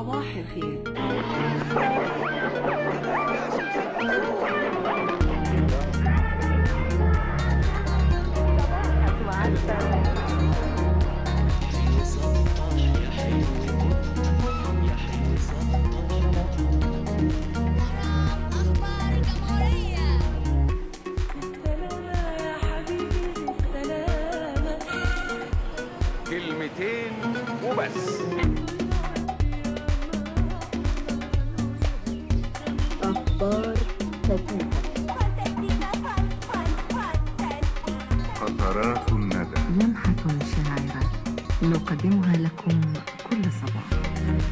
صباح الخير أخبار الجمهورية سلامة يا حبيبي سلامة كلمتين وبس فانتستيكا فان فان فانتستيكا قطرات الندى لمحة شاعرة نقدمها لكم كل صباح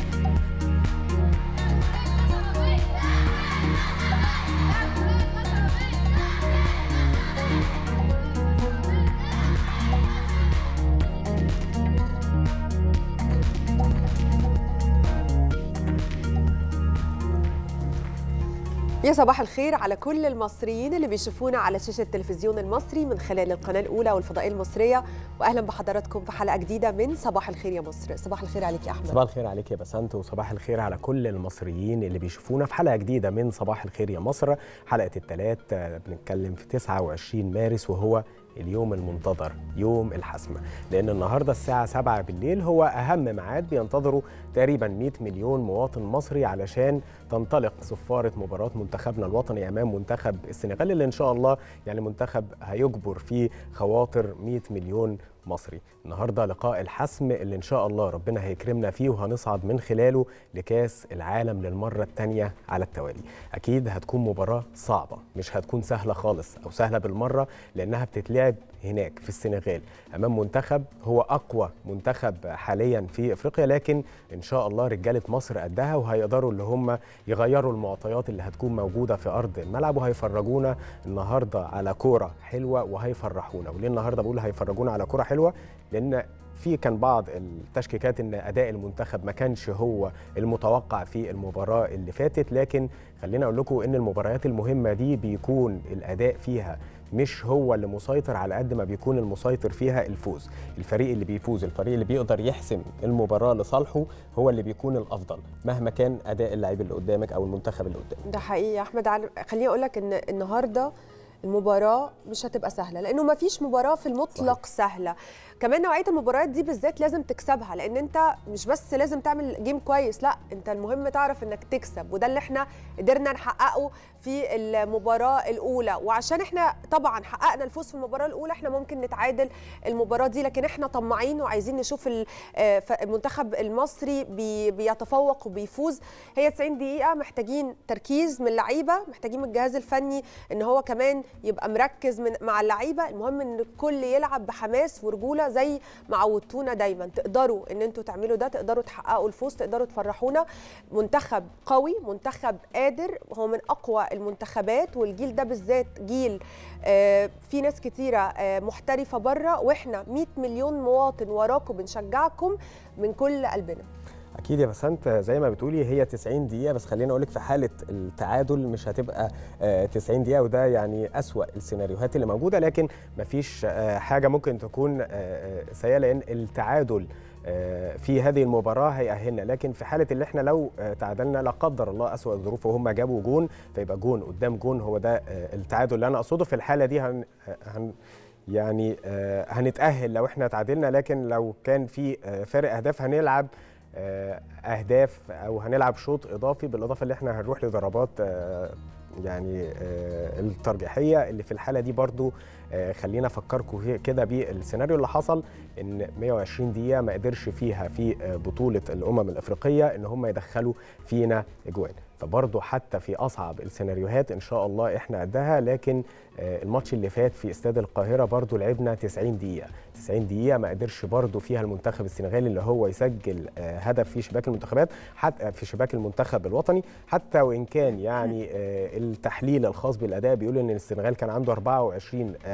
يا صباح الخير على كل المصريين اللي بيشوفونا على شاشة التلفزيون المصري من خلال القناة الأولى والفضائية المصرية وأهلا بحضراتكم في حلقة جديدة من صباح الخير يا مصر صباح الخير عليك يا أحمد صباح الخير عليك يا بسنت وصباح الخير على كل المصريين اللي بيشوفونا في حلقه جديده من صباح الخير يا مصر حلقه الثلاث بنتكلم في 29 مارس وهو اليوم المنتظر يوم الحسم لان النهارده الساعه 7 بالليل هو اهم ميعاد بينتظره تقريبا 100 مليون مواطن مصري علشان تنطلق صفاره مباراه منتخبنا الوطني امام منتخب السنغال اللي ان شاء الله يعني منتخب هيجبر فيه خواطر 100 مليون مصري النهارده لقاء الحسم اللي ان شاء الله ربنا هيكرمنا فيه وهنصعد من خلاله لكاس العالم للمره الثانيه على التوالي اكيد هتكون مباراه صعبه مش هتكون سهله خالص او سهله بالمره لانها بتتلعب هناك في السنغال امام منتخب هو اقوى منتخب حاليا في افريقيا لكن ان شاء الله رجاله مصر قدها وهيقدروا اللي هم يغيروا المعطيات اللي هتكون موجوده في ارض الملعب وهيفرجونا النهارده على كوره حلوه وهيفرحونا وليه النهارده بقول هيفرجونا على كوره حلوه لان في كان بعض التشكيكات ان اداء المنتخب ما كانش هو المتوقع في المباراه اللي فاتت لكن خلينا اقول لكم ان المباريات المهمه دي بيكون الاداء فيها مش هو اللي مسيطر على قد ما بيكون المسيطر فيها الفوز الفريق اللي بيفوز الفريق اللي بيقدر يحسم المباراه لصالحه هو اللي بيكون الافضل مهما كان اداء اللاعب اللي قدامك او المنتخب اللي قدامك ده حقيقي يا أحمد عل- خليني أقول لك إن النهاردة المباراة مش هتبقى سهلة لأنه ما فيش مباراة في المطلق سهلة كمان نوعية المباريات دي بالذات لازم تكسبها لأن أنت مش بس لازم تعمل جيم كويس لا أنت المهم تعرف إنك تكسب وده اللي احنا قدرنا نحققه في المباراة الأولى وعشان احنا طبعا حققنا الفوز في المباراة الأولى احنا ممكن نتعادل المباراة دي لكن احنا طماعين وعايزين نشوف ال- آه، ف- المنتخب المصري بي- بيتفوق وبيفوز هي 90 دقيقة محتاجين تركيز من اللعيبة محتاجين من الجهاز الفني ان هو كمان يبقى مركز من مع اللعيبة المهم ان الكل يلعب بحماس ورجولة زي ما عودتونا دايما تقدروا ان انتوا تعملوا ده تقدروا تحققوا الفوز تقدروا تفرحونا منتخب قوي منتخب قادر هو من اقوى المنتخبات والجيل ده بالذات جيل آه، في ناس كتيرة آه، محترفة بره واحنا 100 مليون مواطن وراكم بنشجعكم من كل قلبنا اكيد يا بسنت زي ما بتقولي هي 90 دقيقه بس خليني اقول لك في حاله التعادل مش هتبقى آه، 90 دقيقه وده يعني اسوا السيناريوهات اللي موجوده لكن مفيش آه، حاجه ممكن تكون آه، آه، سيئه لان التعادل آه، في هذه المباراه هيأهلنا لكن في حاله اللي احنا لو آه، تعادلنا لا قدر الله اسوا الظروف وهم جابوا جون فيبقى جون قدام جون هو ده آه، التعادل اللي انا اقصده في الحاله دي هن هن يعني آه، هنتأهل لو احنا تعادلنا لكن لو كان في آه، فارق اهداف هنلعب آه، اهداف او هنلعب شوط اضافي بالاضافه اللي احنا هنروح لضربات آه، يعني آه، الترجيحيه اللي في الحاله دي برضو آه، خلينا افكركم هي- كده بالسيناريو اللي حصل ان 120 دقيقه ما قدرش فيها في آه، بطوله الامم الافريقيه ان هم يدخلوا فينا اجوان فبرضه حتى في اصعب السيناريوهات ان شاء الله احنا قدها لكن آه، الماتش اللي فات في استاد القاهره برضه لعبنا 90 دقيقه 90 دقيقه ما قدرش برضه فيها المنتخب السنغالي اللي هو يسجل آه، هدف في شباك المنتخبات حتى في شباك المنتخب الوطني حتى وان كان يعني آه، التحليل الخاص بالاداء بيقول ان السنغال كان عنده 24 آه،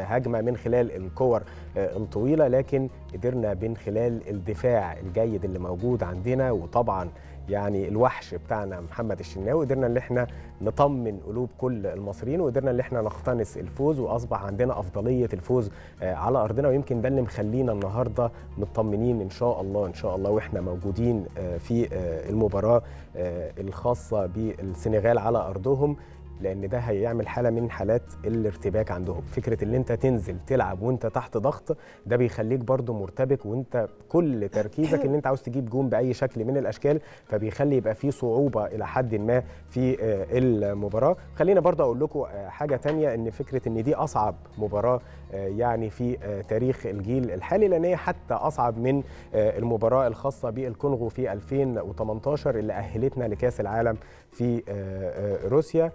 هجمه من خلال الكور آه، الطويله لكن قدرنا من خلال الدفاع الجيد اللي موجود عندنا وطبعا يعني الوحش بتاعنا محمد الشناوي قدرنا ان احنا نطمن قلوب كل المصريين وقدرنا ان احنا نقتنص الفوز واصبح عندنا افضليه الفوز آه، على ارضنا ويمكن ده اللي مخلينا النهارده مطمنين ان شاء الله ان شاء الله واحنا موجودين آه، في آه، المباراه آه، الخاصه بالسنغال على ارضهم لان ده هيعمل حاله من حالات الارتباك عندهم فكره ان انت تنزل تلعب وانت تحت ضغط ده بيخليك برضو مرتبك وانت كل تركيزك ان انت عاوز تجيب جون باي شكل من الاشكال فبيخلي يبقى في صعوبه الى حد ما في آه، المباراه خلينا برضو اقول لكم آه، حاجه تانية ان فكره ان دي اصعب مباراه آه، يعني في آه، تاريخ الجيل الحالي لان هي حتى اصعب من آه، المباراه الخاصه بالكونغو في 2018 اللي اهلتنا لكاس العالم في آه، آه، روسيا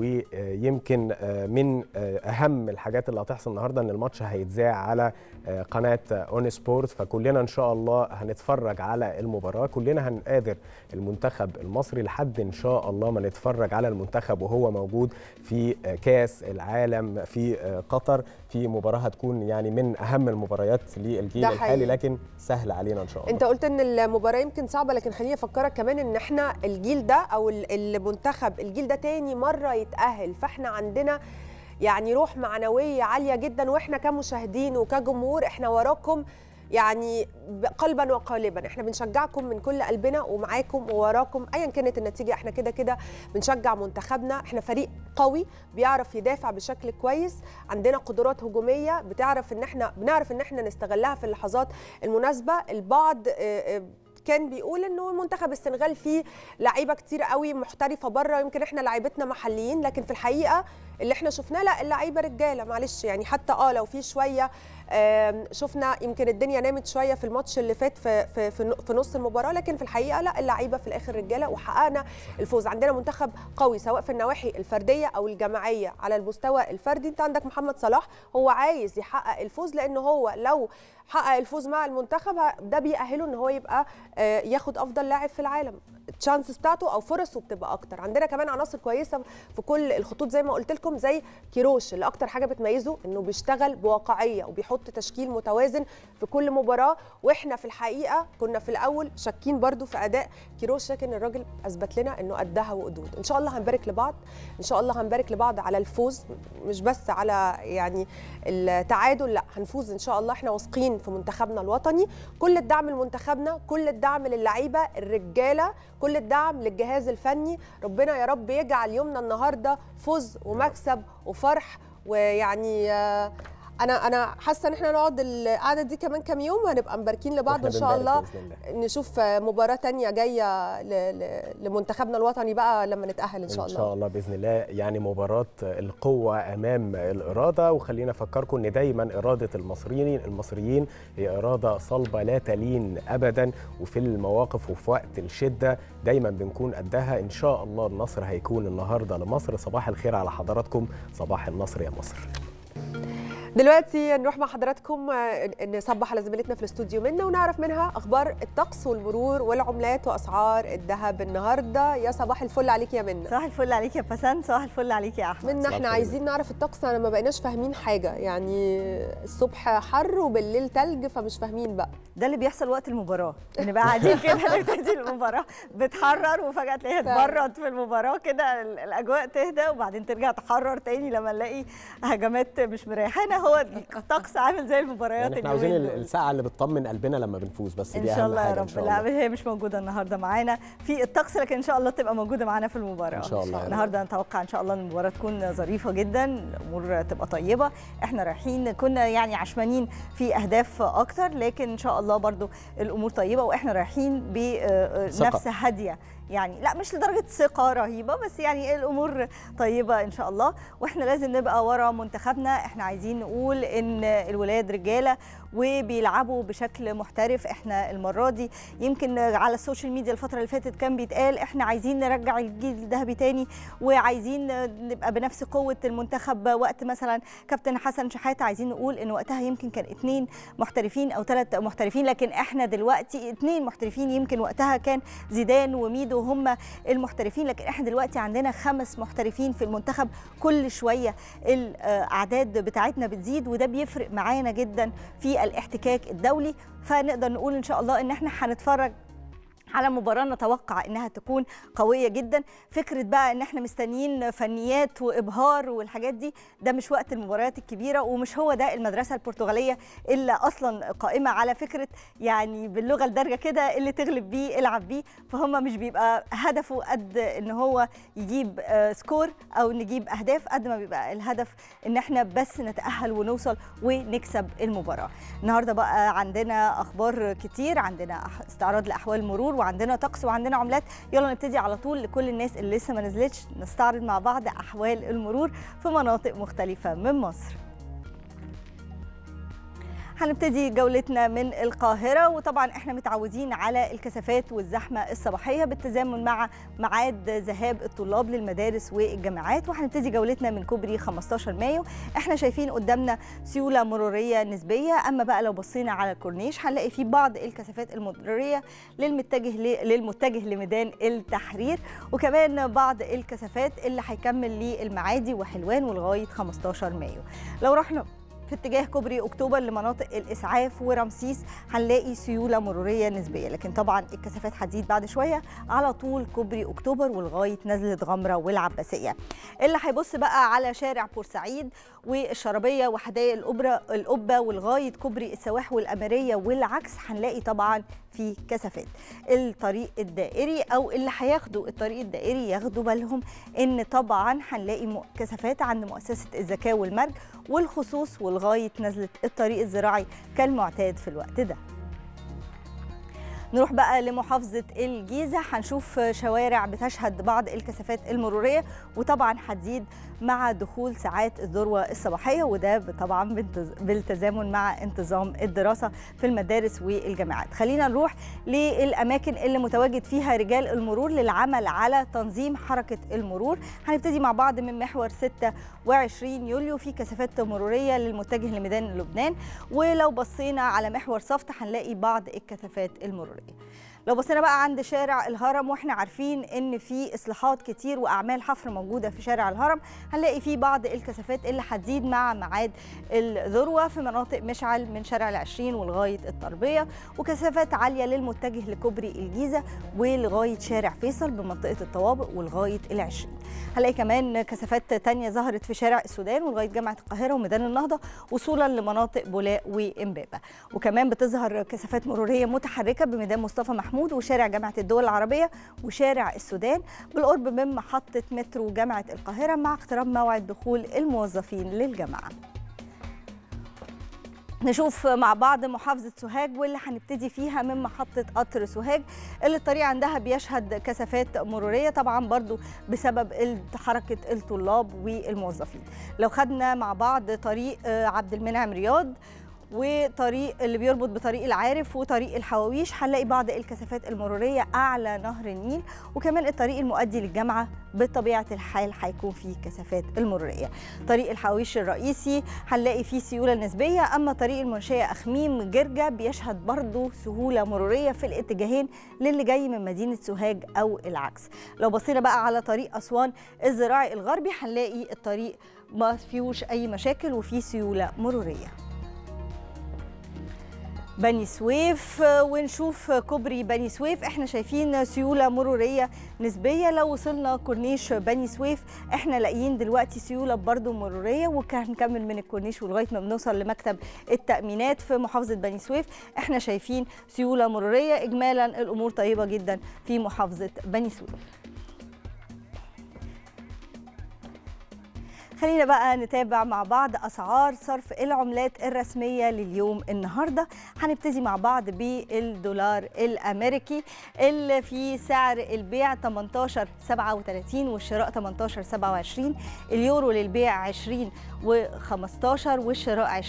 ويمكن آه، من آه، اهم الحاجات اللي هتحصل النهارده ان الماتش هيتذاع على آه، قناه اون سبورت فكلنا ان شاء الله هنتفرج على المباراه كلنا هنقادر المنتخب المصري لحد ان شاء الله ما نتفرج على المنتخب وهو موجود في آه، كاس العالم في آه، قطر في مباراه هتكون يعني من اهم المباريات للجيل ده الحالي حقيقي. لكن سهل علينا ان شاء الله انت قلت ان المباراه يمكن صعبه لكن خليني افكرك كمان ان احنا الجيل ده او ال- المنتخب الجيل ده تاني مره يتاهل فاحنا عندنا يعني روح معنويه عاليه جدا واحنا كمشاهدين وكجمهور احنا وراكم يعني ب- قلبا وقالبا احنا بنشجعكم من كل قلبنا ومعاكم ووراكم ايا كانت النتيجه احنا كده كده بنشجع منتخبنا احنا فريق قوي بيعرف يدافع بشكل كويس عندنا قدرات هجوميه بتعرف ان احنا بنعرف ان احنا نستغلها في اللحظات المناسبه البعض آه، آه، كان بيقول انه منتخب السنغال فيه لعيبه كتير قوي محترفه بره يمكن احنا لعيبتنا محليين لكن في الحقيقه اللي احنا شفناه لا اللعيبه رجاله معلش يعني حتى اه لو في شويه آم، شفنا يمكن الدنيا نامت شويه في الماتش اللي فات في في في في نص المباراه لكن في الحقيقه لا اللعيبه في الاخر رجاله وحققنا الفوز عندنا منتخب قوي سواء في النواحي الفرديه او الجماعيه على المستوى الفردي انت عندك محمد صلاح هو عايز يحقق الفوز لان هو لو حقق الفوز مع المنتخب ده بيأهله ان هو يبقى آه، ياخد افضل لاعب في العالم التشانسز بتاعته او فرصه بتبقى اكتر عندنا كمان عناصر كويسه في كل الخطوط زي ما قلت لكم زي كيروش اللي اكتر حاجه بتميزه انه بيشتغل بواقعيه وبيحط تشكيل متوازن في كل مباراه واحنا في الحقيقه كنا في الاول شاكين برضو في اداء كيروش لكن الراجل اثبت لنا انه قدها وقدود ان شاء الله هنبارك لبعض ان شاء الله هنبارك لبعض على الفوز مش بس على يعني التعادل لا هنفوز ان شاء الله احنا واثقين في منتخبنا الوطني كل الدعم لمنتخبنا كل الدعم للعيبه الرجاله كل الدعم للجهاز الفني ربنا يا رب يجعل يومنا النهارده فوز ومكسب وفرح ويعني آه، انا انا حاسه ان احنا نقعد القعده دي كمان كام يوم هنبقى مباركين لبعض وإحنا وان شاء بنبارك الله بإذن الله. نشوف مباراه تانية جايه ل- ل- لمنتخبنا الوطني بقى لما نتاهل ان شاء ان الله شاء الله باذن الله يعني مباراه القوه امام الاراده وخلينا افكركم ان دايما اراده المصريين المصريين هي اراده صلبه لا تلين ابدا وفي المواقف وفي وقت الشده دايما بنكون قدها ان شاء الله النصر هيكون النهارده لمصر صباح الخير على حضراتكم صباح النصر يا مصر دلوقتي نروح مع حضراتكم آه، نصبح على زميلتنا في الاستوديو منا ونعرف منها اخبار الطقس والمرور والعملات واسعار الذهب النهارده يا صباح الفل عليك يا منا صباح الفل عليك يا بسنت صباح الفل عليك يا احمد منا صباح احنا الفل. عايزين نعرف الطقس انا ما بقيناش فاهمين حاجه يعني الصبح حر وبالليل تلج فمش فاهمين بقى ده اللي بيحصل وقت المباراه بنبقى قاعدين كده نبتدي المباراه بتحرر وفجاه تلاقيها فعلا. اتبرد في المباراه كده ال- الاجواء تهدى وبعدين ترجع تحرر تاني لما نلاقي هجمات مش مريحانا هو الطقس عامل زي المباريات يعني احنا عاوزين اليومين ال- دول. الساعه اللي بتطمن قلبنا لما بنفوز بس ان دي شاء اهم الله يا حاجه ان رب شاء لا الله هي مش موجوده النهارده معانا في الطقس لكن ان شاء الله تبقى موجوده معانا في المباراه إن شاء الله يا رب. النهارده نتوقع ان شاء الله ان المباراه تكون ظريفه جدا الامور تبقى طيبه احنا رايحين كنا يعني عشمانين في اهداف اكتر لكن ان شاء الله برضو الامور طيبه واحنا رايحين ثقة. بنفس هاديه يعني لا مش لدرجه ثقه رهيبه بس يعني الامور طيبه ان شاء الله واحنا لازم نبقى ورا منتخبنا احنا عايزين نقول ان الولاد رجاله وبيلعبوا بشكل محترف احنا المره دي يمكن على السوشيال ميديا الفتره اللي فاتت كان بيتقال احنا عايزين نرجع الجيل الذهبي تاني وعايزين نبقى بنفس قوه المنتخب وقت مثلا كابتن حسن شحاته عايزين نقول ان وقتها يمكن كان اثنين محترفين او ثلاث محترفين لكن احنا دلوقتي اثنين محترفين يمكن وقتها كان زيدان وميدو بيعملوا هم المحترفين لكن احنا دلوقتي عندنا خمس محترفين في المنتخب كل شويه الاعداد بتاعتنا بتزيد وده بيفرق معانا جدا في الاحتكاك الدولي فنقدر نقول ان شاء الله ان احنا هنتفرج على مباراة نتوقع انها تكون قوية جدا فكرة بقى ان احنا مستنيين فنيات وابهار والحاجات دي ده مش وقت المباريات الكبيرة ومش هو ده المدرسة البرتغالية اللي اصلا قائمة على فكرة يعني باللغة الدارجة كده اللي تغلب بيه العب بيه فهم مش بيبقى هدفه قد ان هو يجيب آه، سكور او نجيب اهداف قد ما بيبقى الهدف ان احنا بس نتأهل ونوصل ونكسب المباراة النهارده بقى عندنا اخبار كتير عندنا أح- استعراض لاحوال المرور وعندنا طقس وعندنا عملات يلا نبتدي على طول لكل الناس اللي لسه ما نزلتش نستعرض مع بعض احوال المرور في مناطق مختلفه من مصر هنبتدي جولتنا من القاهرة وطبعا احنا متعودين على الكثافات والزحمة الصباحية بالتزامن مع ميعاد ذهاب الطلاب للمدارس والجامعات وهنبتدي جولتنا من كوبري 15 مايو احنا شايفين قدامنا سيولة مرورية نسبية اما بقى لو بصينا على الكورنيش هنلاقي فيه بعض الكثافات المرورية للمتجه ل- للمتجه لميدان التحرير وكمان بعض الكثافات اللي هيكمل للمعادي وحلوان ولغاية 15 مايو لو رحنا في اتجاه كوبري اكتوبر لمناطق الاسعاف ورمسيس هنلاقي سيوله مروريه نسبيه لكن طبعا الكثافات هتزيد بعد شويه على طول كوبري اكتوبر ولغايه نزله غمره والعباسيه اللي هيبص بقى على شارع بورسعيد والشربيه وحدائق الأوبرا القبه ولغايه كوبري السواح والاميريه والعكس هنلاقي طبعا في كثافات الطريق الدائري او اللي هياخدوا الطريق الدائري ياخدوا بالهم ان طبعا هنلاقي م- كثافات عند مؤسسه الزكاه والمرج والخصوص ولغايه نزله الطريق الزراعي كالمعتاد في الوقت ده نروح بقى لمحافظة الجيزة هنشوف شوارع بتشهد بعض الكثافات المرورية وطبعا هتزيد مع دخول ساعات الذروة الصباحية وده طبعا بالتز- بالتزامن مع انتظام الدراسة في المدارس والجامعات خلينا نروح للأماكن اللي متواجد فيها رجال المرور للعمل على تنظيم حركة المرور هنبتدي مع بعض من محور 26 يوليو في كثافات مرورية للمتجه لميدان لبنان ولو بصينا على محور صفت هنلاقي بعض الكثافات المرورية لو بصينا بقى عند شارع الهرم واحنا عارفين ان في اصلاحات كتير واعمال حفر موجوده في شارع الهرم هنلاقي فيه بعض الكثافات اللي هتزيد مع ميعاد الذروه في مناطق مشعل من شارع العشرين ولغايه الطربيه وكثافات عاليه للمتجه لكوبري الجيزه ولغايه شارع فيصل بمنطقه الطوابق ولغايه العشرين هنلاقي كمان كثافات تانية ظهرت في شارع السودان ولغايه جامعه القاهره وميدان النهضه وصولا لمناطق بولاق وامبابه وكمان بتظهر كثافات مروريه متحركه بميدان مصطفى محمود وشارع جامعه الدول العربيه وشارع السودان بالقرب من محطه مترو جامعه القاهره مع اقتراب موعد دخول الموظفين للجامعه نشوف مع بعض محافظة سوهاج واللي هنبتدي فيها من محطة قطر سوهاج اللي الطريق عندها بيشهد كثافات مرورية طبعا برضو بسبب ال- حركة الطلاب والموظفين لو خدنا مع بعض طريق آه، عبد المنعم رياض وطريق اللي بيربط بطريق العارف وطريق الحواويش هنلاقي بعض الكثافات المرورية أعلى نهر النيل وكمان الطريق المؤدي للجامعة بطبيعة الحال هيكون فيه كثافات المرورية طريق الحواويش الرئيسي هنلاقي فيه سيولة نسبية أما طريق المنشية أخميم جرجة بيشهد برضو سهولة مرورية في الاتجاهين للي جاي من مدينة سوهاج أو العكس لو بصينا بقى على طريق أسوان الزراعي الغربي هنلاقي الطريق ما فيهوش أي مشاكل وفيه سيولة مرورية بني سويف ونشوف كوبري بني سويف احنا شايفين سيوله مروريه نسبيه لو وصلنا كورنيش بني سويف احنا لاقيين دلوقتي سيوله برضو مروريه وهنكمل من الكورنيش ولغايه ما بنوصل لمكتب التامينات في محافظه بني سويف احنا شايفين سيوله مروريه اجمالا الامور طيبه جدا في محافظه بني سويف خلينا بقى نتابع مع بعض اسعار صرف العملات الرسميه لليوم النهارده هنبتدي مع بعض بالدولار الامريكي اللي في سعر البيع 18 37 والشراء 18 27 اليورو للبيع 20 و15 والشراء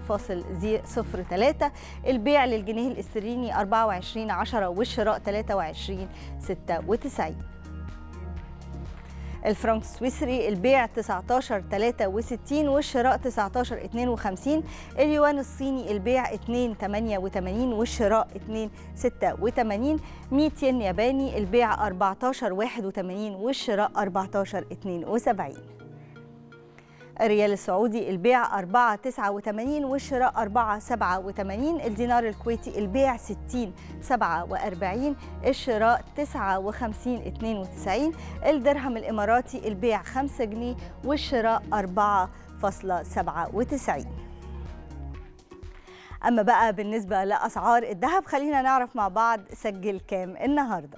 20.03 البيع للجنيه الاسترليني 24 10 والشراء 23 96 الفرنك السويسري البيع 19 63 والشراء 19 52 اليوان الصيني البيع 2 88 والشراء 2 86 100 ين ياباني البيع 14 81 والشراء 14 72 الريال السعودي البيع 4 89 والشراء 4 87 الدينار الكويتي البيع 60 47 الشراء 59 92 الدرهم الإماراتي البيع 5 جنيه والشراء 4.97 أما بقى بالنسبة لأسعار الذهب خلينا نعرف مع بعض سجل كام النهارده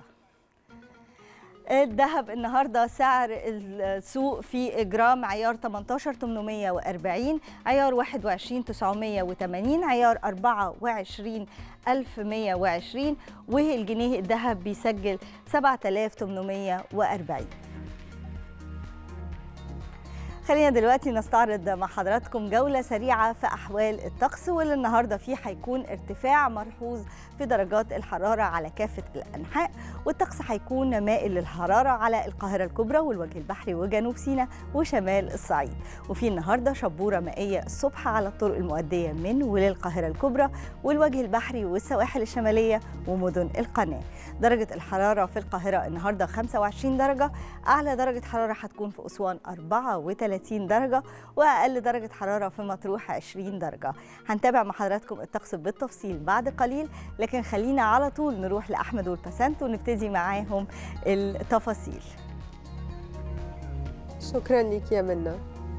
الذهب النهارده سعر السوق في جرام عيار 18 840 عيار 21 980 عيار 24 1120 والجنيه الذهب بيسجل 7840 خلينا دلوقتي نستعرض مع حضراتكم جولة سريعة في أحوال الطقس واللي النهاردة فيه هيكون ارتفاع ملحوظ في درجات الحرارة على كافة الأنحاء والطقس هيكون مائل للحرارة على القاهرة الكبرى والوجه البحري وجنوب سيناء وشمال الصعيد وفي النهاردة شبورة مائية الصبح على الطرق المؤدية من وللقاهرة الكبرى والوجه البحري والسواحل الشمالية ومدن القناة درجة الحرارة في القاهرة النهاردة 25 درجة أعلى درجة حرارة هتكون في أسوان 34 درجة وأقل درجة حرارة في مطروح 20 درجة هنتابع مع حضراتكم الطقس بالتفصيل بعد قليل لكن خلينا على طول نروح لأحمد والبسنت ونبتدي معاهم التفاصيل شكرا لك يا منى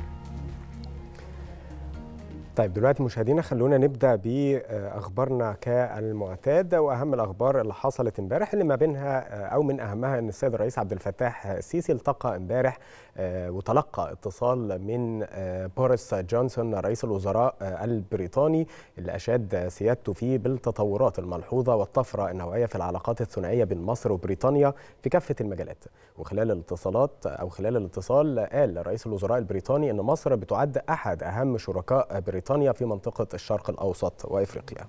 طيب دلوقتي مشاهدينا خلونا نبدا باخبارنا كالمعتاد واهم الاخبار اللي حصلت امبارح اللي ما بينها او من اهمها ان السيد الرئيس عبد الفتاح السيسي التقى امبارح وتلقى اتصال من بوريس جونسون رئيس الوزراء البريطاني اللي اشاد سيادته فيه بالتطورات الملحوظه والطفره النوعيه في العلاقات الثنائيه بين مصر وبريطانيا في كافه المجالات وخلال الاتصالات او خلال الاتصال قال رئيس الوزراء البريطاني ان مصر بتعد احد اهم شركاء بريطانيا في منطقه الشرق الاوسط وافريقيا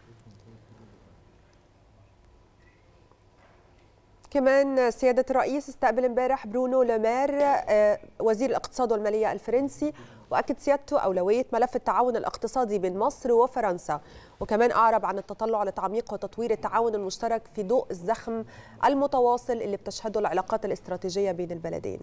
كمان سيادة الرئيس استقبل امبارح برونو لومير آه، وزير الاقتصاد والمالية الفرنسي وأكد سيادته أولوية ملف التعاون الاقتصادي بين مصر وفرنسا وكمان أعرب عن التطلع لتعميق وتطوير التعاون المشترك في ضوء الزخم المتواصل اللي بتشهده العلاقات الاستراتيجية بين البلدين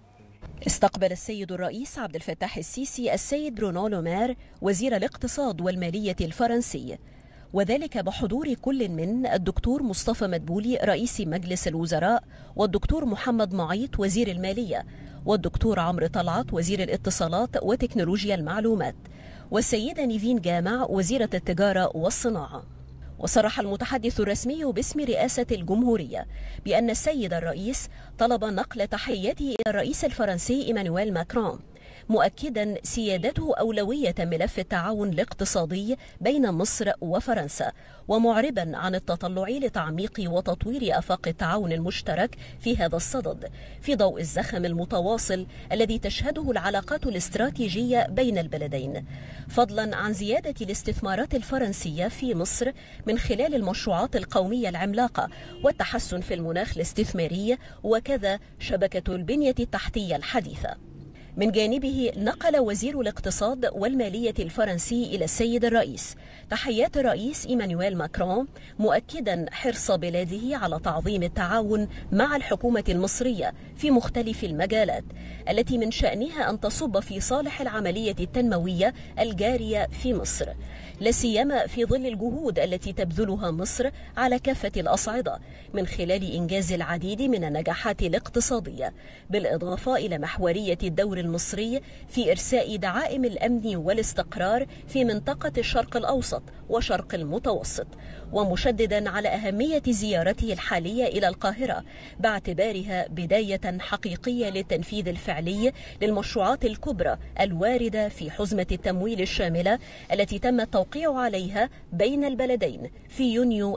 استقبل السيد الرئيس عبد الفتاح السيسي السيد برونو لومير وزير الاقتصاد والمالية الفرنسي وذلك بحضور كل من الدكتور مصطفى مدبولي رئيس مجلس الوزراء والدكتور محمد معيط وزير المالية والدكتور عمرو طلعت وزير الاتصالات وتكنولوجيا المعلومات والسيدة نيفين جامع وزيرة التجارة والصناعة وصرح المتحدث الرسمي باسم رئاسة الجمهورية بأن السيد الرئيس طلب نقل تحياته إلى الرئيس الفرنسي إيمانويل ماكرون مؤكدا سيادته أولوية ملف التعاون الاقتصادي بين مصر وفرنسا ومعربا عن التطلع لتعميق وتطوير آفاق التعاون المشترك في هذا الصدد في ضوء الزخم المتواصل الذي تشهده العلاقات الاستراتيجية بين البلدين فضلا عن زيادة الاستثمارات الفرنسية في مصر من خلال المشروعات القومية العملاقة والتحسن في المناخ الاستثماري وكذا شبكة البنية التحتية الحديثة من جانبه نقل وزير الاقتصاد والمالية الفرنسي إلى السيد الرئيس تحيات الرئيس إيمانويل ماكرون مؤكدا حرص بلاده على تعظيم التعاون مع الحكومة المصرية في مختلف المجالات التي من شأنها أن تصب في صالح العملية التنموية الجارية في مصر لا سيما في ظل الجهود التي تبذلها مصر على كافة الأصعدة من خلال إنجاز العديد من النجاحات الاقتصادية بالإضافة إلى محورية الدور المصري في إرساء دعائم الأمن والاستقرار في منطقة الشرق الأوسط وشرق المتوسط ومشددا على أهمية زيارته الحالية إلى القاهرة باعتبارها بداية حقيقية للتنفيذ الفعلي للمشروعات الكبرى الواردة في حزمة التمويل الشاملة التي تم التوقيع عليها بين البلدين في يونيو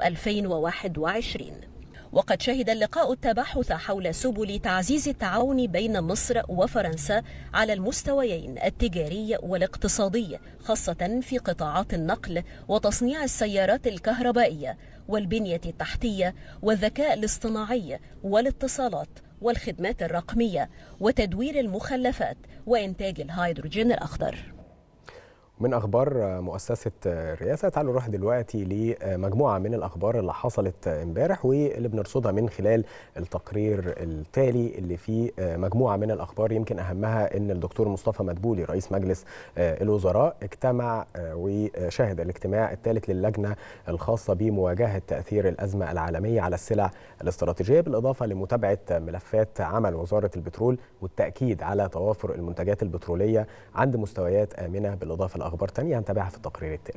2021 وقد شهد اللقاء التباحث حول سبل تعزيز التعاون بين مصر وفرنسا على المستويين التجاري والاقتصادي خاصة في قطاعات النقل وتصنيع السيارات الكهربائية والبنية التحتية والذكاء الاصطناعي والاتصالات والخدمات الرقمية وتدوير المخلفات وإنتاج الهيدروجين الأخضر من اخبار مؤسسه الرئاسه تعالوا نروح دلوقتي لمجموعه من الاخبار اللي حصلت امبارح واللي بنرصدها من خلال التقرير التالي اللي فيه مجموعه من الاخبار يمكن اهمها ان الدكتور مصطفى مدبولي رئيس مجلس الوزراء اجتمع وشهد الاجتماع الثالث للجنه الخاصه بمواجهه تاثير الازمه العالميه على السلع الاستراتيجيه بالاضافه لمتابعه ملفات عمل وزاره البترول والتاكيد على توافر المنتجات البتروليه عند مستويات امنه بالاضافه اخبار تانية هنتابعها في التقرير التالي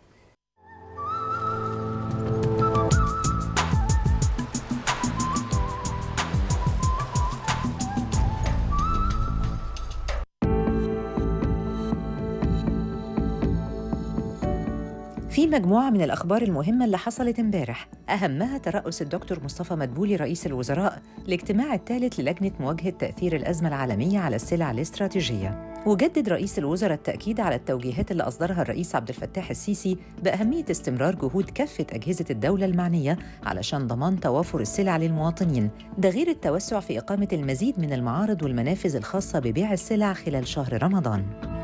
في مجموعة من الأخبار المهمة اللي حصلت امبارح أهمها ترأس الدكتور مصطفى مدبولي رئيس الوزراء الاجتماع الثالث للجنة مواجهة تأثير الأزمة العالمية على السلع الاستراتيجية وجدد رئيس الوزراء التأكيد على التوجيهات اللي أصدرها الرئيس عبد الفتاح السيسي بأهمية استمرار جهود كافة أجهزة الدولة المعنية علشان ضمان توافر السلع للمواطنين ده غير التوسع في إقامة المزيد من المعارض والمنافذ الخاصة ببيع السلع خلال شهر رمضان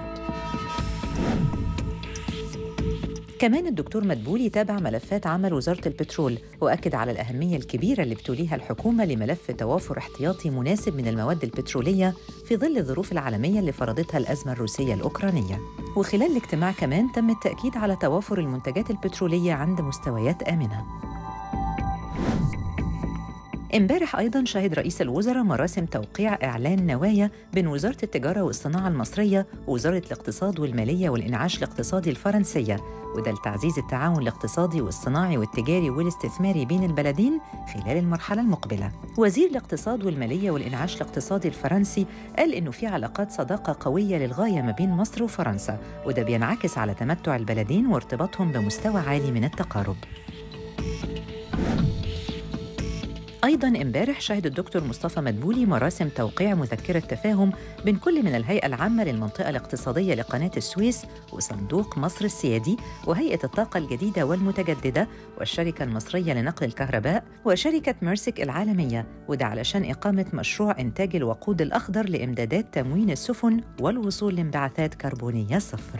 كمان الدكتور مدبولي تابع ملفات عمل وزارة البترول وأكد على الأهمية الكبيرة اللي بتوليها الحكومة لملف توافر احتياطي مناسب من المواد البترولية في ظل الظروف العالمية اللي فرضتها الأزمة الروسية الأوكرانية وخلال الاجتماع كمان تم التأكيد على توافر المنتجات البترولية عند مستويات آمنة امبارح ايضا شهد رئيس الوزراء مراسم توقيع اعلان نوايا بين وزاره التجاره والصناعه المصريه ووزاره الاقتصاد والماليه والانعاش الاقتصادي الفرنسيه وده لتعزيز التعاون الاقتصادي والصناعي والتجاري والاستثماري بين البلدين خلال المرحله المقبله. وزير الاقتصاد والماليه والانعاش الاقتصادي الفرنسي قال انه في علاقات صداقه قويه للغايه ما بين مصر وفرنسا وده بينعكس على تمتع البلدين وارتباطهم بمستوى عالي من التقارب. أيضا امبارح شهد الدكتور مصطفى مدبولي مراسم توقيع مذكرة تفاهم بين كل من الهيئة العامة للمنطقة الاقتصادية لقناة السويس وصندوق مصر السيادي وهيئة الطاقة الجديدة والمتجددة والشركة المصرية لنقل الكهرباء وشركة ميرسك العالمية وده علشان إقامة مشروع إنتاج الوقود الأخضر لإمدادات تموين السفن والوصول لانبعاثات كربونية صفر.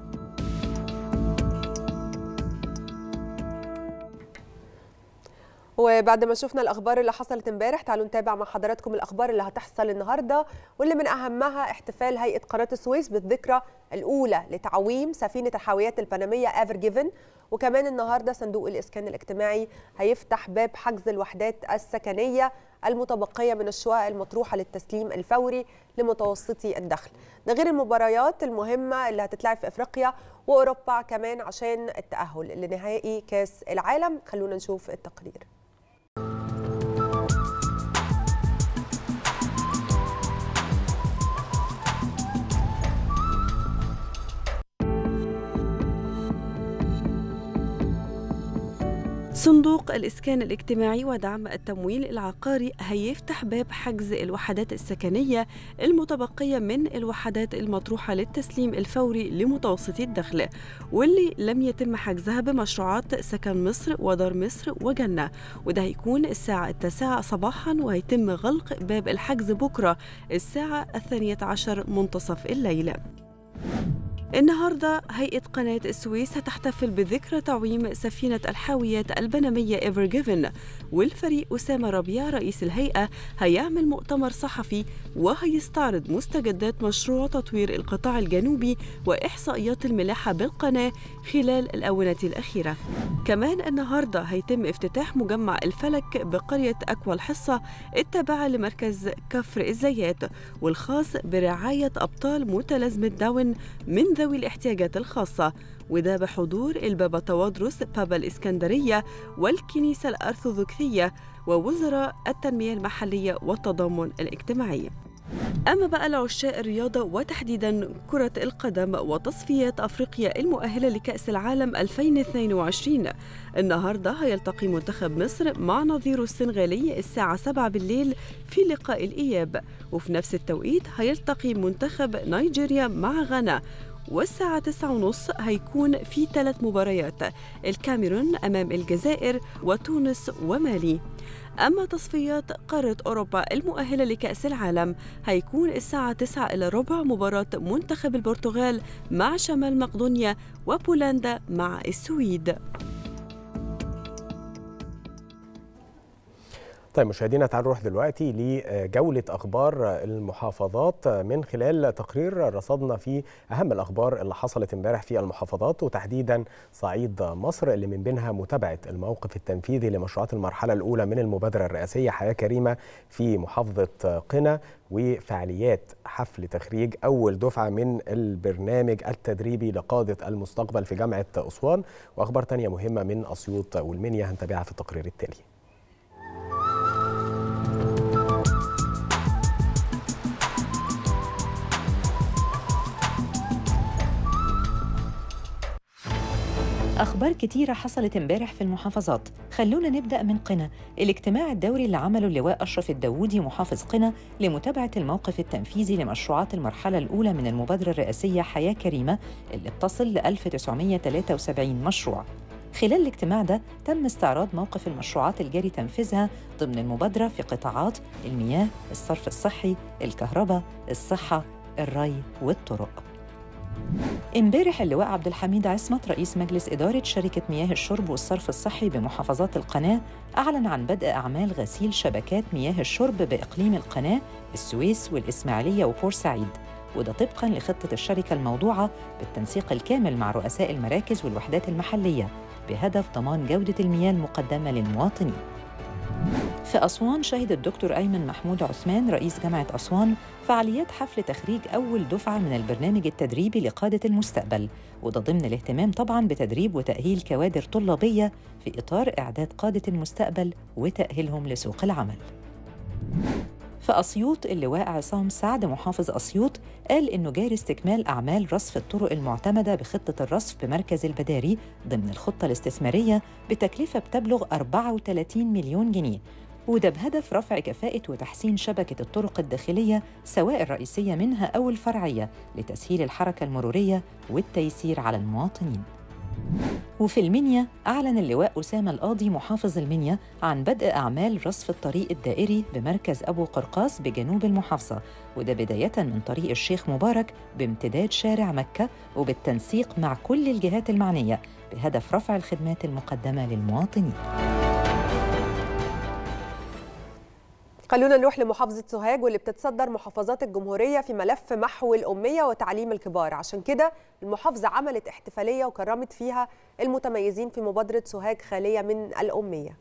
وبعد ما شفنا الاخبار اللي حصلت امبارح تعالوا نتابع مع حضراتكم الاخبار اللي هتحصل النهارده واللي من اهمها احتفال هيئه قناه السويس بالذكرى الاولى لتعويم سفينه الحاويات البنميه ايفر جيفن وكمان النهارده صندوق الاسكان الاجتماعي هيفتح باب حجز الوحدات السكنيه المتبقيه من الشقق المطروحه للتسليم الفوري لمتوسطي الدخل ده غير المباريات المهمه اللي هتتلعب في افريقيا واوروبا كمان عشان التاهل لنهائي كاس العالم خلونا نشوف التقرير صندوق الإسكان الاجتماعي ودعم التمويل العقاري هيفتح باب حجز الوحدات السكنية المتبقية من الوحدات المطروحة للتسليم الفوري لمتوسطي الدخل واللي لم يتم حجزها بمشروعات سكن مصر ودار مصر وجنة وده هيكون الساعة التاسعة صباحا وهيتم غلق باب الحجز بكرة الساعة الثانية عشر منتصف الليل النهاردة هيئة قناة السويس هتحتفل بذكرى تعويم سفينة الحاويات البنمية ايفر جيفن والفريق أسامة ربيع رئيس الهيئة هيعمل مؤتمر صحفي وهيستعرض مستجدات مشروع تطوير القطاع الجنوبي وإحصائيات الملاحة بالقناة خلال الآونة الأخيرة كمان النهاردة هيتم افتتاح مجمع الفلك بقرية أكوا الحصة التابعة لمركز كفر الزيات والخاص برعاية أبطال متلازمة داون من ذوي الاحتياجات الخاصة وده بحضور البابا توادرس بابا الإسكندرية والكنيسة الأرثوذكسية ووزراء التنمية المحلية والتضامن الاجتماعي أما بقى لعشاق الرياضة وتحديدا كرة القدم وتصفيات أفريقيا المؤهلة لكأس العالم 2022 النهاردة هيلتقي منتخب مصر مع نظيره السنغالي الساعة 7 بالليل في لقاء الإياب وفي نفس التوقيت هيلتقي منتخب نيجيريا مع غانا والساعة 9:30 هيكون في ثلاث مباريات الكاميرون أمام الجزائر وتونس ومالي أما تصفيات قارة أوروبا المؤهلة لكأس العالم هيكون الساعة 9 إلى ربع مباراة منتخب البرتغال مع شمال مقدونيا وبولندا مع السويد طيب مشاهدينا تعالوا نروح دلوقتي لجولة أخبار المحافظات من خلال تقرير رصدنا فيه أهم الأخبار اللي حصلت امبارح في المحافظات وتحديدا صعيد مصر اللي من بينها متابعة الموقف التنفيذي لمشروعات المرحلة الأولى من المبادرة الرئاسية حياة كريمة في محافظة قنا وفعاليات حفل تخريج أول دفعة من البرنامج التدريبي لقادة المستقبل في جامعة أسوان وأخبار تانية مهمة من أسيوط والمنيا هنتابعها في التقرير التالي أخبار كتيرة حصلت امبارح في المحافظات خلونا نبدأ من قنا الاجتماع الدوري اللي عمله اللواء أشرف الداوودي محافظ قنا لمتابعة الموقف التنفيذي لمشروعات المرحلة الأولى من المبادرة الرئاسية حياة كريمة اللي بتصل ل 1973 مشروع خلال الاجتماع ده تم استعراض موقف المشروعات الجاري تنفيذها ضمن المبادرة في قطاعات المياه، الصرف الصحي، الكهرباء، الصحة، الري والطرق امبارح اللواء عبد الحميد عصمت رئيس مجلس إدارة شركة مياه الشرب والصرف الصحي بمحافظات القناة أعلن عن بدء أعمال غسيل شبكات مياه الشرب بإقليم القناة السويس والإسماعيلية وبورسعيد وده طبقاً لخطة الشركة الموضوعة بالتنسيق الكامل مع رؤساء المراكز والوحدات المحلية بهدف ضمان جودة المياه المقدمة للمواطنين في أسوان شهد الدكتور أيمن محمود عثمان رئيس جامعة أسوان فعاليات حفل تخريج أول دفعة من البرنامج التدريبي لقادة المستقبل وده ضمن الاهتمام طبعاً بتدريب وتأهيل كوادر طلابية في إطار إعداد قادة المستقبل وتأهيلهم لسوق العمل في أسيوط اللواء عصام سعد محافظ أسيوط قال إنه جاري استكمال أعمال رصف الطرق المعتمدة بخطة الرصف بمركز البداري ضمن الخطة الاستثمارية بتكلفة بتبلغ 34 مليون جنيه وده بهدف رفع كفاءة وتحسين شبكة الطرق الداخلية سواء الرئيسية منها أو الفرعية لتسهيل الحركة المرورية والتيسير على المواطنين وفي المنيا أعلن اللواء أسامة القاضي محافظ المنيا عن بدء أعمال رصف الطريق الدائري بمركز أبو قرقاس بجنوب المحافظة وده بداية من طريق الشيخ مبارك بامتداد شارع مكة وبالتنسيق مع كل الجهات المعنية بهدف رفع الخدمات المقدمة للمواطنين خلونا نروح لمحافظة سوهاج واللي بتتصدر محافظات الجمهورية في ملف محو الأمية وتعليم الكبار عشان كده المحافظة عملت احتفالية وكرمت فيها المتميزين في مبادرة سوهاج خالية من الأمية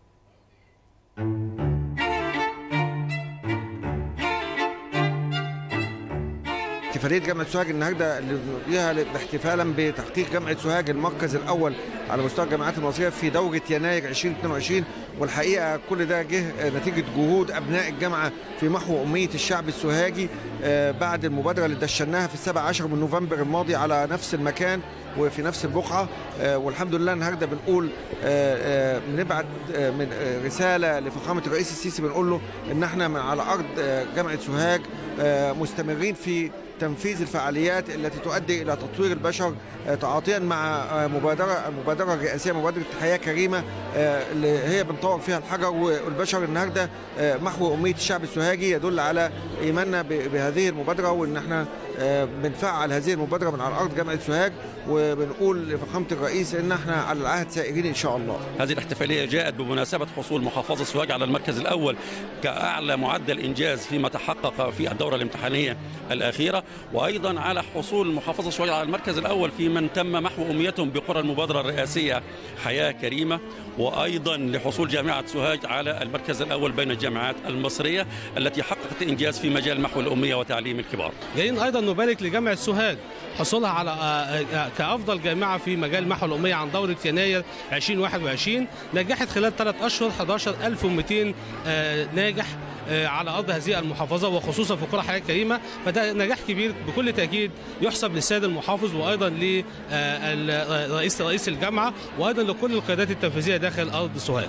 احتفاليه جامعه سوهاج النهارده اللي ليها احتفالا بتحقيق جامعه سوهاج المركز الاول على مستوى الجامعات المصريه في دوره يناير 2022 والحقيقه كل ده جه نتيجه جهود ابناء الجامعه في محو اميه الشعب السوهاجي آه، بعد المبادره اللي دشناها في السابع عشر من نوفمبر الماضي على نفس المكان وفي نفس البقعه آه، والحمد لله النهارده بنقول آه، آه، بنبعت آه، من آه، رساله لفخامه الرئيس السيسي بنقول له ان احنا من على ارض آه، جامعه سوهاج آه، مستمرين في تنفيذ الفعاليات التي تؤدي الى تطوير البشر آه، تعاطيا مع آه، مبادره المبادره الرئاسيه مبادره حياه كريمه آه، اللي هي بنطور فيها الحجر والبشر النهارده آه، محو اميه الشعب السوهاجي يدل على ايماننا ب- بهذه المبادره وان احنا آه، بنفعل هذه المبادره من على ارض جامعه سوهاج وبنقول لفخامه الرئيس ان احنا على العهد سائرين ان شاء الله هذه الاحتفالية جاءت بمناسبة حصول محافظة سوهاج على المركز الأول كأعلى معدل إنجاز فيما تحقق في الدورة الامتحانية الأخيرة وأيضا على حصول محافظة سوهاج على المركز الأول في من تم محو أمنيتهم بقرى المبادرة الرئاسية حياة كريمة وأيضا لحصول جامعة سوهاج على المركز الأول بين الجامعات المصرية التي حققت إنجاز في مجال محو الأمية وتعليم الكبار جايين ايضا نبارك لجامعه سوهاج حصولها على آه، آه، كافضل جامعه في مجال محو الاميه عن دوره يناير 2021 نجحت خلال ثلاث اشهر 11200 آه، ناجح آه، على ارض هذه المحافظه وخصوصا في قرى حياه كريمه فده نجاح كبير بكل تاكيد يحسب للسيد المحافظ وايضا لرئيس رئيس الجامعه وايضا لكل القيادات التنفيذيه داخل ارض سوهاج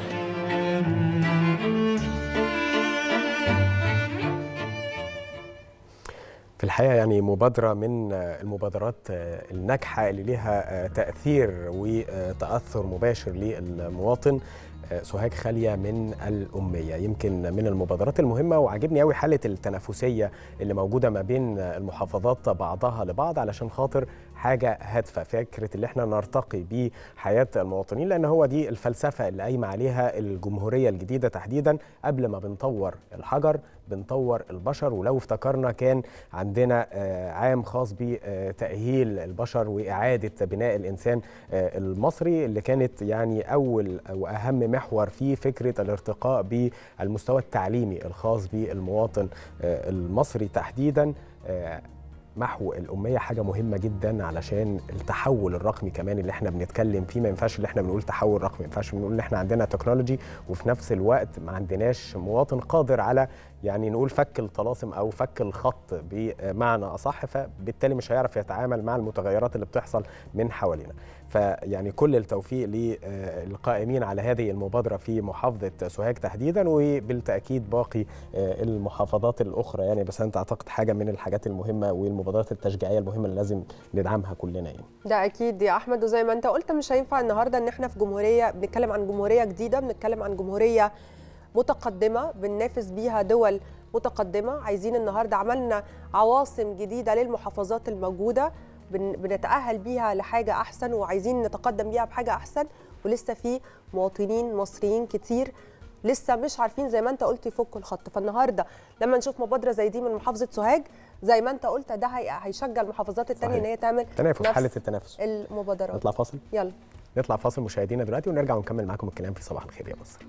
في الحقيقة يعني مبادرة من المبادرات الناجحة اللي لها تأثير وتأثر مباشر للمواطن آه، سوهاج خاليه من الاميه يمكن من المبادرات المهمه وعجبني قوي حاله التنافسيه اللي موجوده ما بين المحافظات بعضها لبعض علشان خاطر حاجه هادفه فكره اللي احنا نرتقي بحياه المواطنين لان هو دي الفلسفه اللي قايمه عليها الجمهوريه الجديده تحديدا قبل ما بنطور الحجر بنطور البشر ولو افتكرنا كان عندنا آه، عام خاص بتأهيل البشر وإعادة بناء الإنسان آه، المصري اللي كانت يعني أول وأهم محور في فكرة الارتقاء بالمستوى التعليمي الخاص بالمواطن آه، المصري تحديدا آه، محو الأمية حاجة مهمة جدا علشان التحول الرقمي كمان اللي احنا بنتكلم فيه ما ينفعش اللي احنا بنقول تحول رقمي ما ينفعش بنقول ان احنا عندنا تكنولوجي وفي نفس الوقت ما عندناش مواطن قادر على يعني نقول فك الطلاسم او فك الخط بمعنى اصح فبالتالي مش هيعرف يتعامل مع المتغيرات اللي بتحصل من حوالينا فيعني كل التوفيق للقائمين على هذه المبادره في محافظه سوهاج تحديدا وبالتاكيد باقي آه، المحافظات الاخرى يعني بس انت اعتقد حاجه من الحاجات المهمه والمبادرات التشجيعيه المهمه اللي لازم ندعمها كلنا يعني ده اكيد يا احمد وزي ما انت قلت مش هينفع النهارده ان احنا في جمهوريه بنتكلم عن جمهوريه جديده بنتكلم عن جمهوريه متقدمه بننافس بيها دول متقدمه عايزين النهارده عملنا عواصم جديده للمحافظات الموجوده بن- بنتاهل بيها لحاجه احسن وعايزين نتقدم بيها بحاجه احسن ولسه في مواطنين مصريين كتير لسه مش عارفين زي ما انت قلت يفكوا الخط فالنهارده لما نشوف مبادره زي دي من محافظه سوهاج زي ما انت قلت ده هي- هيشجع المحافظات الثانيه صحيح. ان هي تعمل تنافس نفس حاله التنافس المبادرات نطلع فاصل يلا نطلع فاصل مشاهدينا دلوقتي ونرجع ونكمل معاكم الكلام في صباح الخير يا مصر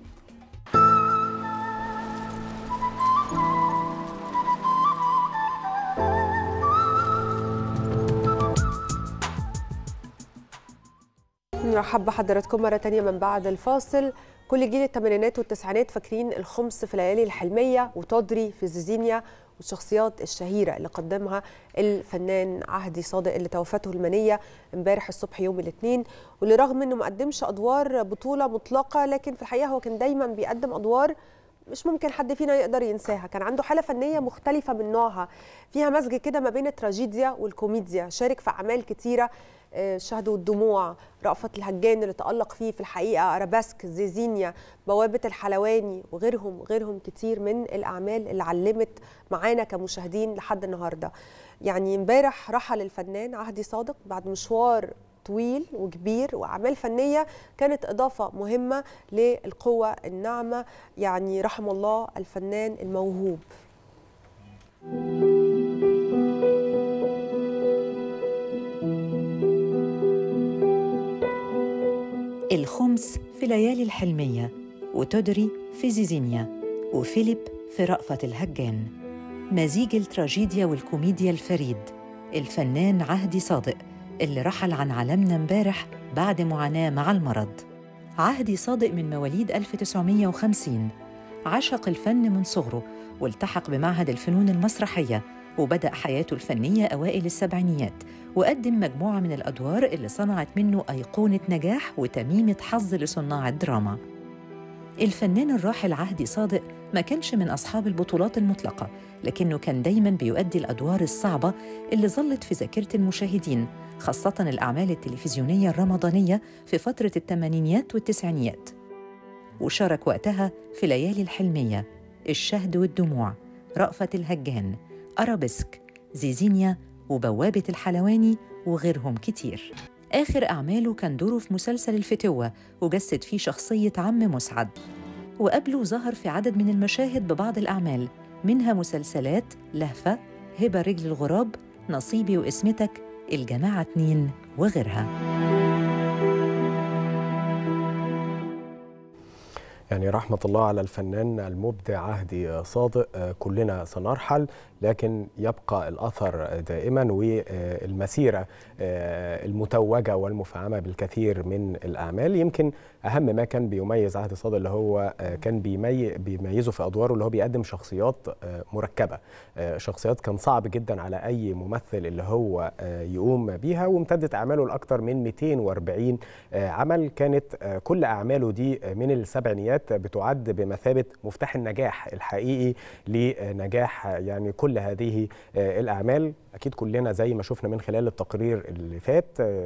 نرحب بحضراتكم مرة تانية من بعد الفاصل كل جيل الثمانينات والتسعينات فاكرين الخمس في الليالي الحلمية وتودري في زيزينيا والشخصيات الشهيرة اللي قدمها الفنان عهدي صادق اللي توفته المنية امبارح الصبح يوم الاثنين واللي رغم انه ما قدمش ادوار بطولة مطلقة لكن في الحقيقة هو كان دايما بيقدم ادوار مش ممكن حد فينا يقدر ينساها كان عنده حالة فنية مختلفة من نوعها فيها مزج كده ما بين التراجيديا والكوميديا شارك في أعمال كتيرة آه، الشهد والدموع رأفت الهجان اللي تألق فيه في الحقيقة أراباسك زيزينيا بوابة الحلواني وغيرهم غيرهم كتير من الأعمال اللي علمت معانا كمشاهدين لحد النهاردة يعني امبارح رحل الفنان عهدي صادق بعد مشوار طويل وكبير واعمال فنيه كانت اضافه مهمه للقوه الناعمه يعني رحم الله الفنان الموهوب الخمس في ليالي الحلمية وتدري في زيزينيا وفيليب في رأفة الهجان مزيج التراجيديا والكوميديا الفريد الفنان عهدي صادق اللي رحل عن عالمنا امبارح بعد معاناة مع المرض عهدي صادق من مواليد 1950 عشق الفن من صغره والتحق بمعهد الفنون المسرحية وبدأ حياته الفنية أوائل السبعينيات وقدم مجموعة من الأدوار اللي صنعت منه أيقونة نجاح وتميمة حظ لصناع الدراما الفنان الراحل عهدي صادق ما كانش من أصحاب البطولات المطلقة لكنه كان دايماً بيؤدي الأدوار الصعبة اللي ظلت في ذاكرة المشاهدين خاصة الأعمال التلفزيونية الرمضانية في فترة الثمانينيات والتسعينيات وشارك وقتها في ليالي الحلمية الشهد والدموع رأفة الهجان أرابسك زيزينيا وبوابة الحلواني وغيرهم كتير آخر أعماله كان دوره في مسلسل الفتوة وجسد فيه شخصية عم مسعد وقبله ظهر في عدد من المشاهد ببعض الأعمال منها مسلسلات لهفة هبة رجل الغراب نصيبي واسمتك الجماعة اتنين وغيرها يعني رحمة الله على الفنان المبدع عهدي صادق آه، كلنا سنرحل لكن يبقى الأثر دائما والمسيرة آه، المتوجة والمفعمة بالكثير من الأعمال يمكن أهم ما كان بيميز عهدي صادق اللي هو آه، كان بيمي بيميزه في أدواره اللي هو بيقدم شخصيات آه، مركبة آه، شخصيات كان صعب جدا على أي ممثل اللي هو آه، يقوم بيها وامتدت أعماله لأكثر من 240 آه، عمل كانت آه، كل أعماله دي آه، من السبعينيات بتعد بمثابة مفتاح النجاح الحقيقي لنجاح آه، يعني كل هذه آه، الأعمال أكيد كلنا زي ما شفنا من خلال التقرير اللي فات آه،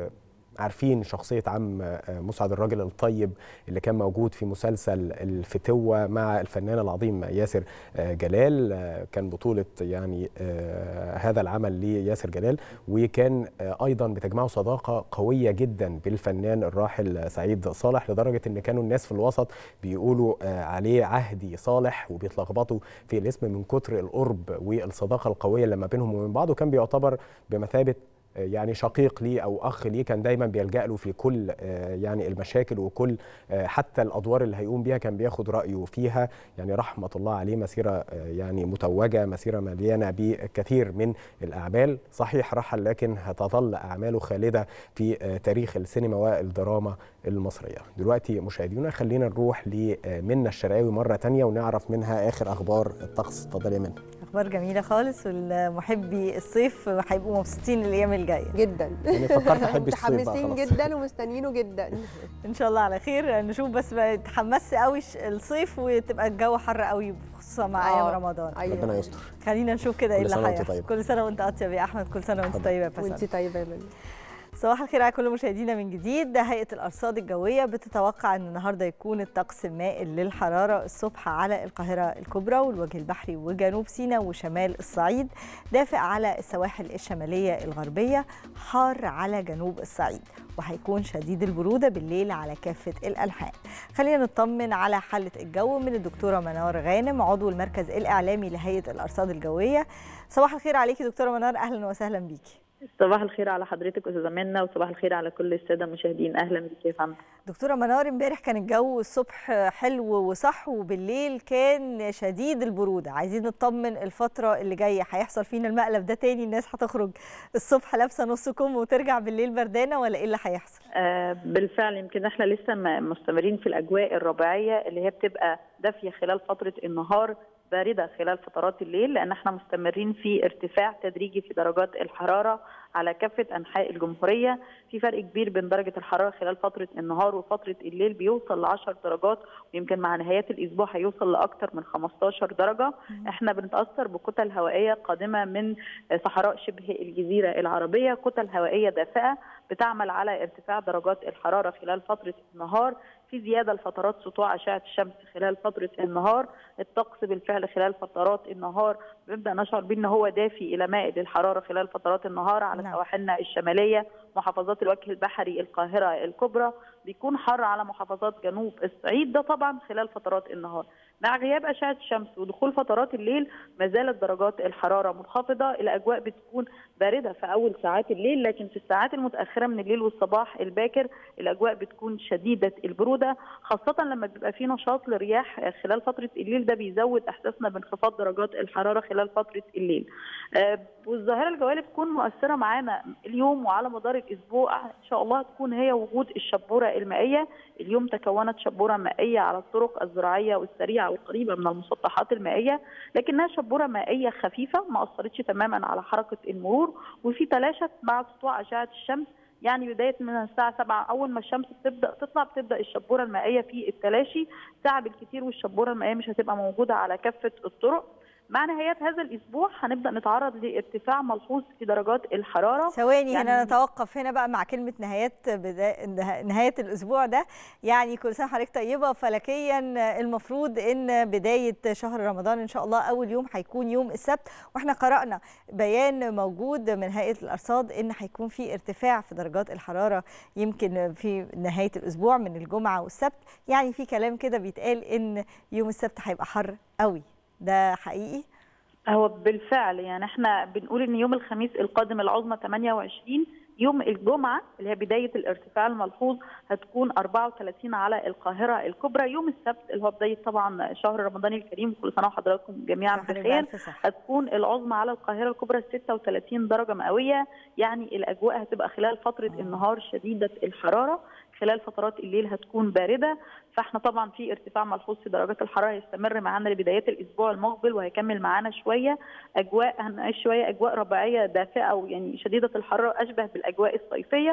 عارفين شخصيه عم آه، مسعد الراجل الطيب اللي كان موجود في مسلسل الفتوه مع الفنان العظيم ياسر آه، جلال آه، كان بطوله يعني آه، هذا العمل لياسر جلال وكان آه، ايضا بتجمعه صداقه قويه جدا بالفنان الراحل سعيد صالح لدرجه ان كانوا الناس في الوسط بيقولوا آه، عليه عهدي صالح وبيتلخبطوا في الاسم من كتر القرب والصداقه القويه اللي ما بينهم وبين بعض وكان بيعتبر بمثابه آه، يعني شقيق ليه او اخ ليه كان دايما بيلجا له في كل آه، يعني المشاكل وكل آه، حتى الادوار اللي هيقوم بيها كان بياخد رايه فيها يعني رحمه الله عليه مسيره آه، يعني متوجه مسيره مليانه بكثير من الاعمال صحيح رحل لكن هتظل اعماله خالده في آه، تاريخ السينما والدراما المصريه دلوقتي مشاهدينا خلينا نروح لمنى الشرقاوي مره تانية ونعرف منها اخر اخبار الطقس اتفضلي يا منى اخبار جميله خالص والمحبي الصيف هيبقوا مبسوطين الايام الجايه جدا يعني فكرت احب الصيف بقى متحمسين خلاص. جدا ومستنيينه جدا ان شاء الله على خير نشوف بس بقى تحمس قوي ش- الصيف وتبقى الجو حر قوي خصوصا مع ايام آه، رمضان أيوة. ربنا يستر خلينا نشوف كده ايه كل اللي سنة وأنت هيحصل طيبة. كل سنه وانت اطيب يا احمد كل سنه وانت اتفضل. طيبه يا بسنت وانت طيبه يا منى صباح الخير على كل مشاهدينا من جديد هيئة الأرصاد الجوية بتتوقع أن النهاردة يكون الطقس مائل للحرارة الصبح على القاهرة الكبرى والوجه البحري وجنوب سيناء وشمال الصعيد دافئ على السواحل الشمالية الغربية حار على جنوب الصعيد وهيكون شديد البرودة بالليل على كافة الأنحاء خلينا نطمن على حالة الجو من الدكتورة منار غانم عضو المركز الإعلامي لهيئة الأرصاد الجوية صباح الخير عليكي دكتورة منار أهلا وسهلا بيكي صباح الخير على حضرتك استاذه منى وصباح الخير على كل الساده المشاهدين اهلا بك يا فندم دكتورة منار امبارح كان الجو الصبح حلو وصح وبالليل كان شديد البرودة عايزين نطمن الفترة اللي جاية هيحصل فينا المقلب ده تاني الناس هتخرج الصبح لابسة نص كم وترجع بالليل بردانة ولا ايه اللي هيحصل؟ آه بالفعل يمكن احنا لسه م- مستمرين في الاجواء الربيعيه اللي هي بتبقى دافيه خلال فتره النهار بارده خلال فترات الليل لان احنا مستمرين في ارتفاع تدريجي في درجات الحراره على كافه انحاء الجمهوريه في فرق كبير بين درجه الحراره خلال فتره النهار وفتره الليل بيوصل ل 10 درجات ويمكن مع نهايات الاسبوع هيوصل لاكثر من 15 درجه احنا بنتاثر بكتل هوائيه قادمه من صحراء شبه الجزيره العربيه كتل هوائيه دافئه بتعمل على ارتفاع درجات الحراره خلال فتره النهار في زياده لفترات سطوع اشعه الشمس خلال فتره النهار الطقس بالفعل خلال فترات النهار بنبدا نشعر بان هو دافي الى مائل الحراره خلال فترات النهار على نعم. سواحلنا الشماليه محافظات الوجه البحري القاهره الكبرى بيكون حر على محافظات جنوب الصعيد ده طبعا خلال فترات النهار مع غياب اشعه الشمس ودخول فترات الليل ما زالت درجات الحراره منخفضه الاجواء بتكون بارده في اول ساعات الليل لكن في الساعات المتاخره من الليل والصباح الباكر الاجواء بتكون شديده البروده خاصه لما بيبقى في نشاط للرياح خلال فتره الليل ده بيزود احساسنا بانخفاض درجات الحراره خلال فتره الليل آه، والظاهره الجويه اللي بتكون مؤثره معانا اليوم وعلى مدار الاسبوع ان شاء الله تكون هي وجود الشبوره المائيه اليوم تكونت شبوره مائيه على الطرق الزراعيه والسريعه والقريبه من المسطحات المائيه لكنها شبوره مائيه خفيفه ما اثرتش تماما على حركه المرور وفي تلاشت مع سطوع اشعه الشمس يعني بدايه من الساعه 7 اول ما الشمس بتبدا تطلع بتبدا الشبوره المائيه في التلاشي ساعه بالكثير والشبوره المائيه مش هتبقى موجوده على كافه الطرق مع نهايات هذا الاسبوع هنبدا نتعرض لارتفاع ملحوظ في درجات الحراره ثواني هنا يعني- نتوقف هنا بقى مع كلمة نهايات بدا... نه- نهاية الأسبوع ده يعني كل سنة حضرتك طيبة فلكيا المفروض إن بداية شهر رمضان إن شاء الله أول يوم هيكون يوم السبت وإحنا قرأنا بيان موجود من هيئة الأرصاد إن هيكون في ارتفاع في درجات الحرارة يمكن في نهاية الأسبوع من الجمعة والسبت يعني في كلام كده بيتقال إن يوم السبت هيبقى حر قوي ده حقيقي؟ هو بالفعل يعني احنا بنقول ان يوم الخميس القادم العظمى 28 يوم الجمعة اللي هي بداية الارتفاع الملحوظ هتكون 34 على القاهرة الكبرى يوم السبت اللي هو بداية طبعا شهر رمضان الكريم كل سنة وحضراتكم جميعا صحة بخير الألف صحة. هتكون العظمى على القاهرة الكبرى 36 درجة مئوية يعني الأجواء هتبقى خلال فترة النهار شديدة الحرارة خلال فترات الليل هتكون باردة فاحنا طبعا في ارتفاع ملحوظ في درجات الحرارة هيستمر معانا لبدايات الأسبوع المقبل وهيكمل معانا شوية أجواء هنعيش شوية أجواء ربيعية دافئة ويعني شديدة الحرارة أشبه بالأجواء الصيفية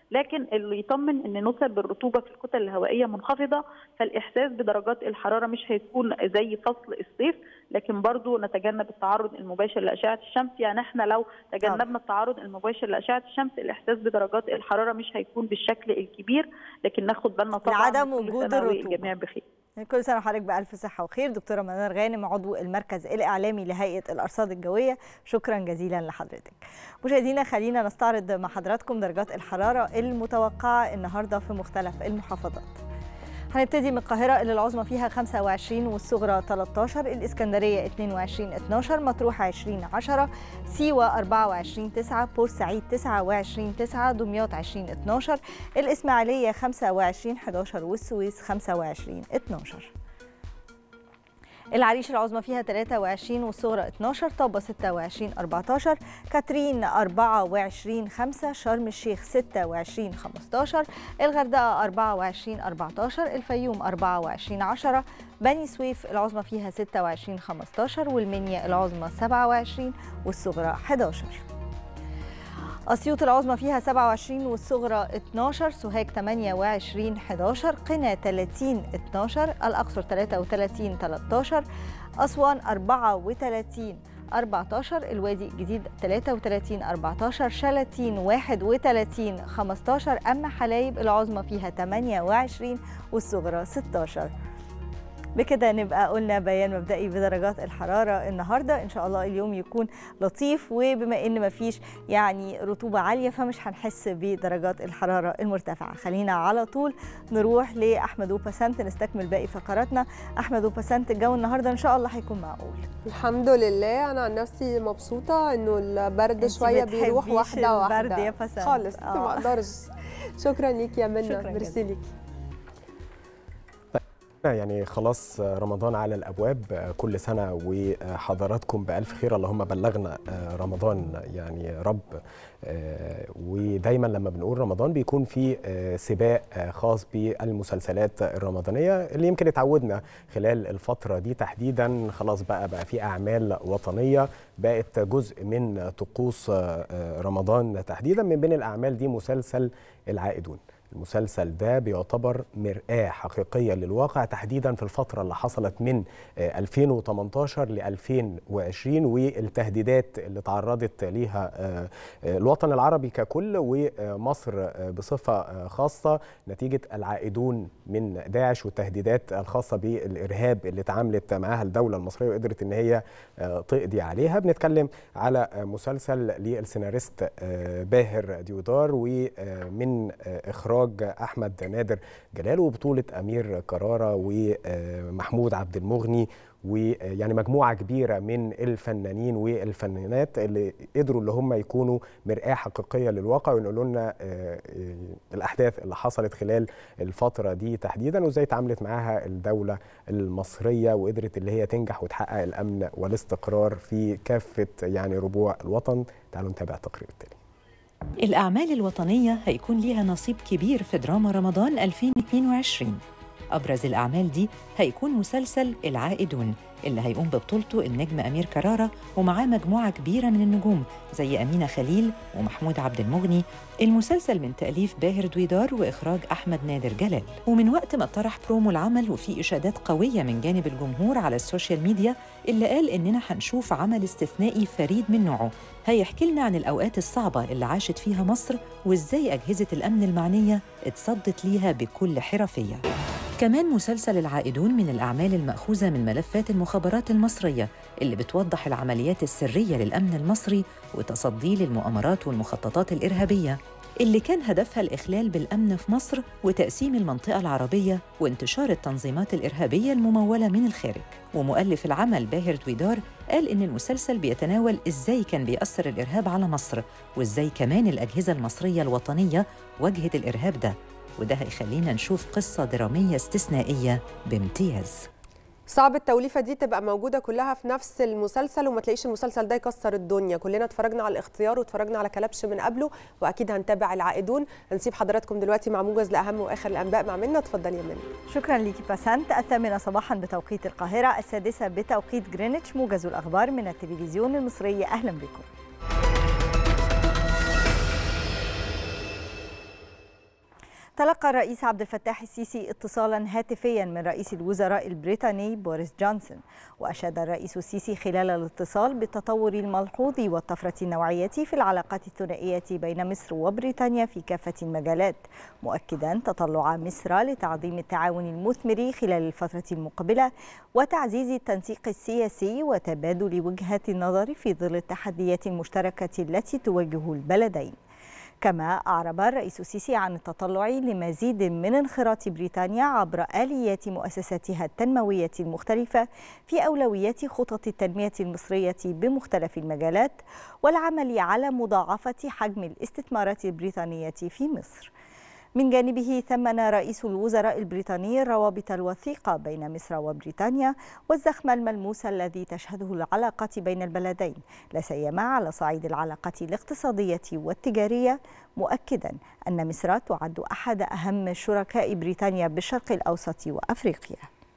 لكن اللي يطمن ان نسب الرطوبه في الكتل الهوائيه منخفضه فالاحساس بدرجات الحراره مش هيكون زي فصل الصيف لكن برضو نتجنب التعرض المباشر لاشعه الشمس يعني احنا لو تجنبنا التعرض المباشر لاشعه الشمس الاحساس بدرجات الحراره مش هيكون بالشكل الكبير لكن ناخد بالنا طبعا لعدم من كل وجود سنة الرطوبة. والجميع بخير كل سنه وحضرتك بالف صحه وخير دكتوره منار غانم عضو المركز الاعلامي لهيئه الارصاد الجويه شكرا جزيلا لحضرتك مشاهدينا خلينا نستعرض مع حضراتكم درجات الحراره المتوقعه النهارده في مختلف المحافظات هنبتدي من القاهرة اللي العظمى فيها 25 والصغرى 13 الإسكندرية 22 12 مطروح 20 10 سيوة 24 9 بورسعيد 29 9 دمياط 20 12 الإسماعيلية 25 11 والسويس 25 12 العريش العظمى فيها 23 والصغرى 12 طابة 26 14 كاترين 24 5 شرم الشيخ 26 15 الغردقة 24 14 الفيوم 24 10 بني سويف العظمى فيها 26 15 والمنيا العظمى 27 والصغرى 11 أسيوط العظمى فيها 27 والصغرى 12 سوهاج 28 11 قنا 30 12 الأقصر 33 13 أسوان 34 14 الوادي الجديد 33 14 شلاتين 31 15 أما حلايب العظمى فيها 28 والصغرى 16 بكده نبقى قلنا بيان مبدئي بدرجات الحرارة النهاردة إن شاء الله اليوم يكون لطيف وبما إن مفيش يعني رطوبة عالية فمش هنحس بدرجات الحرارة المرتفعة خلينا على طول نروح لأحمد وبسنت نستكمل باقي فقراتنا أحمد وبسنت الجو النهاردة إن شاء الله هيكون معقول الحمد لله انا عن نفسي مبسوطه انه البرد شويه بيروح بتحبيش واحده البرد واحده يا بسنت. خالص آه. ما اقدرش شكرا ليك يا منى شكراً ميرسي ليكي يعني خلاص رمضان على الابواب كل سنه وحضراتكم بالف خير اللهم بلغنا رمضان يعني رب ودايما لما بنقول رمضان بيكون في سباق خاص بالمسلسلات الرمضانيه اللي يمكن اتعودنا خلال الفتره دي تحديدا خلاص بقى بقى في اعمال وطنيه بقت جزء من طقوس رمضان تحديدا من بين الاعمال دي مسلسل العائدون المسلسل ده بيعتبر مرآة حقيقية للواقع تحديدا في الفترة اللي حصلت من 2018 ل 2020 والتهديدات اللي تعرضت ليها الوطن العربي ككل ومصر بصفة خاصة نتيجة العائدون من داعش والتهديدات الخاصة بالإرهاب اللي تعاملت معاها الدولة المصرية وقدرت إن هي تقضي عليها بنتكلم على مسلسل للسيناريست باهر ديودار ومن إخراج إخراج أحمد نادر جلال وبطولة أمير كرارة ومحمود عبد المغني ويعني مجموعة كبيرة من الفنانين والفنانات اللي قدروا اللي هم يكونوا مرآة حقيقية للواقع وينقلوا لنا الأحداث اللي حصلت خلال الفترة دي تحديدا وإزاي تعاملت معاها الدولة المصرية وقدرت اللي هي تنجح وتحقق الأمن والاستقرار في كافة يعني ربوع الوطن تعالوا نتابع التقرير التالي الأعمال الوطنية هيكون ليها نصيب كبير في دراما رمضان 2022 أبرز الأعمال دي هيكون مسلسل العائدون اللي هيقوم ببطولته النجم أمير كرارة ومعاه مجموعة كبيرة من النجوم زي أمينة خليل ومحمود عبد المغني المسلسل من تأليف باهر دويدار وإخراج أحمد نادر جلال ومن وقت ما طرح برومو العمل وفي إشادات قوية من جانب الجمهور على السوشيال ميديا اللي قال إننا هنشوف عمل استثنائي فريد من نوعه هيحكي لنا عن الأوقات الصعبة اللي عاشت فيها مصر وإزاي أجهزة الأمن المعنية اتصدت ليها بكل حرفية كمان مسلسل العائدون من الأعمال المأخوذة من ملفات المخابرات المصرية اللي بتوضح العمليات السرية للأمن المصري وتصديه للمؤامرات والمخططات الإرهابية اللي كان هدفها الإخلال بالأمن في مصر وتقسيم المنطقة العربية وانتشار التنظيمات الإرهابية الممولة من الخارج ومؤلف العمل باهر دويدار قال إن المسلسل بيتناول إزاي كان بيأثر الإرهاب على مصر وإزاي كمان الأجهزة المصرية الوطنية واجهت الإرهاب ده وده هيخلينا نشوف قصة درامية استثنائية بامتياز صعب التوليفه دي تبقى موجوده كلها في نفس المسلسل وما تلاقيش المسلسل ده يكسر الدنيا كلنا اتفرجنا على الاختيار واتفرجنا على كلبش من قبله واكيد هنتابع العائدون هنسيب حضراتكم دلوقتي مع موجز لاهم واخر الانباء مع منا اتفضلي يا منى شكرا ليكي باسنت الثامنة صباحا بتوقيت القاهرة السادسة بتوقيت جرينتش موجز الأخبار من التلفزيون المصري أهلا بكم تلقى الرئيس عبد الفتاح السيسي اتصالا هاتفيا من رئيس الوزراء البريطاني بوريس جونسون وأشاد الرئيس السيسي خلال الاتصال بالتطور الملحوظ والطفرة النوعية في العلاقات الثنائية بين مصر وبريطانيا في كافة المجالات مؤكدا تطلع مصر لتعظيم التعاون المثمر خلال الفترة المقبلة وتعزيز التنسيق السياسي وتبادل وجهات النظر في ظل التحديات المشتركة التي تواجه البلدين كما أعرب الرئيس السيسي عن التطلع لمزيد من انخراط بريطانيا عبر آليات مؤسساتها التنموية المختلفة في أولويات خطط التنمية المصرية بمختلف المجالات والعمل على مضاعفة حجم الاستثمارات البريطانية في مصر. من جانبه ثمن رئيس الوزراء البريطاني الروابط الوثيقة بين مصر وبريطانيا والزخم الملموس الذي تشهده العلاقات بين البلدين لا سيما على صعيد العلاقات الاقتصادية والتجارية مؤكدا أن مصر تعد أحد أهم شركاء بريطانيا بالشرق الأوسط وأفريقيا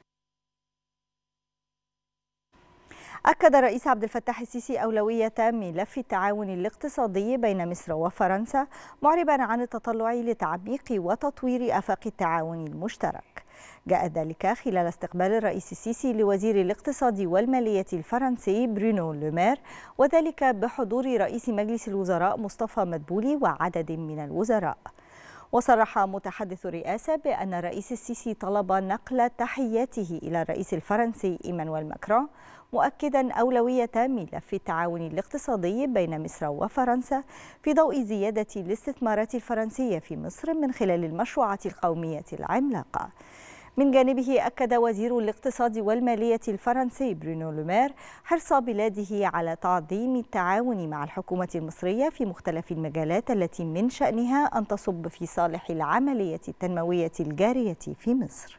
أكد الرئيس عبد الفتاح السيسي أولوية ملف التعاون الاقتصادي بين مصر وفرنسا معربا عن التطلع لتعميق وتطوير آفاق التعاون المشترك جاء ذلك خلال استقبال الرئيس السيسي لوزير الاقتصاد والمالية الفرنسي برونو لومير وذلك بحضور رئيس مجلس الوزراء مصطفى مدبولي وعدد من الوزراء وصرح متحدث الرئاسة بأن الرئيس السيسي طلب نقل تحياته إلى الرئيس الفرنسي إيمانويل ماكرون مؤكدا أولوية ملف التعاون الاقتصادي بين مصر وفرنسا في ضوء زيادة الاستثمارات الفرنسية في مصر من خلال المشروعات القومية العملاقة من جانبه أكد وزير الاقتصاد والمالية الفرنسي برونو لومير حرص بلاده على تعظيم التعاون مع الحكومة المصرية في مختلف المجالات التي من شأنها أن تصب في صالح العملية التنموية الجارية في مصر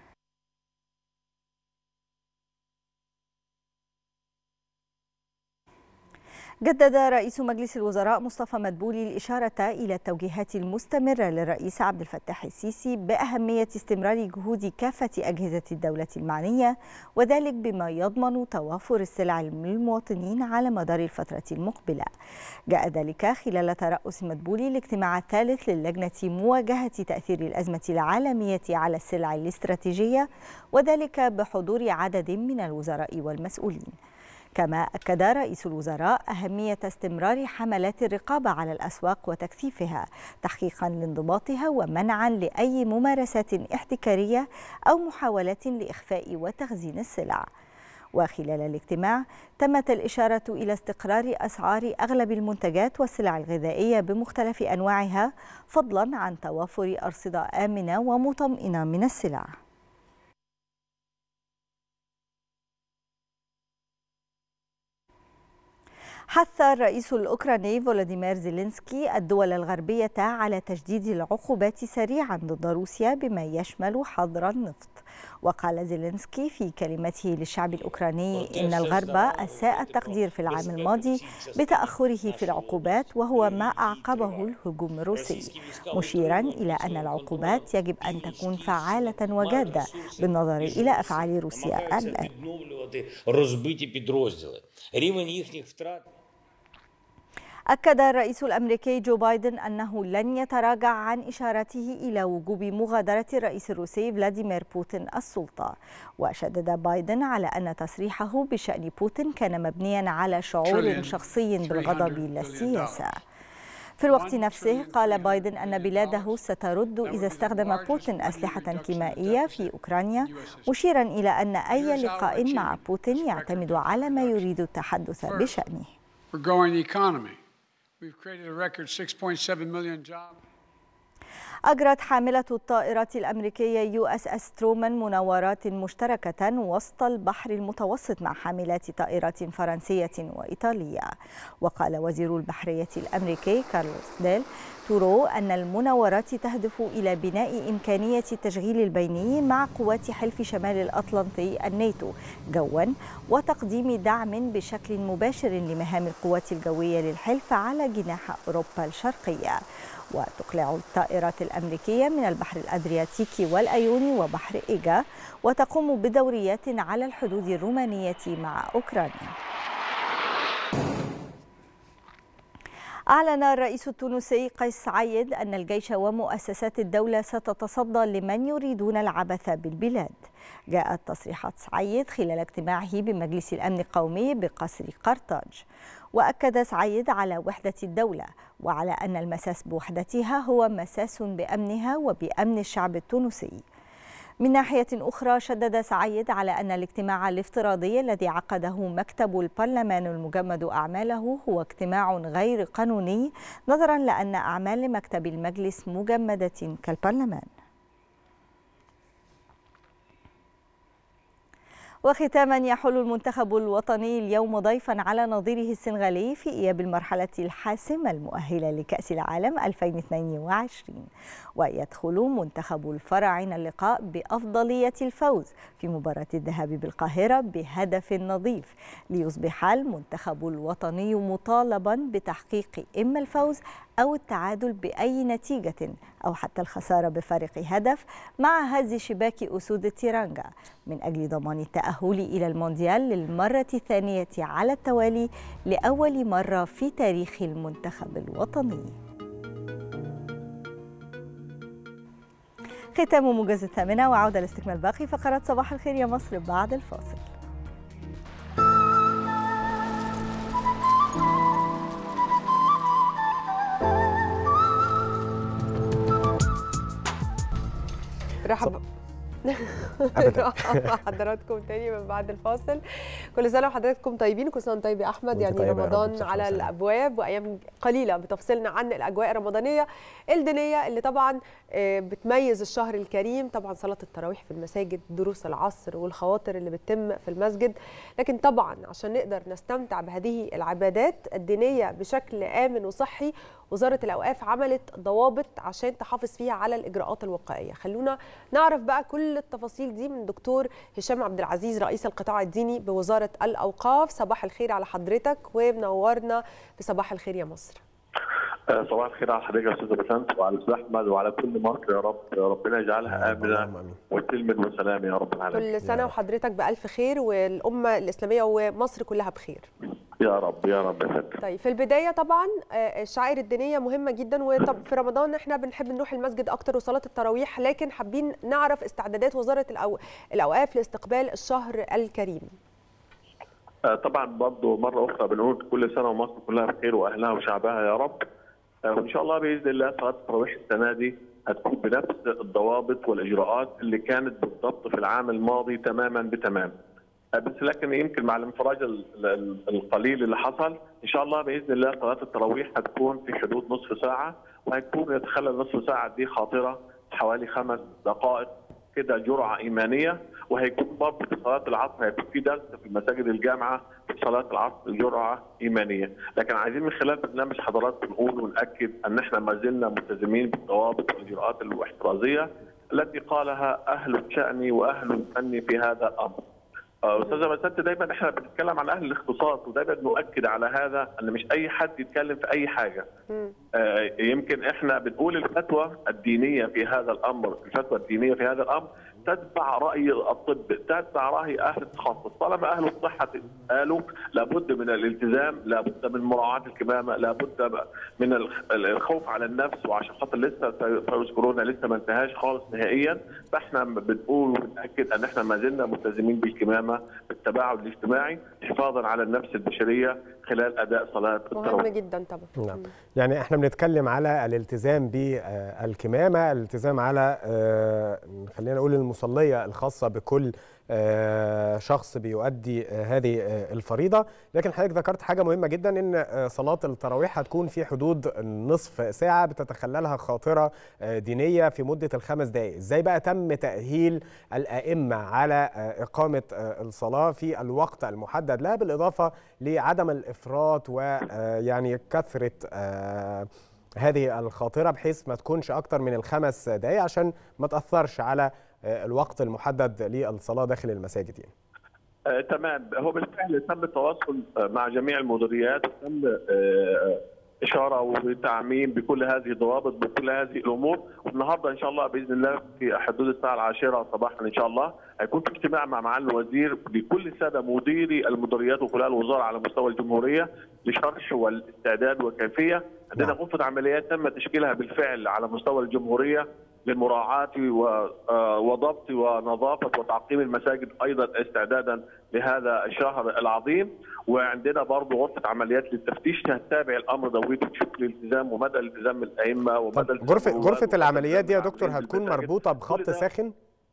جدد رئيس مجلس الوزراء مصطفى مدبولي الإشارة إلى التوجيهات المستمرة للرئيس عبد الفتاح السيسي بأهمية استمرار جهود كافة أجهزة الدولة المعنية وذلك بما يضمن توافر السلع للمواطنين على مدار الفترة المقبلة جاء ذلك خلال ترأس مدبولي الاجتماع الثالث للجنة مواجهة تأثير الأزمة العالمية على السلع الاستراتيجية وذلك بحضور عدد من الوزراء والمسؤولين كما أكد رئيس الوزراء أهمية استمرار حملات الرقابة على الأسواق وتكثيفها تحقيقا لانضباطها ومنعا لأي ممارسات احتكارية أو محاولات لإخفاء وتخزين السلع وخلال الاجتماع تمت الإشارة إلى استقرار أسعار أغلب المنتجات والسلع الغذائية بمختلف أنواعها فضلا عن توافر أرصدة آمنة ومطمئنة من السلع حث الرئيس الأوكراني فولوديمير زيلينسكي الدول الغربية على تجديد العقوبات سريعا ضد روسيا بما يشمل حظر النفط وقال زيلينسكي في كلمته للشعب الأوكراني إن الغرب أساء التقدير في العام الماضي بتأخره في العقوبات وهو ما أعقبه الهجوم الروسي مشيرا إلى أن العقوبات يجب أن تكون فعالة وجادة بالنظر إلى أفعال روسيا الآن розбиті підрозділи. Рівень їхніх втрат أكد الرئيس الأمريكي جو بايدن أنه لن يتراجع عن إشارته إلى وجوب مغادرة الرئيس الروسي فلاديمير بوتين السلطة وشدد بايدن على أن تصريحه بشأن بوتين كان مبنيا على شعور شخصي بالغضب لا السياسة في الوقت نفسه قال بايدن أن بلاده سترد إذا استخدم بوتين أسلحة كيميائية في أوكرانيا مشيرا إلى أن أي لقاء مع بوتين يعتمد على ما يريد التحدث بشأنه We're growing the economy. We've created a record 6.7 million jobs. أجرت حاملة الطائرات الأمريكية يو اس اس ترومان مناورات مشتركة وسط البحر المتوسط مع حاملات طائرات فرنسية وإيطالية وقال وزير البحرية الأمريكي كارلوس ديل تورو أن المناورات تهدف إلى بناء إمكانية التشغيل البيني مع قوات حلف شمال الأطلنطي الناتو جوا وتقديم دعم بشكل مباشر لمهام القوات الجوية للحلف على جناح أوروبا الشرقية وتقلع الطائرات الأمريكية من البحر الأدرياتيكي والأيوني وبحر إيجا وتقوم بدوريات على الحدود الرومانية مع أوكرانيا أعلن الرئيس التونسي قيس سعيد أن الجيش ومؤسسات الدولة ستتصدى لمن يريدون العبث بالبلاد جاءت تصريحات سعيد خلال اجتماعه بمجلس الأمن القومي بقصر قرطاج وأكد سعيد على وحدة الدولة وعلى أن المساس بوحدتها هو مساس بأمنها وبأمن الشعب التونسي من ناحية أخرى شدد سعيد على أن الاجتماع الافتراضي الذي عقده مكتب البرلمان المجمد أعماله هو اجتماع غير قانوني نظرا لأن أعمال مكتب المجلس مجمدة كالبرلمان وختاما يحل المنتخب الوطني اليوم ضيفا على نظيره السنغالي في إياب المرحلة الحاسمة المؤهلة لكأس العالم 2022 ويدخل منتخب الفراعنة اللقاء بأفضلية الفوز في مباراة الذهاب بالقاهرة بهدف نظيف ليصبح المنتخب الوطني مطالبا بتحقيق إما الفوز أو التعادل بأي نتيجة أو حتى الخسارة بفارق هدف مع هز شباك أسود التيرانجا من أجل ضمان التأهل إلى المونديال للمرة الثانية على التوالي لأول مرة في تاريخ المنتخب الوطني ختام موجز الثامنة وعودة لاستكمال باقي فقرات صباح الخير يا مصر بعد الفاصل رحب أبداً. مع حضراتكم تاني من بعد الفاصل كل سنه وحضراتكم طيبين كل سنه وأنت طيب يا احمد وأنت يعني طيبة يا رب، رمضان بصحة على وسلامة. الابواب وايام قليله بتفصلنا عن الاجواء الرمضانيه الدينيه اللي طبعا آه، بتميز الشهر الكريم طبعا صلاه التراويح في المساجد دروس العصر والخواطر اللي بتتم في المسجد لكن طبعا عشان نقدر نستمتع بهذه العبادات الدينيه بشكل امن وصحي وزاره الاوقاف عملت ضوابط عشان تحافظ فيها على الاجراءات الوقائيه خلونا نعرف بقى كل التفاصيل دي من دكتور هشام عبد العزيز رئيس القطاع الديني بوزاره الاوقاف صباح الخير على حضرتك ومنورنا في صباح الخير يا مصر آه، صباح الخير على حضرتك يا استاذ بسنت وعلى استاذ احمد وعلى كل مصر يا رب يا ربنا يجعلها امنه وسلم وسلام يا رب العالمين كل سنه وحضرتك بالف خير والامه الاسلاميه ومصر كلها بخير يا رب يا رب يا فندم طيب في البدايه طبعا آه، الشعائر الدينيه مهمه جدا وطب في رمضان احنا بنحب نروح المسجد اكتر وصلاه التراويح لكن حابين نعرف استعدادات وزاره الأو... الاوقاف لاستقبال الشهر الكريم آه، طبعا برضه مره اخرى بنقول كل سنه ومصر كلها بخير واهلها وشعبها يا رب آه، وان شاء الله باذن الله صلاه التراويح السنه دي هتكون بنفس الضوابط والاجراءات اللي كانت بالضبط في العام الماضي تماما بتمام آه، بس لكن يمكن مع الانفراج ال- ال- القليل اللي حصل ان شاء الله باذن الله صلاه التراويح هتكون في حدود نصف ساعه وهيكون يتخلى النصف ساعه دي خاطره حوالي خمس دقائق كده جرعه ايمانيه وهيكون برضه في صلاه العصر هيكون في درس في مساجد الجامعه في صلاه العصر جرعه ايمانيه، لكن عايزين من خلال برنامج حضراتكم نقول وناكد ان احنا ما زلنا ملتزمين بالضوابط والاجراءات الاحترازيه التي قالها اهل الشان واهل الفن في هذا الامر. آه، استاذه مسنت دايما احنا بنتكلم عن اهل الاختصاص ودايما نؤكد على هذا ان مش اي حد يتكلم في اي حاجه. آه، يمكن احنا بنقول الفتوى الدينيه في هذا الامر، الفتوى الدينيه في هذا الامر تتبع راي الطب، تتبع راي اهل التخصص، طالما اهل الصحه قالوا لابد من الالتزام، لابد من مراعاه الكمامه، لابد من الخ- الخوف على النفس وعشان خاطر لسه فيروس كورونا لسه ما انتهاش خالص نهائيا، فاحنا بنقول وبناكد ان احنا ما زلنا ملتزمين بالكمامه بالتباعد الاجتماعي حفاظا على النفس البشريه خلال اداء صلاه مهم التراويح. جدا طبعا نعم يعني احنا بنتكلم على الالتزام بالكمامه الالتزام على آه، خلينا نقول المصليه الخاصه بكل آه، شخص بيؤدي آه، هذه آه، الفريضه لكن حضرتك ذكرت حاجه مهمه جدا ان آه، صلاه التراويح هتكون في حدود نصف ساعه بتتخللها خاطره آه، دينيه في مده الخمس دقائق ازاي بقى تم تاهيل الائمه على آه، اقامه آه، الصلاه في الوقت المحدد لها بالاضافه لعدم الافراط ويعني كثره آه، هذه الخاطره بحيث ما تكونش اكتر من الخمس دقائق عشان ما تاثرش على آه، الوقت المحدد للصلاه داخل المساجد يعني. آه، تمام هو بالفعل تم التواصل آه، مع جميع المديريات وتم آه، اشاره وتعميم بكل هذه الضوابط بكل هذه الامور والنهارده ان شاء الله باذن الله في حدود الساعه العاشره صباحا ان شاء الله هيكون في اجتماع مع معالي الوزير بكل الساده مديري المديريات وكلاء الوزاره على مستوى الجمهوريه لشرح والاستعداد وكيفيه عندنا غرفه عمليات تم تشكيلها بالفعل على مستوى الجمهوريه لمراعاة و- آه، وضبط ونظافة وتعقيم المساجد أيضا استعدادا لهذا الشهر العظيم وعندنا برضه غرفة عمليات للتفتيش تتابع الأمر دوت وتشوف الالتزام ومدى الالتزام الأئمة ومدى التزام غرفة الرواد غرفة ومدى العمليات دي يا الالتزام دكتور مع هتكون المساجد. مربوطة كل بخط ده- ساخن؟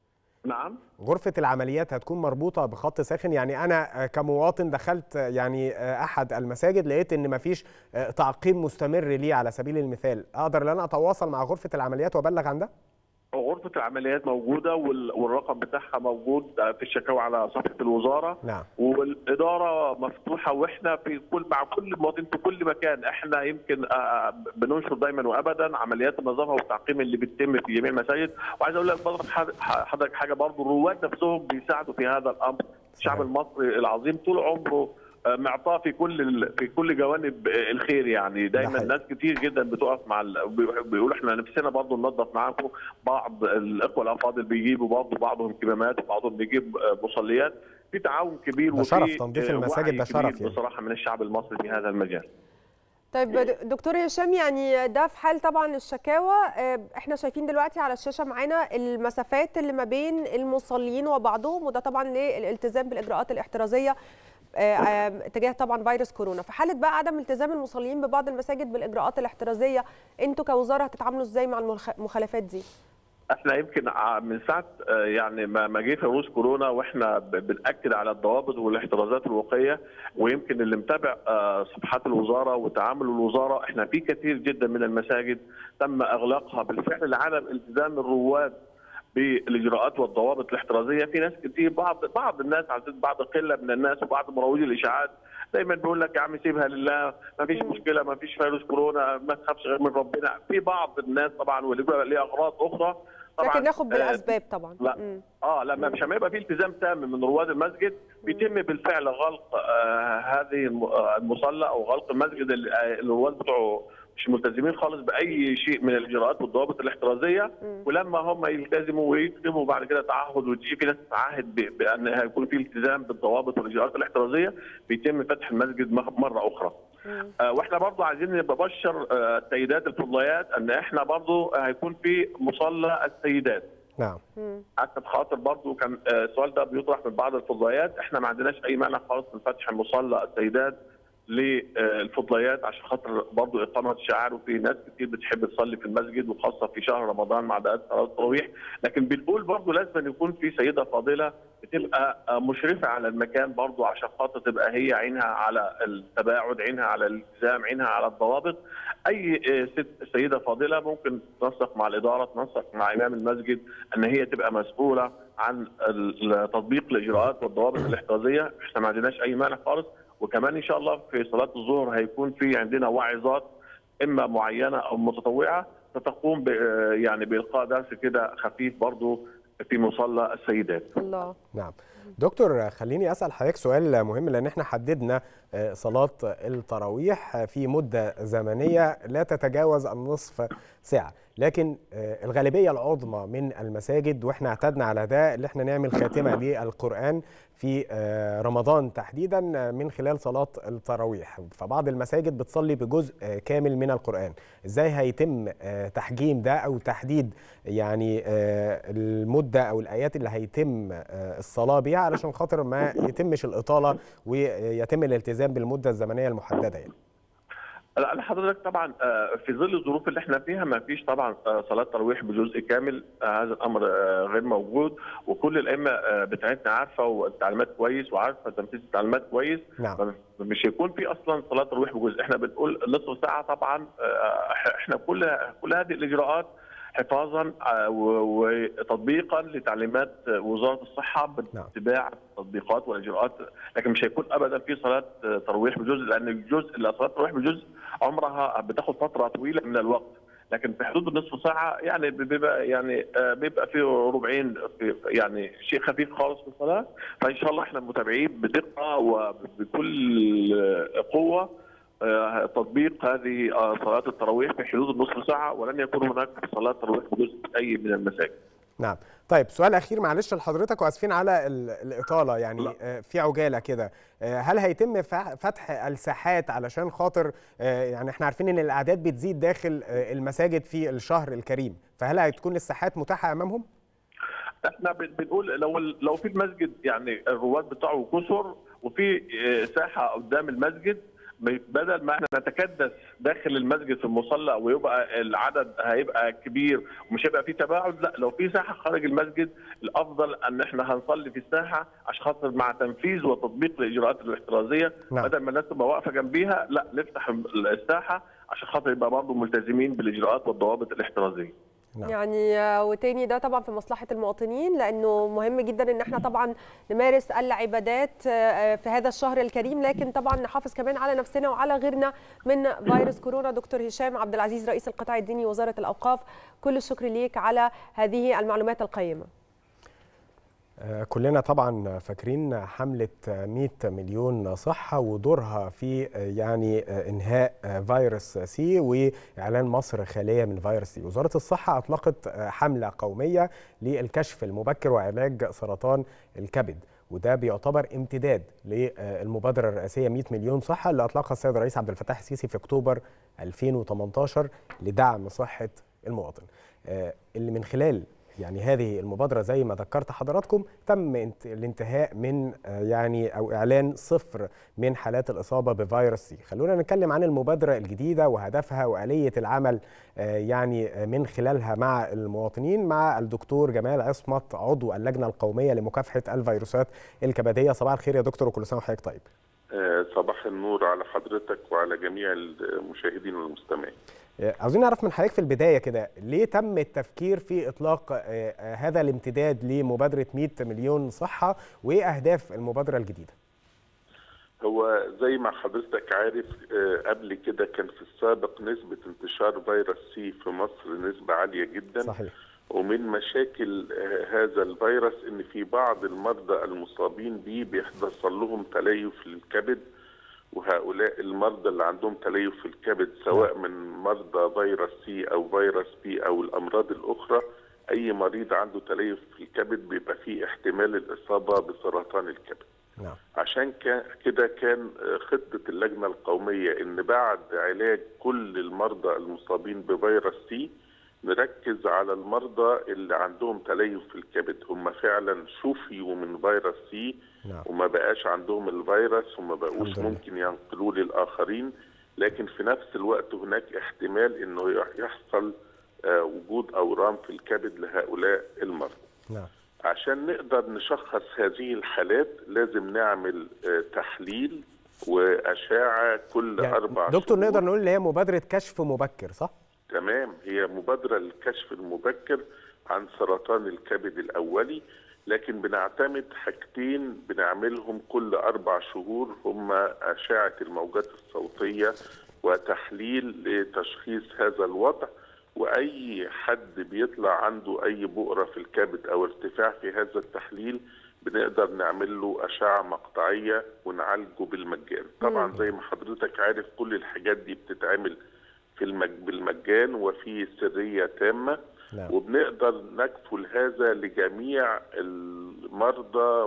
نعم غرفة العمليات هتكون مربوطة بخط ساخن يعني أنا آه، كمواطن دخلت آه، يعني آه، أحد المساجد لقيت إن مفيش آه، تعقيم مستمر ليه على سبيل المثال أقدر إن أنا أتواصل مع غرفة العمليات وأبلغ عن ده؟ غرفة العمليات موجودة وال- والرقم بتاعها موجود في الشكاوى على صفحة الوزارة نعم والإدارة مفتوحة وإحنا في كل مع كل مواطن في كل مكان إحنا يمكن آه، بننشر دايما وأبدا عمليات النظافة والتعقيم اللي بتتم في جميع المساجد وعايز أقول لك برضه حد- حضرتك حاجة برضه الرواد نفسهم بيساعدوا في هذا الأمر الشعب المصري العظيم طول عمره آه، معطاء في كل ال- في كل جوانب آه، الخير يعني دايما ناس كتير جدا بتقف مع ال- بي- بيقولوا احنا نفسنا برضه ننظف معاكم بعض الاخوه الافاضل بيجيبوا برضه بعضهم كمامات وبعضهم بيجيب آه، مصليات في تعاون كبير ده وفي شرف، تنظيف آه، المساجد وعي ده كبير شرف يعني. بصراحه من الشعب المصري في هذا المجال طيب د- دكتور هشام يعني ده في حال طبعا الشكاوى آه، احنا شايفين دلوقتي على الشاشه معانا المسافات اللي ما بين المصلين وبعضهم وده طبعا للالتزام بالاجراءات الاحترازيه آه، آه، تجاه طبعا فيروس كورونا في حاله بقى عدم التزام المصلين ببعض المساجد بالاجراءات الاحترازيه انتوا كوزاره هتتعاملوا ازاي مع المخ- المخالفات دي احنا يمكن ع- من ساعه آه، يعني ما ما جه فيروس كورونا واحنا ب- بناكد على الضوابط والاحترازات الوقائيه ويمكن اللي متابع آه، صفحات الوزاره وتعامل الوزاره احنا في كثير جدا من المساجد تم اغلاقها بالفعل لعدم التزام الرواد بالاجراءات والضوابط الاحترازيه في ناس كتير بعض بعض الناس عزيز بعض قله من الناس وبعض مروجي الاشاعات دايما بيقول لك يا عم سيبها لله ما فيش مشكله ما فيش فيروس كورونا ما تخافش غير من ربنا في بعض الناس طبعا واللي بيبقى ليه اغراض اخرى طبعا لكن ناخد آه، بالاسباب طبعا لا مم. اه لا ما- مش هيبقى في التزام تام من رواد المسجد بيتم بالفعل غلق آه هذه الم- آه، المصلى او غلق المسجد اللي آه، الرواد بتوعه مش ملتزمين خالص باي شيء من الاجراءات والضوابط الاحترازيه ولما هم يلتزموا ويكتبوا بعد كده تعهد وتيجي في ناس تتعهد ب- بان هيكون في التزام بالضوابط والاجراءات الاحترازيه بيتم فتح المسجد مخ- مره اخرى. آه، واحنا برضو عايزين نبشر آه، السيدات الفضليات ان احنا برضو هيكون في مصلى السيدات. نعم عشان خاطر برضو كان آه، السؤال ده بيطرح من بعض الفضليات احنا ما عندناش اي مانع خالص من فتح مصلى السيدات للفضليات عشان خاطر برضو اقامه شعار وفي ناس كتير بتحب تصلي في المسجد وخاصه في شهر رمضان مع دقات صلاه التراويح لكن بنقول برضو لازم أن يكون في سيده فاضله بتبقى آه، مشرفه على المكان برضو عشان خاطر تبقى هي عينها على التباعد عينها على الالتزام عينها على الضوابط اي آه، ست سيده فاضله ممكن تنسق مع الاداره تنسق مع امام المسجد ان هي تبقى مسؤوله عن ال- تطبيق الاجراءات والضوابط الاحترازيه احنا ما عندناش اي مانع خالص وكمان ان شاء الله في صلاه الظهر هيكون في عندنا واعظات اما معينه او متطوعه ستقوم ب- آه، يعني بالقاء درس كده خفيف برضو في مصلى السيدات الله نعم دكتور خليني اسال حضرتك سؤال مهم لان احنا حددنا آه، صلاه التراويح في مده زمنيه لا تتجاوز النصف ساعه لكن آه، الغالبيه العظمى من المساجد واحنا اعتدنا على ده اللي احنا نعمل خاتمه للقران في آه، رمضان تحديدا آه، من خلال صلاه التراويح فبعض المساجد بتصلي بجزء آه، كامل من القران ازاي هيتم آه، تحجيم ده او تحديد يعني آه، المده او الايات اللي هيتم آه، الصلاه بيها علشان خاطر ما يتمش الاطاله ويتم الالتزام بالمده الزمنيه المحدده يعني لا حضرتك طبعا آه، في ظل الظروف اللي احنا فيها ما فيش طبعا آه، صلاه تراويح بجزء كامل آه، هذا الامر آه، غير موجود وكل الائمه آه، بتاعتنا عارفه والتعليمات كويس وعارفه تنفيذ التعليمات كويس نعم مش هيكون في اصلا صلاه تراويح بجزء احنا بنقول نصف ساعه طبعا آه، احنا كل كل هذه الاجراءات حفاظا آه، و- وتطبيقا لتعليمات آه، وزاره الصحه باتباع التطبيقات والاجراءات لكن مش هيكون ابدا في صلاه آه، تراويح بجزء لان الجزء اللي صلاه تراويح بجزء عمرها بتاخد فتره طويله من الوقت لكن في حدود النصف ساعه يعني بيبقى يعني آه، بيبقى في ربعين في يعني شيء خفيف خالص في الصلاه فان شاء الله احنا متابعين بدقه وبكل آه، قوه آه، تطبيق هذه آه، صلاه التراويح في حدود النصف ساعه ولن يكون هناك صلاه تراويح بجزء اي من المساجد نعم طيب سؤال اخير معلش لحضرتك واسفين على ال- الاطاله يعني آه، في عجاله كده آه، هل هيتم فح- فتح الساحات علشان خاطر آه، يعني احنا عارفين ان الاعداد بتزيد داخل آه، المساجد في الشهر الكريم فهل هتكون الساحات متاحه امامهم احنا بن- بنقول لو ال- لو في المسجد يعني الرواد بتاعه كثر وفي آه، ساحه قدام المسجد ب- بدل ما احنا نتكدس داخل المسجد في المصلى ويبقى العدد هيبقى كبير ومش هيبقى في تباعد لا لو في ساحه خارج المسجد الافضل ان احنا هنصلي في الساحه عشان خاطر مع تنفيذ وتطبيق الاجراءات الاحترازيه نعم. بدل ما الناس تبقى واقفه جنبيها لا نفتح الساحه عشان خاطر يبقى برضه ملتزمين بالاجراءات والضوابط الاحترازيه نعم. يعني آه، وتاني ده طبعا في مصلحه المواطنين لانه مهم جدا ان احنا طبعا نمارس العبادات آه، في هذا الشهر الكريم لكن طبعا نحافظ كمان على نفسنا وعلى غيرنا من فيروس كورونا دكتور هشام عبد العزيز رئيس القطاع الديني وزاره الاوقاف كل الشكر ليك على هذه المعلومات القيمه آه، كلنا طبعا فاكرين حملة آه، 100 مليون صحة ودورها في آه، يعني آه، إنهاء آه، فيروس سي وإعلان مصر خالية من فيروس سي وزارة الصحة أطلقت آه، حملة قومية للكشف المبكر وعلاج سرطان الكبد وده بيعتبر امتداد للمبادرة الرئاسية 100 مليون صحة اللي أطلقها السيد الرئيس عبد الفتاح السيسي في أكتوبر 2018 لدعم صحة المواطن آه، اللي من خلال يعني هذه المبادرة زي ما ذكرت حضراتكم تم انت- الانتهاء من آه، يعني أو إعلان صفر من حالات الإصابة بفيروس سي خلونا نتكلم عن المبادرة الجديدة وهدفها وآلية العمل آه، يعني آه، من خلالها مع المواطنين مع الدكتور جمال عصمت عضو اللجنة القومية لمكافحة الفيروسات الكبدية صباح الخير يا دكتور وكل سنة وحضرتك طيب آه، صباح النور على حضرتك وعلى جميع المشاهدين والمستمعين آه، عاوزين نعرف من حضرتك في البداية كده ليه تم التفكير في إطلاق آه، آه، هذا الامتداد لمبادرة 100 مليون صحة وإيه أهداف المبادرة الجديدة؟ هو زي ما حضرتك عارف آه، قبل كده كان في السابق نسبة انتشار فيروس سي في مصر نسبة عالية جدا صحيح ومن مشاكل آه، هذا الفيروس ان في بعض المرضى المصابين به بيحصل لهم تليف للكبد وهؤلاء المرضى اللي عندهم تليف في الكبد سواء من مرضى فيروس سي او فيروس بي او الامراض الاخرى اي مريض عنده تليف في الكبد بيبقى فيه احتمال الاصابه بسرطان الكبد نعم عشان كا- كده كان آه، خطة اللجنة القومية إن بعد علاج كل المرضى المصابين بفيروس سي نركز على المرضى اللي عندهم تليف في الكبد هم فعلا شفيوا من فيروس سي نعم وما بقاش عندهم الفيروس وما بقوش الحمد لله. ممكن ينقلوه للآخرين لكن في نفس الوقت هناك احتمال إنه يح- يحصل آه، وجود أورام في الكبد لهؤلاء المرضى نعم عشان نقدر نشخص هذه الحالات لازم نعمل آه، تحليل وأشعة كل يعني أربع دكتور شهور. نقدر نقول اللي هي مبادرة كشف مبكر صح؟ تمام هي مبادرة للكشف المبكر عن سرطان الكبد الأولي لكن بنعتمد حاجتين بنعملهم كل أربع شهور هما أشعة الموجات الصوتية وتحليل لتشخيص هذا الوضع وأي حد بيطلع عنده أي بؤرة في الكبد أو ارتفاع في هذا التحليل بنقدر نعمل له أشعة مقطعية ونعالجه بالمجان طبعا زي ما حضرتك عارف كل الحاجات دي بتتعمل في المج... بالمجان وفي سرية تامة نعم. وبنقدر نكفل هذا لجميع المرضى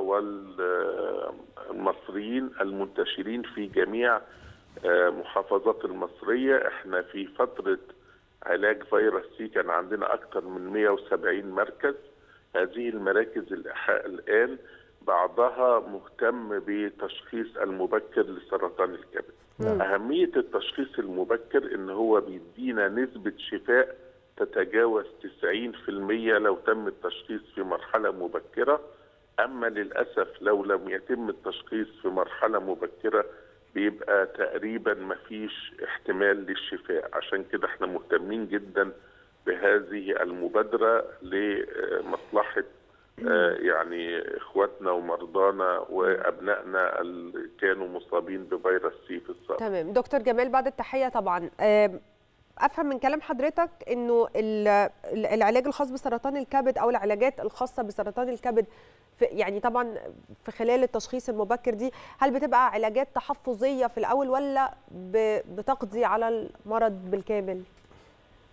والمصريين المنتشرين في جميع آه، محافظات المصرية احنا في فترة علاج فيروس سي كان عندنا أكثر من 170 مركز هذه المراكز الإيحاء الآن بعضها مهتم بتشخيص المبكر لسرطان الكبد مم. أهمية التشخيص المبكر إن هو بيدينا نسبة شفاء تتجاوز 90% لو تم التشخيص في مرحلة مبكرة أما للأسف لو لم يتم التشخيص في مرحلة مبكرة بيبقى تقريبا مفيش احتمال للشفاء عشان كده احنا مهتمين جدا بهذه المبادرة لمصلحة آه، يعني اخواتنا ومرضانا وابنائنا اللي كانوا مصابين بفيروس سي في السابق تمام دكتور جمال بعد التحيه طبعا آم، افهم من كلام حضرتك انه ال- ال- العلاج الخاص بسرطان الكبد او العلاجات الخاصه بسرطان الكبد في يعني طبعا في خلال التشخيص المبكر دي هل بتبقى علاجات تحفظيه في الاول ولا ب- بتقضي على المرض بالكامل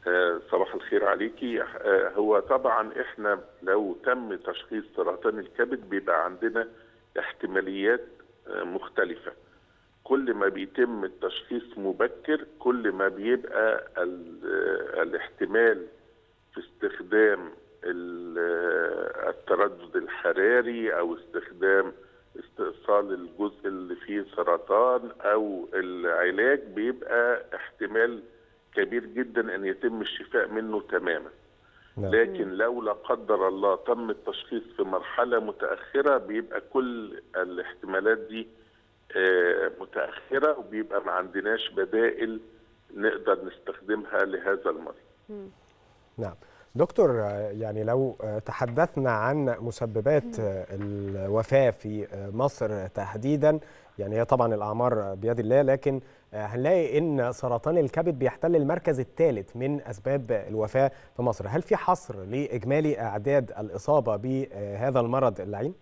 آه، صباح الخير عليكي آه، هو طبعا احنا لو تم تشخيص سرطان الكبد بيبقى عندنا احتماليات آه، مختلفة كل ما بيتم التشخيص مبكر كل ما بيبقى ال- آه، الاحتمال في استخدام ال- آه، التردد الحراري او استخدام استئصال الجزء اللي فيه سرطان او العلاج بيبقى احتمال كبير جدا ان يتم الشفاء منه تماما لكن لو لا قدر الله تم التشخيص في مرحله متاخره بيبقى كل الاحتمالات دي آه، متاخره وبيبقى ما عندناش بدائل نقدر نستخدمها لهذا المرض نعم دكتور آه، يعني لو آه، تحدثنا عن مسببات آه، الوفاة في آه، مصر تحديدا يعني هي طبعا الأعمار بيد الله لكن آه، هنلاقي إن سرطان الكبد بيحتل المركز الثالث من أسباب الوفاة في مصر هل في حصر لإجمالي أعداد الإصابة بهذا المرض اللعين؟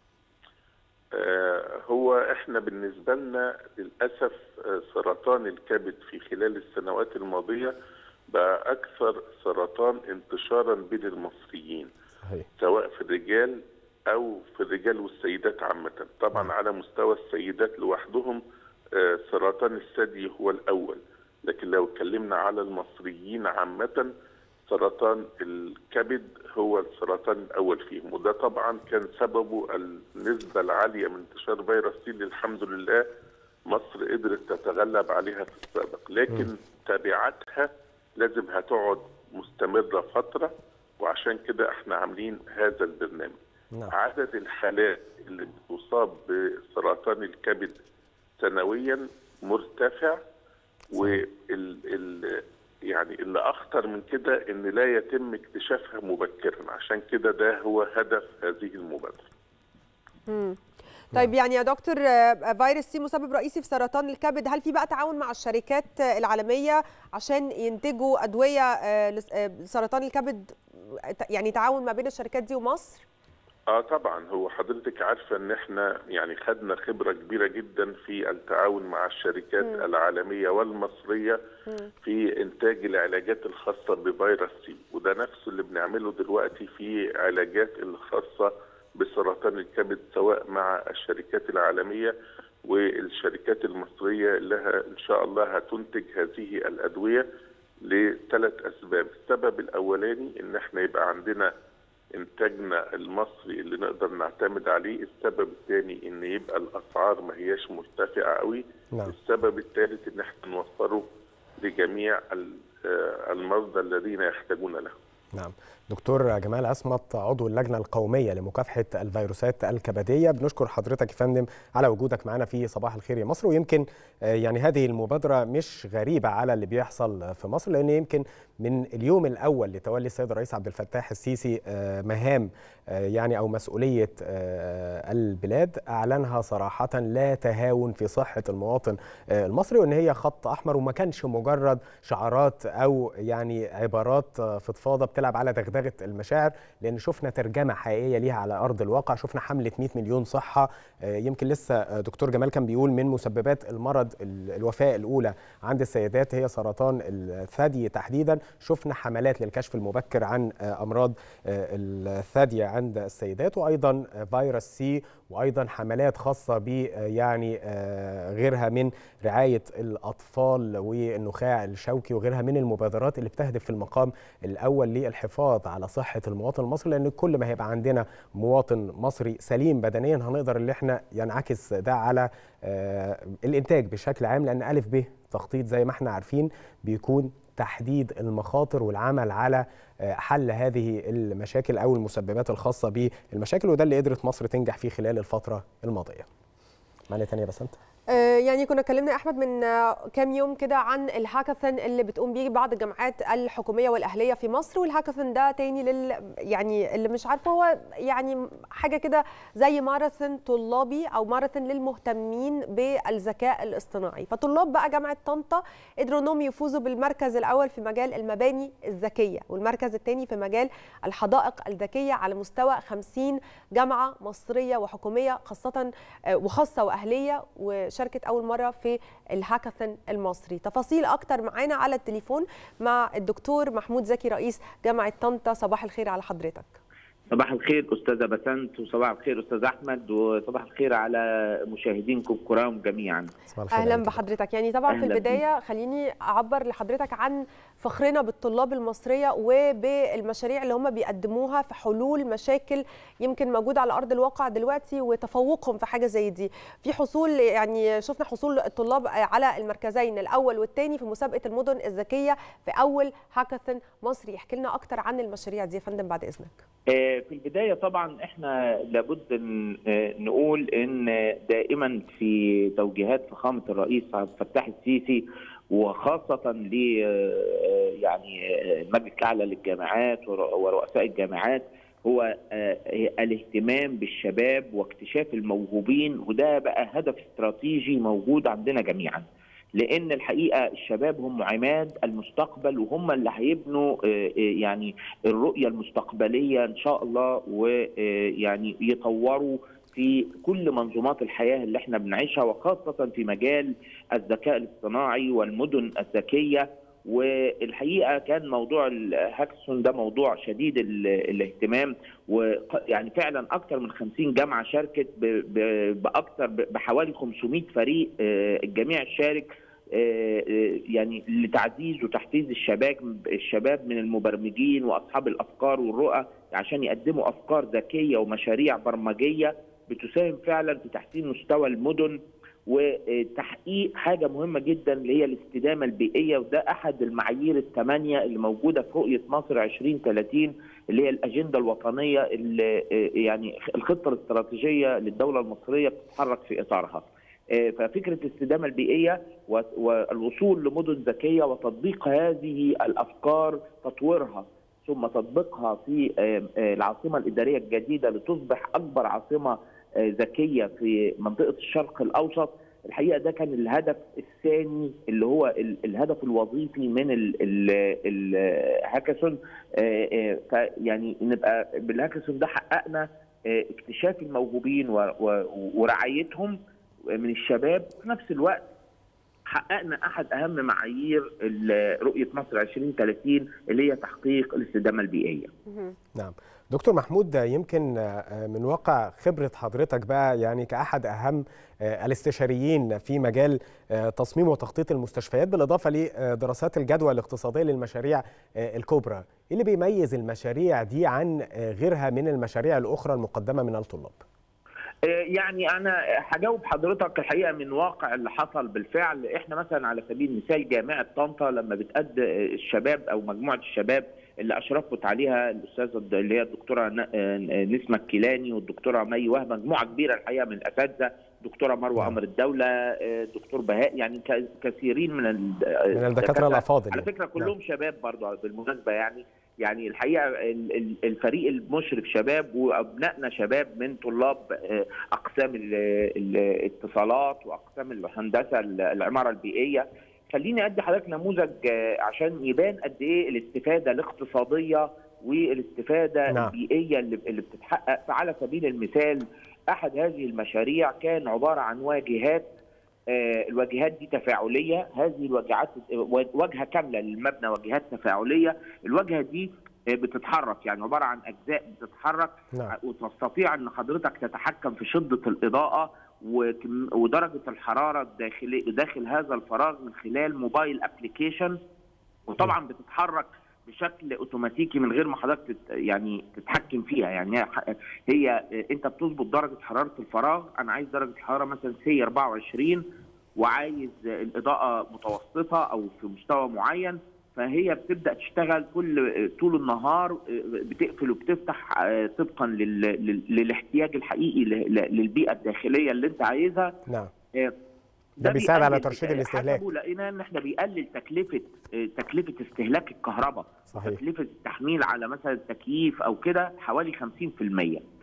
آه، هو احنا بالنسبه لنا للاسف آه، سرطان الكبد في خلال السنوات الماضيه بقى اكثر سرطان انتشارا بين المصريين صحيح. سواء في الرجال او في الرجال والسيدات عامه طبعا على مستوى السيدات لوحدهم آه، سرطان الثدي هو الاول لكن لو اتكلمنا على المصريين عامه سرطان الكبد هو السرطان الاول فيهم وده طبعا كان سببه النسبه العاليه من انتشار فيروس سي اللي الحمد لله مصر قدرت تتغلب عليها في السابق لكن تبعاتها لازم هتقعد مستمره فتره وعشان كده احنا عاملين هذا البرنامج نعم. عدد الحالات اللي بتصاب بسرطان الكبد سنويا مرتفع وال ال يعني اللي اخطر من كده ان لا يتم اكتشافها مبكرا عشان كده ده هو هدف هذه المبادره مم. طيب يعني يا دكتور آه، فيروس سي مسبب رئيسي في سرطان الكبد هل في بقى تعاون مع الشركات آه، العالمية عشان ينتجوا أدوية آه، لس- آه، لسرطان الكبد آه، يعني تعاون ما بين الشركات دي ومصر؟ اه طبعا هو حضرتك عارفه ان احنا يعني خدنا خبره كبيره جدا في التعاون مع الشركات مم. العالميه والمصريه في انتاج العلاجات الخاصه بفيروس سي وده نفسه اللي بنعمله دلوقتي في علاجات الخاصه بسرطان الكبد سواء مع الشركات العالميه والشركات المصريه لها ان شاء الله هتنتج هذه الادويه لثلاث اسباب، السبب الاولاني ان احنا يبقى عندنا انتاجنا المصري اللي نقدر نعتمد عليه، السبب الثاني ان يبقى الاسعار ما هياش مرتفعه قوي، نعم السبب الثالث ان احنا نوفره لجميع ال- آه، المرضى الذين يحتاجون له. نعم دكتور جمال أسمط عضو اللجنة القومية لمكافحة الفيروسات الكبدية بنشكر حضرتك يا فندم على وجودك معنا في صباح الخير يا مصر ويمكن آه، يعني هذه المبادرة مش غريبة على اللي بيحصل في مصر لأن يمكن من اليوم الأول لتولي السيد الرئيس عبد الفتاح السيسي آه، مهام آه، يعني أو مسؤولية آه، البلاد أعلنها صراحة لا تهاون في صحة المواطن آه، المصري وإن هي خط أحمر وما كانش مجرد شعارات أو يعني عبارات آه، فضفاضة بتلعب على دغدغة المشاعر لأن شفنا ترجمة حقيقية ليها على أرض الواقع شفنا حملة 100 مليون صحة آه، يمكن لسه آه، دكتور جمال كان بيقول من مسببات المرض ال- الوفاة الأولى عند السيدات هي سرطان الثدي تحديدا شفنا حملات للكشف المبكر عن آه، أمراض آه، الثدي عند السيدات وأيضا آه، فيروس سي وأيضا حملات خاصة ب آه، يعني آه، غيرها من رعاية الأطفال والنخاع الشوكي وغيرها من المبادرات اللي بتهدف في المقام الأول للحفاظ على صحة المواطن المصري لأن كل ما هيبقى عندنا مواطن مصري سليم بدنيا هنقدر اللي احنا ينعكس ده على آه، الإنتاج بشكل عام لأن ألف ب تخطيط زي ما احنا عارفين بيكون تحديد المخاطر والعمل على آه، حل هذه المشاكل او المسببات الخاصه بالمشاكل وده اللي قدرت مصر تنجح فيه خلال الفتره الماضيه. معنا تانية بس انت آه، يعني كنا اتكلمنا يا احمد من آه، كام يوم كده عن الهاكاثون اللي بتقوم بيه بعض الجامعات الحكوميه والاهليه في مصر والهاكاثون ده تاني لل يعني اللي مش عارفه هو يعني حاجه كده زي ماراثون طلابي او ماراثون للمهتمين بالذكاء الاصطناعي فطلاب بقى جامعه طنطا قدروا انهم يفوزوا بالمركز الاول في مجال المباني الذكيه والمركز الثاني في مجال الحدائق الذكيه على مستوى 50 جامعه مصريه وحكوميه خاصه آه، وخاصه واهليه وشباب شاركت اول مره في الهاكاثون المصري تفاصيل اكتر معانا على التليفون مع الدكتور محمود زكي رئيس جامعه طنطا صباح الخير على حضرتك صباح الخير استاذه بسنت وصباح الخير استاذ احمد وصباح الخير على مشاهدينكم الكرام جميعا اهلا بحضرتك يعني طبعا في أهلاً البدايه خليني اعبر لحضرتك عن فخرنا بالطلاب المصريه وبالمشاريع اللي هم بيقدموها في حلول مشاكل يمكن موجوده على ارض الواقع دلوقتي وتفوقهم في حاجه زي دي في حصول يعني شفنا حصول الطلاب على المركزين الاول والثاني في مسابقه المدن الذكيه في اول هاكاثون مصري احكي لنا اكتر عن المشاريع دي يا فندم بعد اذنك آه، في البدايه طبعا احنا لابد ن- آه، نقول ان دائما في توجيهات فخامه الرئيس عبد الفتاح السيسي وخاصه ل آه، يعني آه، المجلس الاعلى للجامعات ور- ورؤساء الجامعات هو آه، الاهتمام بالشباب واكتشاف الموهوبين وده بقى هدف استراتيجي موجود عندنا جميعا لان الحقيقه الشباب هم عماد المستقبل وهم اللي هيبنوا آه، آه، يعني الرؤيه المستقبليه ان شاء الله ويعني يطوروا في كل منظومات الحياه اللي احنا بنعيشها وخاصه في مجال الذكاء الاصطناعي والمدن الذكيه والحقيقه كان موضوع الهاكسون ده موضوع شديد ال- الاهتمام ويعني فعلا اكثر من 50 جامعه شاركت ب- ب- باكثر ب- بحوالي 500 فريق آه، الجميع شارك آه، آه، يعني لتعزيز وتحفيز الشباب الشباب من المبرمجين واصحاب الافكار والرؤى عشان يقدموا افكار ذكيه ومشاريع برمجيه بتساهم فعلا في تحسين مستوى المدن وتحقيق حاجه مهمه جدا اللي هي الاستدامه البيئيه وده احد المعايير الثمانيه اللي موجوده في رؤيه مصر 2030 اللي هي الاجنده الوطنيه اللي آه، يعني الخطه الاستراتيجيه للدوله المصريه بتتحرك في اطارها. آه، ففكره الاستدامه البيئيه و- والوصول لمدن ذكيه وتطبيق هذه الافكار تطويرها ثم تطبيقها في آه، آه، العاصمه الاداريه الجديده لتصبح اكبر عاصمه آه، ذكيه في منطقه الشرق الاوسط الحقيقه ده كان الهدف الثاني اللي هو ال- الهدف الوظيفي من ال- ال- الهاكاثون آه، آه، فيعني نبقى بالهاكاثون ده حققنا آه، اكتشاف الموهوبين و- و- ورعايتهم من الشباب في نفس الوقت حققنا احد اهم معايير ال- رؤيه مصر 2030 اللي هي تحقيق الاستدامه البيئيه. نعم دكتور محمود يمكن آه، من واقع خبرة حضرتك بقى يعني كأحد أهم آه، الاستشاريين في مجال آه، تصميم وتخطيط المستشفيات بالإضافة لدراسات الجدوى الاقتصادية للمشاريع آه، الكبرى إيه اللي بيميز المشاريع دي عن آه، غيرها من المشاريع الأخرى المقدمة من الطلاب آه، يعني انا هجاوب حضرتك الحقيقه من واقع اللي حصل بالفعل احنا مثلا على سبيل المثال جامعه طنطا لما بتقد الشباب او مجموعه الشباب اللي اشرفت عليها الاستاذه الد- اللي هي الدكتوره ن- آه، نسمه الكيلاني والدكتوره مي وهبه مجموعه كبيره الحقيقه من الاساتذه دكتوره مروه امر الدوله آه، دكتور بهاء يعني ك- كثيرين من ال- من الدكاترة الأفاضل على يعني. فكره كلهم شباب برضه بالمناسبه يعني يعني الحقيقه ال- ال- الفريق المشرف شباب وابنائنا شباب من طلاب آه، اقسام ال- الاتصالات واقسام الهندسه العماره البيئيه خليني ادي حضرتك نموذج آه، عشان يبان قد ايه الاستفاده الاقتصاديه والاستفاده نعم. البيئيه اللي اللي بتتحقق فعلى سبيل المثال احد هذه المشاريع كان عباره عن واجهات آه، الواجهات دي تفاعليه هذه الواجهات واجهه كامله للمبنى واجهات تفاعليه الواجهه دي آه، بتتحرك يعني عباره عن اجزاء بتتحرك نعم. وتستطيع ان حضرتك تتحكم في شده الاضاءه وكم- ودرجه الحراره الداخلي داخل هذا الفراغ من خلال موبايل ابلكيشن وطبعا بتتحرك بشكل اوتوماتيكي من غير ما حضرتك تت يعني تتحكم فيها يعني هي, هي انت بتظبط درجه حراره الفراغ انا عايز درجه حراره مثلا سي 24 وعايز الاضاءه متوسطه او في مستوى معين فهي بتبدا تشتغل كل طول النهار بتقفل وبتفتح طبقا لل- لل- للاحتياج الحقيقي ل- ل- للبيئه الداخليه اللي انت عايزها نعم آه، ده بيساعد على بيقلل- ترشيد الاستهلاك. حسبوا لقينا ان احنا بيقلل تكلفه آه، تكلفه استهلاك الكهرباء صحيح تكلفه التحميل على مثلا التكييف او كده حوالي 50%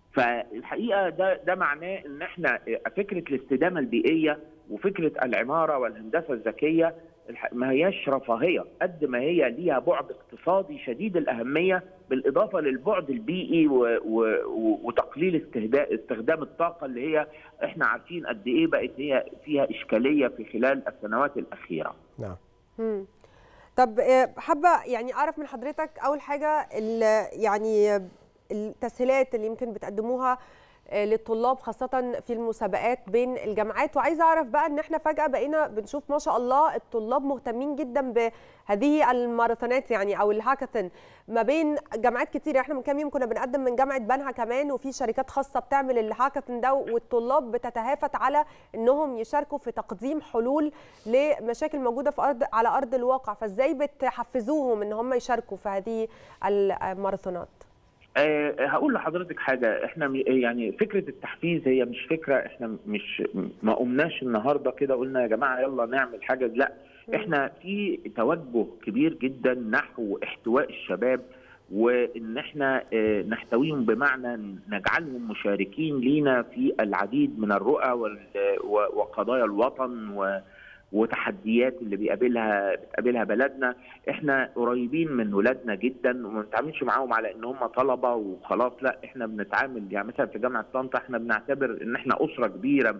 فالحقيقه ده ده معناه ان احنا فكره الاستدامه البيئيه وفكره العماره والهندسه الذكيه الح- ما هياش رفاهيه قد ما هي ليها بعد اقتصادي شديد الاهميه بالاضافه للبعد البيئي و و و وتقليل استهداء استخدام الطاقه اللي هي احنا عارفين قد ايه بقت هي فيها اشكاليه في خلال السنوات الاخيره. نعم مم. طب آه، حابه يعني اعرف من حضرتك اول حاجه ال- يعني التسهيلات اللي يمكن بتقدموها آه، للطلاب خاصة في المسابقات بين الجامعات وعايزة أعرف بقى إن إحنا فجأة بقينا بنشوف ما شاء الله الطلاب مهتمين جدا بهذه الماراثونات يعني أو الهاكاثون ما بين جامعات كتير إحنا من كام يوم كنا بنقدم من جامعة بنها كمان وفي شركات خاصة بتعمل الهاكاثون ده والطلاب بتتهافت على إنهم يشاركوا في تقديم حلول لمشاكل موجودة في أرض على أرض الواقع فإزاي بتحفزوهم إن هم يشاركوا في هذه الماراثونات؟ أه هقول لحضرتك حاجه احنا م- يعني فكره التحفيز هي مش فكره احنا مش ما قمناش النهارده كده قلنا يا جماعه يلا نعمل حاجه لا احنا في توجه كبير جدا نحو احتواء الشباب وان احنا آه، نحتويهم بمعنى نجعلهم مشاركين لينا في العديد من الرؤى وال- و- وقضايا الوطن و وتحديات اللي بيقابلها بتقابلها بلدنا احنا قريبين من ولادنا جدا وما بنتعاملش معاهم على ان هم طلبه وخلاص لا احنا بنتعامل يعني مثلا في جامعه طنطا احنا بنعتبر ان احنا اسره كبيره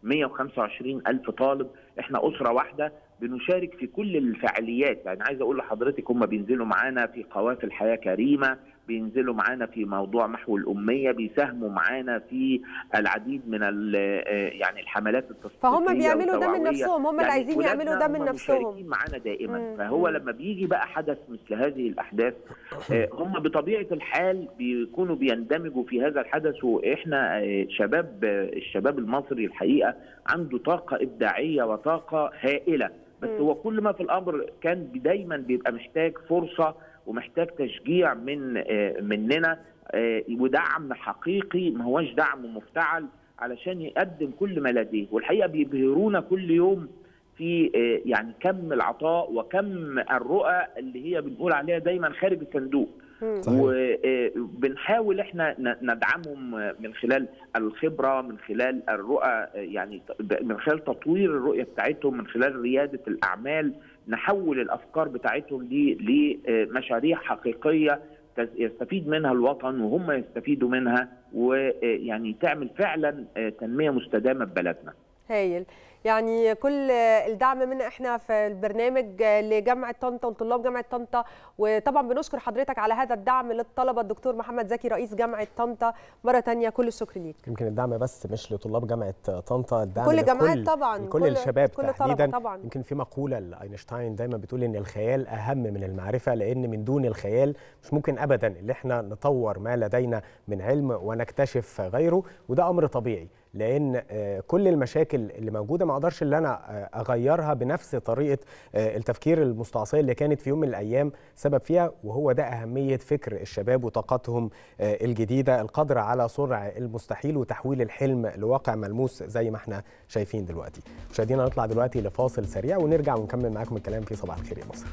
125 الف طالب احنا اسره واحده بنشارك في كل الفعاليات يعني عايز اقول لحضرتك هم بينزلوا معانا في قوافل حياه كريمه بينزلوا معانا في موضوع محو الاميه بيساهموا معانا في العديد من ال- آه، يعني الحملات التثقيفيه فهم بيعملوا ده من والتوعوية. نفسهم، هم اللي عايزين ولادنا يعملوا ده من هم نفسهم. مشاركين معانا دائما مم. فهو مم. لما بيجي بقى حدث مثل هذه الاحداث آه، هم بطبيعه الحال بيكونوا بيندمجوا في هذا الحدث واحنا آه، شباب آه، الشباب المصري الحقيقه عنده طاقه ابداعيه وطاقه هائله بس مم. هو كل ما في الامر كان دايما بيبقى محتاج فرصه ومحتاج تشجيع من آه، مننا آه، ودعم حقيقي ما هوش دعم مفتعل علشان يقدم كل ما لديه والحقيقه بيبهرونا كل يوم في آه، يعني كم العطاء وكم الرؤى اللي هي بنقول عليها دايما خارج الصندوق وبنحاول احنا ن- ندعمهم من خلال الخبره من خلال الرؤى آه، يعني ت- من خلال تطوير الرؤيه بتاعتهم من خلال رياده الاعمال نحول الافكار بتاعتهم دي لمشاريع حقيقيه تز- يستفيد منها الوطن وهم يستفيدوا منها ويعني تعمل فعلا آه، تنميه مستدامه ببلدنا هايل يعني كل الدعم منا احنا في البرنامج لجامعه طنطا وطلاب جامعه طنطا وطبعا بنشكر حضرتك على هذا الدعم للطلبه الدكتور محمد زكي رئيس جامعه طنطا مره تانية كل الشكر ليك يمكن الدعم بس مش لطلاب جامعه طنطا الدعم كل لكل جامعات طبعاً، لكل كل- الشباب كل طلبة تحديدا طبعاً. يمكن في مقوله لاينشتاين دايما بتقول ان الخيال اهم من المعرفه لان من دون الخيال مش ممكن ابدا ان احنا نطور ما لدينا من علم ونكتشف غيره وده امر طبيعي لان آه، كل المشاكل اللي موجوده ما اقدرش ان انا آه، اغيرها بنفس طريقه آه، التفكير المستعصيه اللي كانت في يوم من الايام سبب فيها وهو ده اهميه فكر الشباب وطاقتهم آه، الجديده القادره على صنع المستحيل وتحويل الحلم لواقع ملموس زي ما احنا شايفين دلوقتي مشاهدينا نطلع دلوقتي لفاصل سريع ونرجع ونكمل معاكم الكلام في صباح الخير يا مصر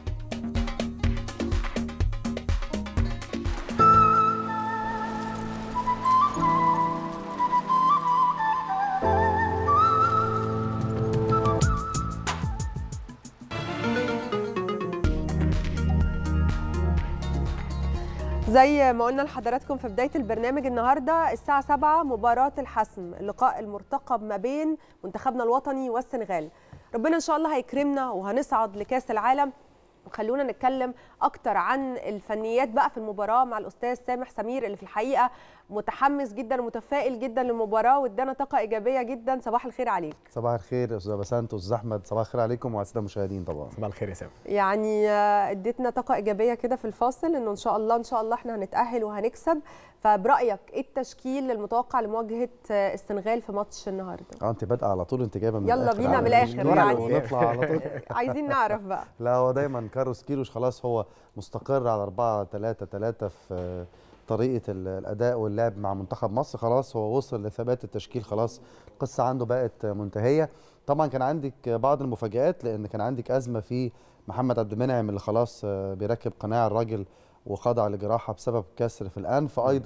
زي ما قلنا لحضراتكم في بدايه البرنامج النهارده الساعه 7 مباراه الحسم اللقاء المرتقب ما بين منتخبنا الوطني والسنغال ربنا ان شاء الله هيكرمنا وهنصعد لكاس العالم وخلونا نتكلم اكتر عن الفنيات بقى في المباراه مع الاستاذ سامح سمير اللي في الحقيقه متحمس جدا ومتفائل جدا للمباراه وادانا طاقه ايجابيه جدا صباح الخير عليك صباح الخير يا استاذ بسنت واستاذ احمد صباح الخير عليكم وعلى الساده المشاهدين طبعا صباح الخير يا سامح يعني آه، اديتنا طاقه ايجابيه كده في الفاصل انه ان شاء الله ان شاء الله احنا هنتاهل وهنكسب فبرايك ايه التشكيل المتوقع لمواجهه آه، السنغال في ماتش النهارده اه انت بادئه على طول انت جايبه من يلا الآخر. بينا على من طول. الآخر نطلع يعني. ونطلع على طول عايزين نعرف بقى لا هو دايما كاروس كيروش خلاص هو مستقر على 4 3 3 في آه، طريقه ال- الاداء واللعب مع منتخب مصر خلاص هو وصل لثبات التشكيل خلاص القصه عنده بقت منتهيه طبعا كان عندك بعض المفاجآت لان كان عندك ازمه في محمد عبد المنعم اللي خلاص آه، بيركب قناع الراجل وخضع لجراحه بسبب كسر في الانف ايضا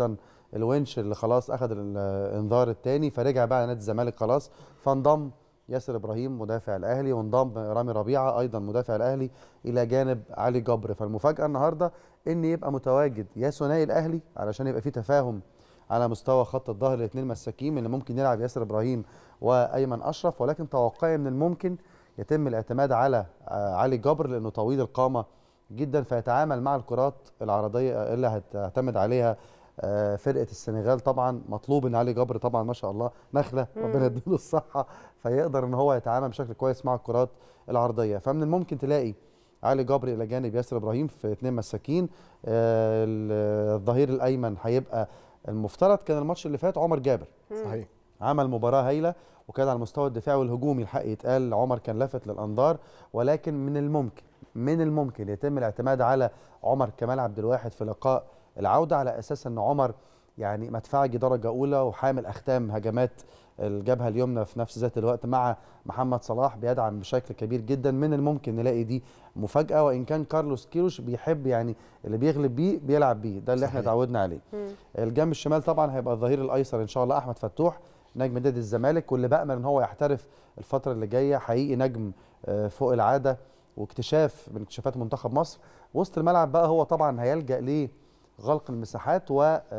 الونش اللي خلاص اخذ الانذار الثاني فرجع بقى نادي الزمالك خلاص فانضم ياسر ابراهيم مدافع الاهلي وانضم رامي ربيعه ايضا مدافع الاهلي الى جانب علي جبر فالمفاجاه النهارده ان يبقى متواجد يا ثنائي الاهلي علشان يبقى في تفاهم على مستوى خط الظهر الاثنين مساكين اللي ممكن يلعب ياسر ابراهيم وايمن اشرف ولكن توقعي من الممكن يتم الاعتماد على آه، علي جبر لانه طويل القامه جدا فيتعامل مع الكرات العرضيه اللي هتعتمد عليها آه، فرقه السنغال طبعا مطلوب ان علي جبر طبعا ما شاء الله نخله ربنا يديله الصحه فيقدر ان هو يتعامل بشكل كويس مع الكرات العرضيه فمن الممكن تلاقي علي جبر الى جانب ياسر ابراهيم في اثنين مساكين آه، الظهير الايمن هيبقى المفترض كان الماتش اللي فات عمر جابر صحيح عمل مباراه هايله وكان على المستوى الدفاعي والهجومي الحق يتقال عمر كان لافت للانظار ولكن من الممكن من الممكن يتم الاعتماد على عمر كمال عبد الواحد في لقاء العوده على اساس ان عمر يعني مدفعجي درجه اولى وحامل اختام هجمات الجبهه اليمنى في نفس ذات الوقت مع محمد صلاح بيدعم بشكل كبير جدا من الممكن نلاقي دي مفاجاه وان كان كارلوس كيروش بيحب يعني اللي بيغلب بيه بيلعب بيه ده اللي احنا صحيح. اتعودنا عليه الجنب الشمال طبعا هيبقى الظهير الايسر ان شاء الله احمد فتوح نجم نادي الزمالك واللي بامل ان هو يحترف الفتره اللي جايه حقيقي نجم آه، فوق العاده واكتشاف من اكتشافات منتخب مصر وسط الملعب بقى هو طبعا هيلجا لغلق المساحات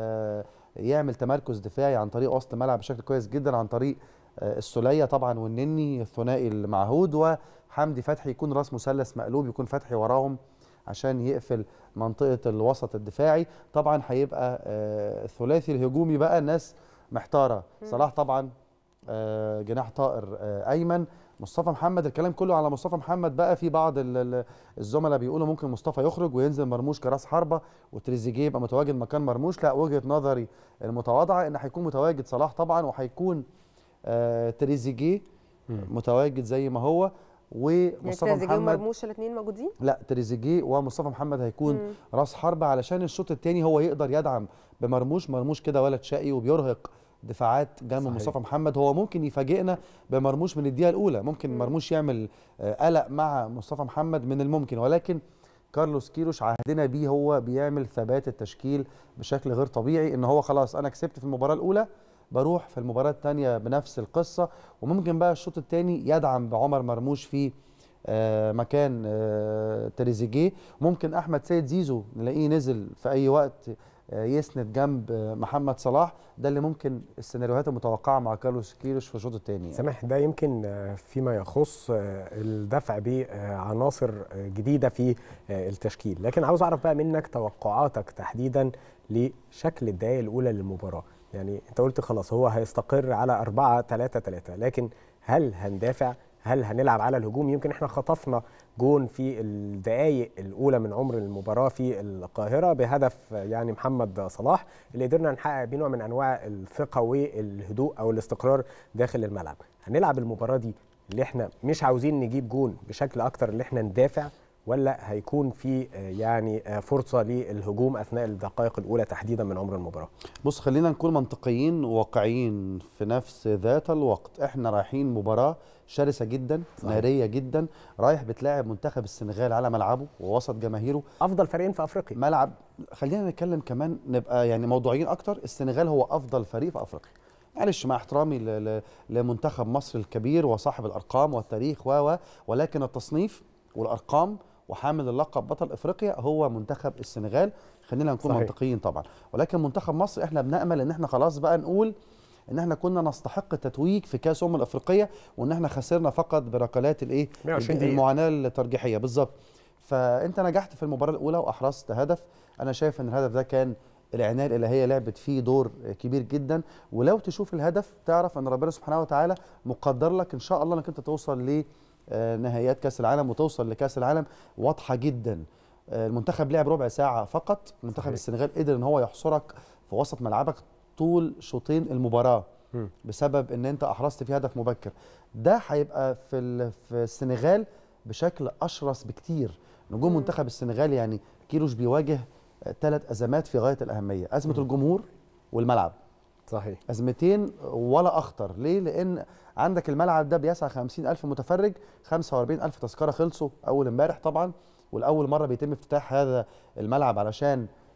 ويعمل تمركز دفاعي عن طريق وسط الملعب بشكل كويس جدا عن طريق آه، السوليه طبعا والنني الثنائي المعهود وحمدي فتحي يكون راس مثلث مقلوب يكون فتحي وراهم عشان يقفل منطقه الوسط الدفاعي طبعا هيبقى آه، الثلاثي الهجومي بقى الناس محتاره صلاح طبعا آه، جناح طائر آه، ايمن مصطفى محمد الكلام كله على مصطفى محمد بقى في بعض ال- ال- الزملاء بيقولوا ممكن مصطفى يخرج وينزل مرموش كراس حربه وتريزيجيه يبقى متواجد مكان مرموش لا وجهه نظري المتواضعه ان هيكون متواجد صلاح طبعا وهيكون آه، تريزيجيه متواجد زي ما هو يعني ومصطفى تريزيجيه محمد ومرموش الاثنين موجودين لا تريزيجيه ومصطفى محمد هيكون مم. راس حربة علشان الشوط الثاني هو يقدر يدعم بمرموش مرموش كده ولد شقي وبيرهق دفاعات جنب صحيح. مصطفى محمد هو ممكن يفاجئنا بمرموش من الدقيقه الاولى ممكن مرموش يعمل آه، قلق مع مصطفى محمد من الممكن ولكن كارلوس كيروش عهدنا بيه هو بيعمل ثبات التشكيل بشكل غير طبيعي ان هو خلاص انا كسبت في المباراه الاولى بروح في المباراه الثانيه بنفس القصه وممكن بقى الشوط الثاني يدعم بعمر مرموش في آه، مكان آه، تريزيجيه ممكن احمد سيد زيزو نلاقيه نزل في اي وقت آه، يسند جنب آه، محمد صلاح ده اللي ممكن السيناريوهات المتوقعه مع كارلوس كيروش في الشوط الثاني يعني. سامح ده يمكن آه، فيما يخص آه، الدفع بعناصر آه، جديده في آه، التشكيل لكن عاوز اعرف بقى منك توقعاتك تحديدا لشكل الدقائق الاولى للمباراه يعني انت قلت خلاص هو هيستقر على 4 3 3 لكن هل هندافع هل هنلعب على الهجوم يمكن احنا خطفنا جون في الدقائق الاولى من عمر المباراه في القاهره بهدف يعني محمد صلاح اللي قدرنا نحقق بيه نوع من انواع الثقه والهدوء او الاستقرار داخل الملعب هنلعب المباراه دي اللي احنا مش عاوزين نجيب جون بشكل اكتر اللي احنا ندافع ولا هيكون في آه، يعني آه، فرصه للهجوم اثناء الدقائق الاولى تحديدا من عمر المباراه بص خلينا نكون منطقيين وواقعيين في نفس ذات الوقت احنا رايحين مباراه شرسه جدا صحيح. ناريه جدا رايح بتلاعب منتخب السنغال على ملعبه ووسط جماهيره افضل فريقين في افريقيا ملعب خلينا نتكلم كمان نبقى يعني موضوعيين اكتر السنغال هو افضل فريق في افريقيا معلش مع احترامي ل- ل- لمنتخب مصر الكبير وصاحب الارقام والتاريخ و و- ولكن التصنيف والارقام وحامل اللقب بطل افريقيا هو منتخب السنغال خلينا نكون صحيح. منطقيين طبعا ولكن منتخب مصر احنا بنامل ان احنا خلاص بقى نقول ان احنا كنا نستحق التتويج في كاس امم الافريقيه وان احنا خسرنا فقط بركلات الايه 120 دقيقة. المعاناه الترجيحيه بالظبط فانت نجحت في المباراه الاولى واحرزت هدف انا شايف ان الهدف ده كان العنايه الالهيه لعبت فيه دور كبير جدا ولو تشوف الهدف تعرف ان ربنا سبحانه وتعالى مقدر لك ان شاء الله انك انت توصل ل آه، نهائيات كاس العالم وتوصل لكاس العالم واضحه جدا آه، المنتخب لعب ربع ساعه فقط منتخب صحيح. السنغال قدر ان هو يحصرك في وسط ملعبك طول شوطين المباراه مم. بسبب ان انت احرزت فيه هدف مبكر ده هيبقى في ال- في السنغال بشكل اشرس بكتير نجوم منتخب السنغال يعني كيروش بيواجه ثلاث ازمات في غايه الاهميه ازمه الجمهور والملعب صحيح ازمتين ولا اخطر ليه لان عندك الملعب ده بيسع 50 الف متفرج 45 الف تذكره خلصوا اول امبارح طبعا والاول مره بيتم افتتاح هذا الملعب علشان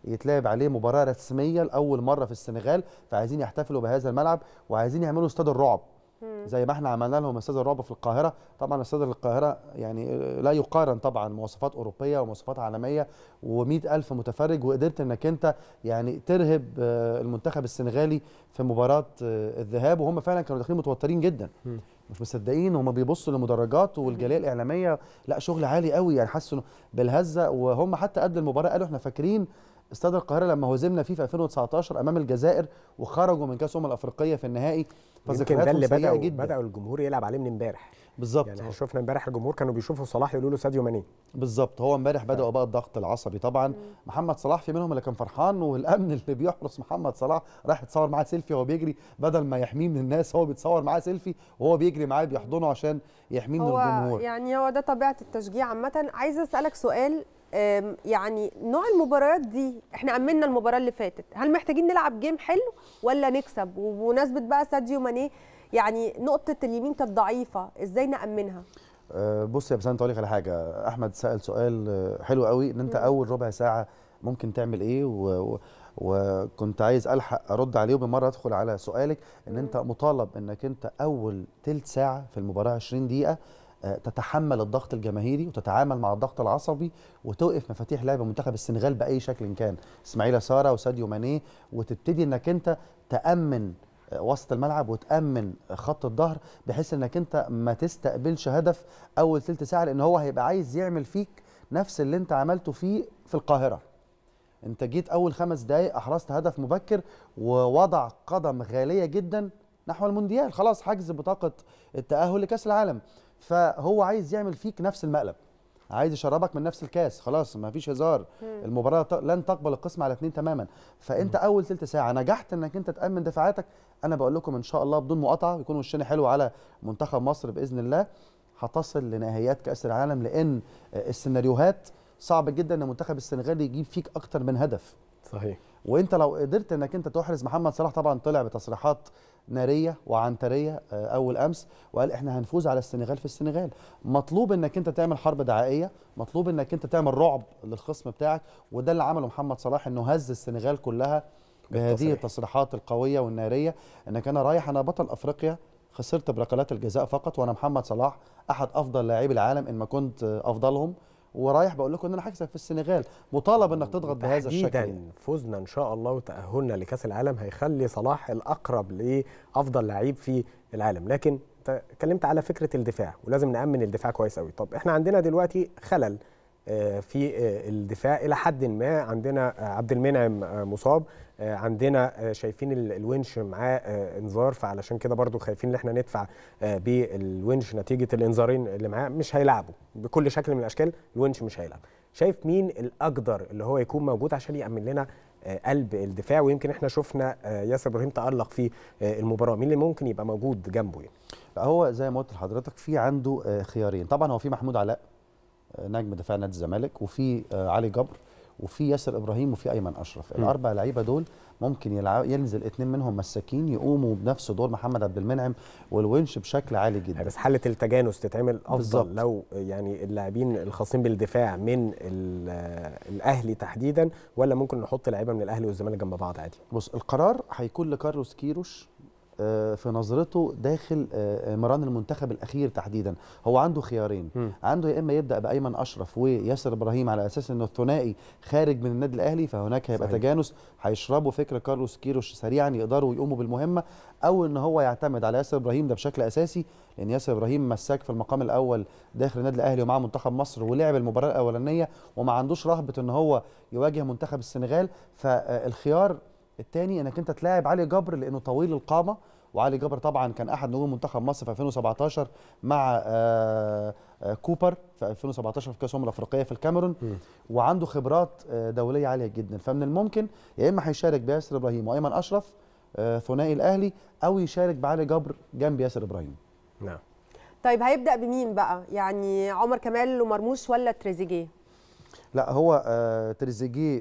يتلعب عليه مباراه رسميه لاول مره في السنغال فعايزين يحتفلوا بهذا الملعب وعايزين يعملوا استاد الرعب زي ما احنا عملنا لهم استاد الرعب في القاهره طبعا استاد القاهره يعني لا يقارن طبعا مواصفات اوروبيه ومواصفات عالميه و100 الف متفرج وقدرت انك انت يعني ترهب آه، المنتخب السنغالي في مباراه آه، الذهاب وهم فعلا كانوا داخلين متوترين جدا مش مصدقين وهم بيبصوا للمدرجات والجاليه الاعلاميه لا شغل عالي قوي يعني حسوا بالهزه وهم حتى قبل المباراه قالوا احنا فاكرين استاد القاهره لما هزمنا فيه في 2019 امام الجزائر وخرجوا من كاس الامم الافريقيه في النهائي يمكن ده اللي سيئة بدأوا جدا بدأوا الجمهور يلعب عليه من امبارح بالظبط يعني شفنا امبارح الجمهور كانوا بيشوفوا صلاح يقولوا له ساديو ماني بالظبط هو امبارح بدأوا بقى الضغط العصبي طبعا محمد صلاح في منهم اللي كان فرحان والامن اللي بيحرس محمد صلاح راح يتصور معاه سيلفي وهو بيجري بدل ما يحميه من الناس هو بيتصور معاه سيلفي وهو بيجري معاه بيحضنه عشان يحميه من هو الجمهور يعني هو ده طبيعه التشجيع عامه عايزه اسالك سؤال أم، يعني نوع المباريات دي احنا امنا المباراه اللي فاتت هل محتاجين نلعب جيم حلو ولا نكسب وبمناسبه بقى ساديو ماني يعني نقطه اليمين كانت ضعيفه ازاي نامنها أه بص يا بسنت اقول لك على حاجه احمد سال سؤال آه، حلو قوي ان انت مم. اول ربع ساعه ممكن تعمل ايه و... و... وكنت عايز الحق ارد عليه وبالمره ادخل على سؤالك ان انت مطالب انك انت اول تلت ساعه في المباراه 20 دقيقه آه، تتحمل الضغط الجماهيري وتتعامل مع الضغط العصبي وتوقف مفاتيح لعب منتخب السنغال باي شكل كان اسماعيل ساره وساديو ماني وتبتدي انك انت تامن آه، وسط الملعب وتامن خط الظهر بحيث انك انت ما تستقبلش هدف اول تلت ساعه لان هو هيبقى عايز يعمل فيك نفس اللي انت عملته فيه في القاهره انت جيت اول خمس دقايق احرزت هدف مبكر ووضع قدم غاليه جدا نحو المونديال خلاص حجز بطاقه التاهل لكاس العالم فهو عايز يعمل فيك نفس المقلب عايز يشربك من نفس الكاس خلاص ما فيش هزار مم. المباراه ت- لن تقبل القسم على اتنين تماما فانت اول تلت ساعه نجحت انك انت تامن دفاعاتك انا بقول لكم ان شاء الله بدون مقاطعه يكون وشنا حلو على منتخب مصر باذن الله هتصل لنهائيات كاس العالم لان السيناريوهات صعب جدا ان منتخب السنغال يجيب فيك اكتر من هدف صحيح وانت لو قدرت انك انت تحرز محمد صلاح طبعا طلع بتصريحات ناريه وعنتريه آه، اول امس وقال احنا هنفوز على السنغال في السنغال مطلوب انك انت تعمل حرب دعائيه مطلوب انك انت تعمل رعب للخصم بتاعك وده اللي عمله محمد صلاح انه هز السنغال كلها بهذه بالتصريح. التصريحات القويه والناريه انك انا رايح انا بطل افريقيا خسرت بركلات الجزاء فقط وانا محمد صلاح احد افضل لاعبي العالم ان ما كنت آه، افضلهم ورايح بقول لكم ان انا هكسب في السنغال مطالب انك تضغط بهذا الشكل يعني. تحديدا فوزنا ان شاء الله وتاهلنا لكاس العالم هيخلي صلاح الاقرب لافضل لعيب في العالم لكن انت اتكلمت على فكره الدفاع ولازم نامن الدفاع كويس قوي طب احنا عندنا دلوقتي خلل آه، في آه، الدفاع الى حد ما عندنا آه، عبد المنعم آه، مصاب آه، عندنا آه، شايفين ال- الونش معاه آه، انذار فعلشان كده برضو خايفين ان احنا ندفع آه، بالونش نتيجه الانذارين اللي معاه مش هيلعبوا بكل شكل من الاشكال الونش مش هيلعب شايف مين الاقدر اللي هو يكون موجود عشان يامن لنا آه، قلب الدفاع ويمكن احنا شفنا آه، ياسر ابراهيم تالق في آه، المباراه مين اللي ممكن يبقى موجود جنبه يعني لا هو زي ما قلت لحضرتك في عنده آه، خيارين طبعا هو في محمود علاء آه، نجم دفاع نادي الزمالك وفي آه، علي جبر وفي ياسر ابراهيم وفي ايمن اشرف مم. الاربع لعيبه دول ممكن يلعب ينزل اتنين منهم مساكين يقوموا بنفس دور محمد عبد المنعم والونش بشكل عالي جدا بس حاله التجانس تتعمل افضل بالظبط. لو يعني اللاعبين الخاصين بالدفاع من ال- آه، الاهلي تحديدا ولا ممكن نحط لعيبه من الاهلي والزمالك جنب بعض عادي بص القرار هيكون لكارلوس كيروش آه، في نظرته داخل آه، مران المنتخب الاخير تحديدا هو عنده خيارين مم. عنده يا اما يبدا بايمن اشرف وياسر ابراهيم على اساس انه الثنائي خارج من النادي الاهلي فهناك هيبقى صحيح. تجانس هيشربوا فكر كارلوس كيروش سريعا يقدروا يقوموا بالمهمه او ان هو يعتمد على ياسر ابراهيم ده بشكل اساسي لان ياسر ابراهيم مساك في المقام الاول داخل النادي الاهلي ومعاه منتخب مصر ولعب المباراه الاولانيه وما عندوش رهبه ان هو يواجه منتخب السنغال فالخيار الثاني انك انت تلاعب علي جبر لانه طويل القامه وعلي جبر طبعا كان احد نجوم منتخب مصر في 2017 مع آه، آه، كوبر في 2017 في كاس الامم الافريقيه في الكاميرون وعنده خبرات آه، دوليه عاليه جدا فمن الممكن يا اما هيشارك بياسر ابراهيم وايمن اشرف آه، ثنائي الاهلي او يشارك بعلي جبر جنب ياسر ابراهيم نعم طيب هيبدا بمين بقى يعني عمر كمال ومرموش ولا تريزيجيه لا هو آه تريزيجيه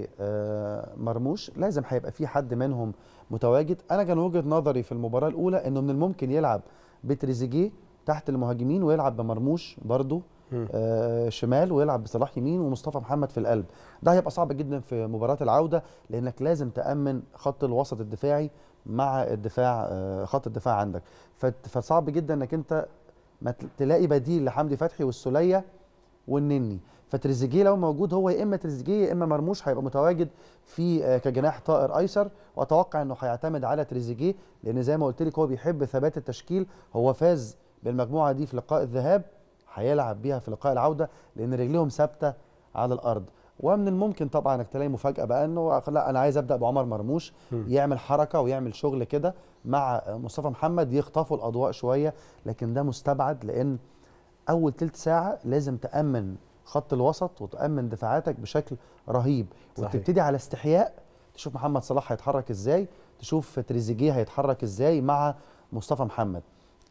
ومرموش لازم هيبقى في حد منهم متواجد انا كان وجهه نظري في المباراه الاولى انه من الممكن يلعب بتريزيجيه تحت المهاجمين ويلعب بمرموش برضو مم. آه شمال ويلعب بصلاح يمين ومصطفى محمد في القلب ده هيبقى صعب جدا في مباراه العوده لانك لازم تامن خط الوسط الدفاعي مع الدفاع آه خط الدفاع عندك فت- فصعب جدا انك انت ما ت- تلاقي بديل لحمدي فتحي والسوليه والنني فتريزيجيه لو موجود هو يا اما تريزيجيه يا اما مرموش هيبقى متواجد في آه، كجناح طائر ايسر واتوقع انه هيعتمد على تريزيجيه لان زي ما قلت لك هو بيحب ثبات التشكيل هو فاز بالمجموعه دي في لقاء الذهاب هيلعب بيها في لقاء العوده لان رجليهم ثابته على الارض ومن الممكن طبعا انك تلاقي مفاجاه بقى انه لا انا عايز ابدا بعمر مرموش مم. يعمل حركه ويعمل شغل كده مع مصطفى محمد يخطفوا الاضواء شويه لكن ده مستبعد لان اول تلت ساعه لازم تامن خط الوسط وتامن دفاعاتك بشكل رهيب صحيح. وتبتدي على استحياء تشوف محمد صلاح هيتحرك ازاي تشوف تريزيجيه هيتحرك ازاي مع مصطفى محمد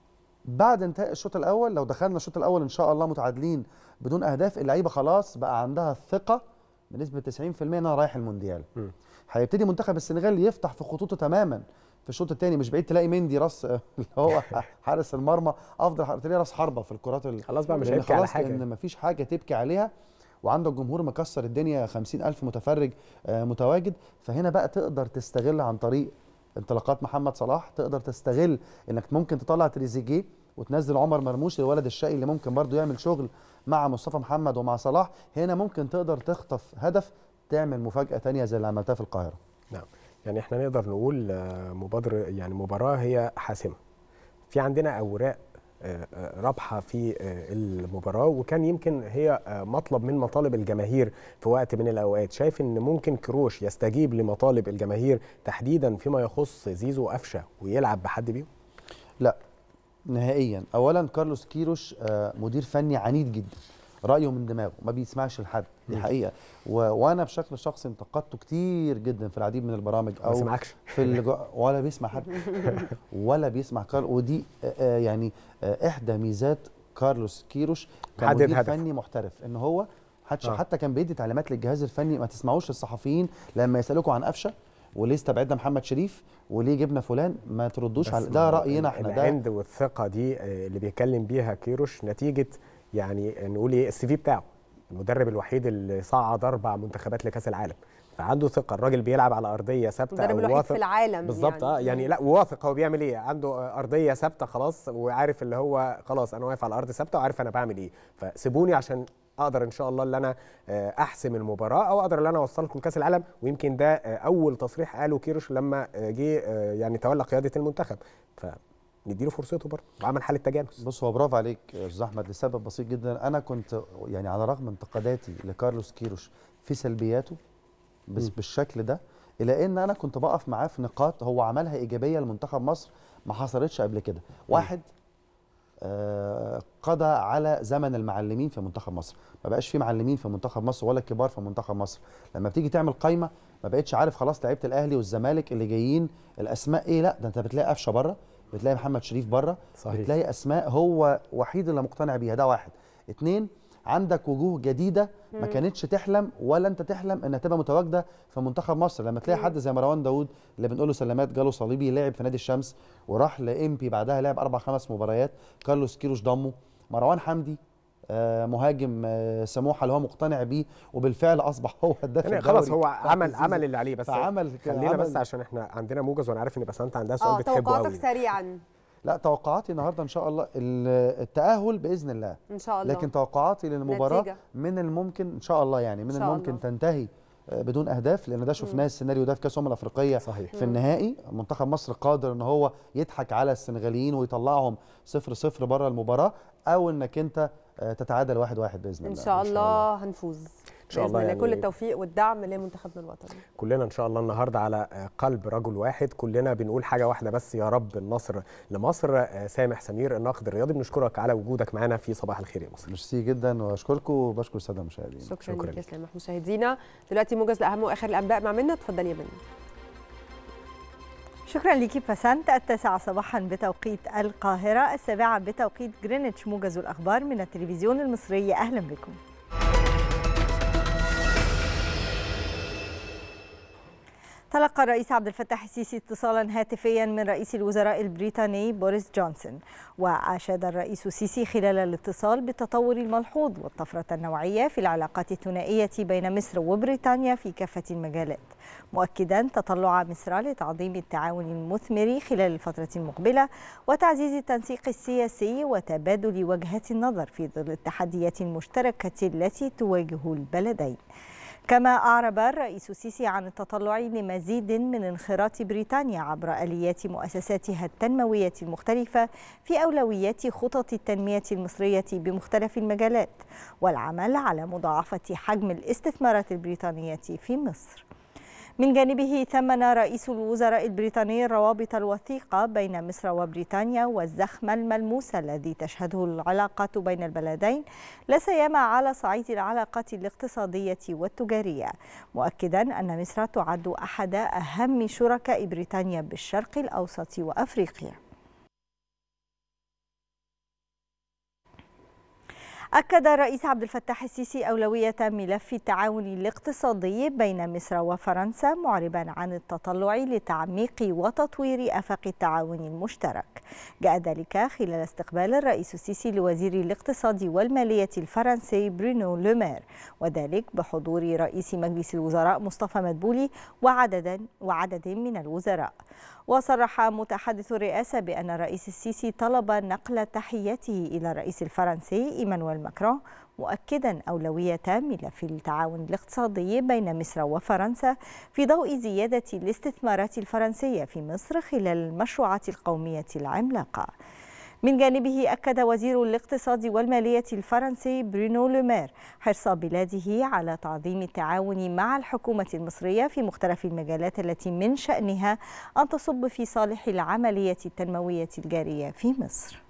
بعد انتهاء الشوط الاول لو دخلنا الشوط الاول ان شاء الله متعادلين بدون اهداف اللعيبه خلاص بقى عندها الثقه بنسبه 90% ان انا رايح المونديال مم. هيبتدي منتخب السنغال يفتح في خطوطه تماما في الشوط الثاني مش بعيد تلاقي مندي راس اللي هو حارس المرمى افضل حارس- تلاقي راس حربه في الكرات ال- خلاص بقى مش لأن هيبكي على خلاص حاجة. لان مفيش حاجه تبكي عليها وعندك جمهور مكسر الدنيا 50000 متفرج آه، متواجد فهنا بقى تقدر تستغل عن طريق انطلاقات محمد صلاح تقدر تستغل انك ممكن تطلع تريزيجيه وتنزل عمر مرموش الولد الشقي اللي ممكن برضو يعمل شغل مع مصطفى محمد ومع صلاح هنا ممكن تقدر تخطف هدف تعمل مفاجاه تانية زي اللي عملتها في القاهره نعم يعني احنا نقدر نقول آه، مبادرة يعني مباراة هي حاسمة في عندنا أوراق آه، آه، رابحة في آه، المباراة وكان يمكن هي آه، مطلب من مطالب الجماهير في وقت من الأوقات شايف إن ممكن كروش يستجيب لمطالب الجماهير تحديدا فيما يخص زيزو وقفشة ويلعب بحد بيهم لا نهائيا اولا كارلوس كيروش آه، مدير فني عنيد جدا رايه من دماغه ما بيسمعش لحد دي مم. حقيقه و... وانا بشكل شخصي انتقدته كتير جدا في العديد من البرامج ما او سمعكش. في الج... ولا بيسمع حد ولا بيسمع كارل ودي آه، آه، يعني آه، احدى ميزات كارلوس كيروش محدد كمدير هدف. فني محترف ان هو حتى آه. حتى كان بيدي تعليمات للجهاز الفني ما تسمعوش للصحفيين لما يسالوكوا عن قفشه وليه استبعدنا محمد شريف وليه جبنا فلان ما تردوش بس على ما ده هو راينا احنا ده العند والثقة دي آه، اللي بيتكلم بيها كيروش نتيجة يعني نقول ايه السي في بتاعه المدرب الوحيد اللي صعد أربع منتخبات لكأس العالم فعنده ثقة الراجل بيلعب على أرضية ثابتة المدرب أو الوحيد واثق في العالم بالظبط يعني. اه يعني لا واثق هو بيعمل ايه عنده آه، ارضيه ثابته خلاص وعارف اللي هو خلاص انا واقف على ارض ثابته وعارف انا بعمل ايه فسيبوني عشان اقدر ان شاء الله ان انا آه، احسم المباراه او اقدر ان انا اوصلكم لكاس العالم ويمكن ده آه، اول تصريح قاله كيروش لما آه، جه آه، يعني تولى قياده المنتخب فنديله فرصته برضه وعمل حاله تجانس بص هو برافو عليك يا استاذ احمد لسبب بسيط جدا انا كنت يعني على رغم انتقاداتي لكارلوس كيروش في سلبياته بس مم. بالشكل ده الا ان انا كنت بقف معاه في نقاط هو عملها ايجابيه لمنتخب مصر ما حصلتش قبل كده واحد آه قضى على زمن المعلمين في منتخب مصر ما بقاش في معلمين في منتخب مصر ولا كبار في منتخب مصر لما بتيجي تعمل قايمه ما بقتش عارف خلاص لعيبه الاهلي والزمالك اللي جايين الاسماء ايه لا ده انت بتلاقي قفشه بره بتلاقي محمد شريف بره صحيح. بتلاقي اسماء هو وحيد اللي مقتنع بيها ده واحد اتنين عندك وجوه جديده ما مم. كانتش تحلم ولا انت تحلم انها تبقى متواجده في منتخب مصر لما تلاقي حد زي مروان داوود اللي بنقول له سلامات جاله صليبي لعب في نادي الشمس وراح لامبي بعدها لعب اربع خمس مباريات كارلوس كيروش ضمه مروان حمدي آه، مهاجم آه، سموحه اللي هو مقتنع بيه وبالفعل اصبح هو هداف يعني الدوري خلاص هو بعد عمل الزيزو. عمل اللي عليه بس فعمل خلينا عمل- بس عشان احنا عندنا موجز وانا عارف ان بسنت عندها سؤال اه بتحبه توقعاتك قوي سريعا لا توقعاتي النهارده ان شاء الله ال- التاهل باذن الله ان شاء الله لكن توقعاتي للمباراه نتيجة. من الممكن ان شاء الله يعني من إن شاء الممكن الله. تنتهي آه، بدون اهداف لان ده شفناه السيناريو ده في كاس الامم الافريقيه صحيح في النهائي منتخب مصر قادر ان هو يضحك على السنغاليين ويطلعهم صفر صفر بره المباراه او انك انت آه، تتعادل واحد واحد باذن ان الله شاء الله هنفوز إن شاء بإذن الله الله كل يعني- التوفيق والدعم لمنتخبنا الوطني كلنا ان شاء الله النهارده على آه، قلب رجل واحد كلنا بنقول حاجه واحده بس يا رب النصر لمصر آه، سامح سمير الناقد الرياضي بنشكرك على وجودك معنا في صباح الخير يا مصر ميرسي جدا واشكركم وبشكر الساده المشاهدين شكرا, شكراً لك يا لك. سامح مشاهدينا دلوقتي موجز لاهم واخر الانباء مع منى اتفضلي يا منى شكرا ليكي بسنت التاسعة صباحا بتوقيت القاهرة السابعة بتوقيت جرينتش موجز الأخبار من التلفزيون المصري أهلا بكم تلقى الرئيس عبد الفتاح السيسي اتصالا هاتفيا من رئيس الوزراء البريطاني بوريس جونسون وأشاد الرئيس السيسي خلال الاتصال بالتطور الملحوظ والطفرة النوعية في العلاقات الثنائية بين مصر وبريطانيا في كافة المجالات مؤكدا تطلع مصر لتعظيم التعاون المثمر خلال الفترة المقبلة وتعزيز التنسيق السياسي وتبادل وجهات النظر في ظل التحديات المشتركة التي تواجه البلدين كما أعرب الرئيس السيسي عن التطلع لمزيد من انخراط بريطانيا عبر آليات مؤسساتها التنموية المختلفة في أولويات خطط التنمية المصرية بمختلف المجالات والعمل على مضاعفة حجم الاستثمارات البريطانية في مصر من جانبه ثمن رئيس الوزراء البريطاني الروابط الوثيقة بين مصر وبريطانيا والزخم الملموس الذي تشهده العلاقات بين البلدين لا سيما على صعيد العلاقات الاقتصادية والتجارية مؤكدا أن مصر تعد أحد أهم شركاء بريطانيا بالشرق الأوسط وأفريقيا أكد الرئيس عبد الفتاح السيسي أولوية ملف التعاون الاقتصادي بين مصر وفرنسا معربا عن التطلع لتعميق وتطوير آفاق التعاون المشترك جاء ذلك خلال استقبال الرئيس السيسي لوزير الاقتصاد والمالية الفرنسي برونو لومير وذلك بحضور رئيس مجلس الوزراء مصطفى مدبولي وعدد وعدد من الوزراء وصرح متحدث الرئاسة بأن الرئيس السيسي طلب نقل تحياته إلى الرئيس الفرنسي إيمانويل ماكرون مؤكدا أولوية ملف التعاون الاقتصادي بين مصر وفرنسا في ضوء زيادة الاستثمارات الفرنسية في مصر خلال المشروعات القومية العملاقة من جانبه أكد وزير الاقتصاد والمالية الفرنسي برونو لومير حرص بلاده على تعظيم التعاون مع الحكومة المصرية في مختلف المجالات التي من شأنها أن تصب في صالح العملية التنموية الجارية في مصر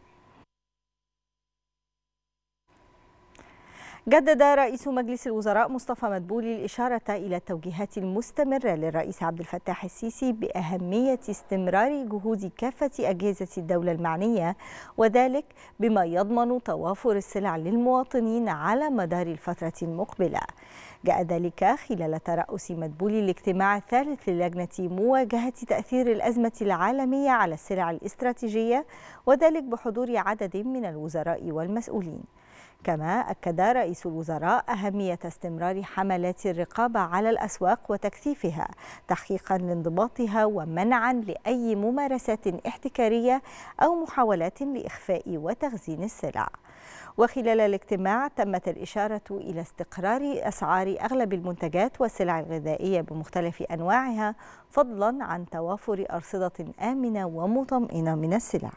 جدد رئيس مجلس الوزراء مصطفى مدبولي الإشارة إلى التوجيهات المستمرة للرئيس عبد الفتاح السيسي بأهمية استمرار جهود كافة أجهزة الدولة المعنية وذلك بما يضمن توافر السلع للمواطنين على مدار الفترة المقبلة جاء ذلك خلال ترأس مدبولي الاجتماع الثالث للجنة مواجهة تأثير الأزمة العالمية على السلع الاستراتيجية وذلك بحضور عدد من الوزراء والمسؤولين كما أكد رئيس الوزراء أهمية استمرار حملات الرقابة على الأسواق وتكثيفها تحقيقا لانضباطها ومنعا لأي ممارسات احتكارية أو محاولات لإخفاء وتخزين السلع وخلال الاجتماع تمت الإشارة إلى استقرار أسعار أغلب المنتجات والسلع الغذائية بمختلف أنواعها فضلا عن توافر أرصدة آمنة ومطمئنة من السلع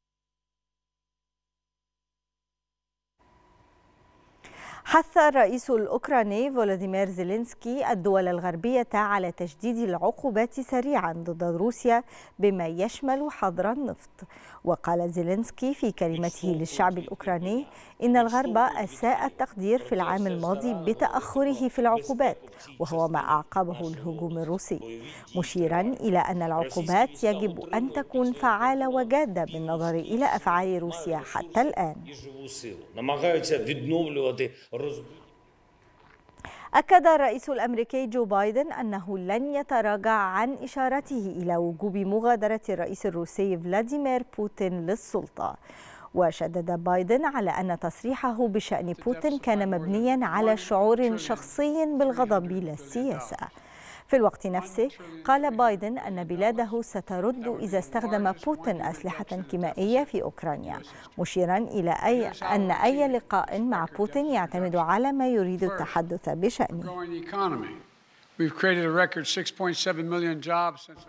حث الرئيس الأوكراني فولوديمير زيلينسكي الدول الغربية على تجديد العقوبات سريعا ضد روسيا بما يشمل حظر النفط وقال زيلينسكي في كلمته للشعب الأوكراني إن الغرب أساء التقدير في العام الماضي بتأخره في العقوبات وهو ما أعقبه الهجوم الروسي مشيرا إلى أن العقوبات يجب أن تكون فعالة وجادة بالنظر إلى أفعال روسيا حتى الآن намагаються відновлювати роз... أكد الرئيس الأمريكي جو بايدن أنه لن يتراجع عن إشارته إلى وجوب مغادرة الرئيس الروسي فلاديمير بوتين للسلطة وشدد بايدن على أن تصريحه بشأن بوتين كان مبنيا على شعور شخصي بالغضب لا السياسة في الوقت نفسه قال بايدن أن بلاده سترد إذا استخدم بوتين أسلحة كيميائية في أوكرانيا مشيرا إلى أي أن أي لقاء مع بوتين يعتمد على ما يريد التحدث بشأنه growing economy. We've created a record 6.7 million jobs since.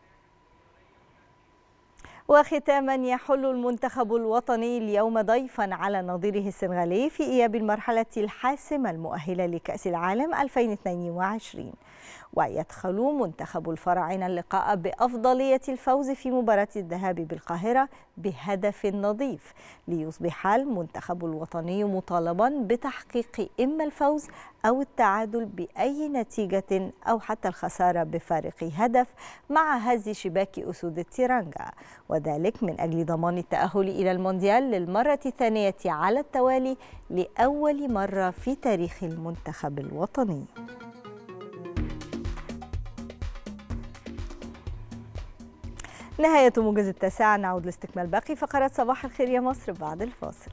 وختاما يحل المنتخب الوطني اليوم ضيفا على نظيره السنغالي في إياب المرحلة الحاسمة المؤهلة لكأس العالم 2022 ويدخل منتخب الفراعنة اللقاء بأفضلية الفوز في مباراة الذهاب بالقاهرة بهدف نظيف ليصبح المنتخب الوطني مطالبا بتحقيق إما الفوز أو التعادل بأي نتيجة أو حتى الخسارة بفارق هدف مع هز شباك أسود التيرانجا وذلك من أجل ضمان التأهل إلى المونديال للمرة الثانية على التوالي لأول مرة في تاريخ المنتخب الوطني نهاية موجز التاسعة نعود لاستكمال باقي فقرات صباح الخير يا مصر بعد الفاصل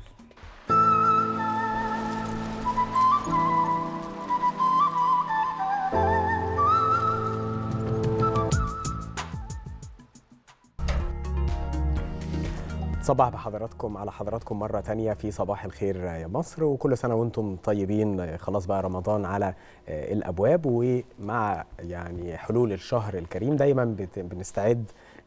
صباح بحضراتكم على حضراتكم مرة تانية في صباح الخير يا مصر وكل سنة وانتم طيبين خلاص بقى رمضان على الأبواب ومع يعني حلول الشهر الكريم دايما بت- بنستعد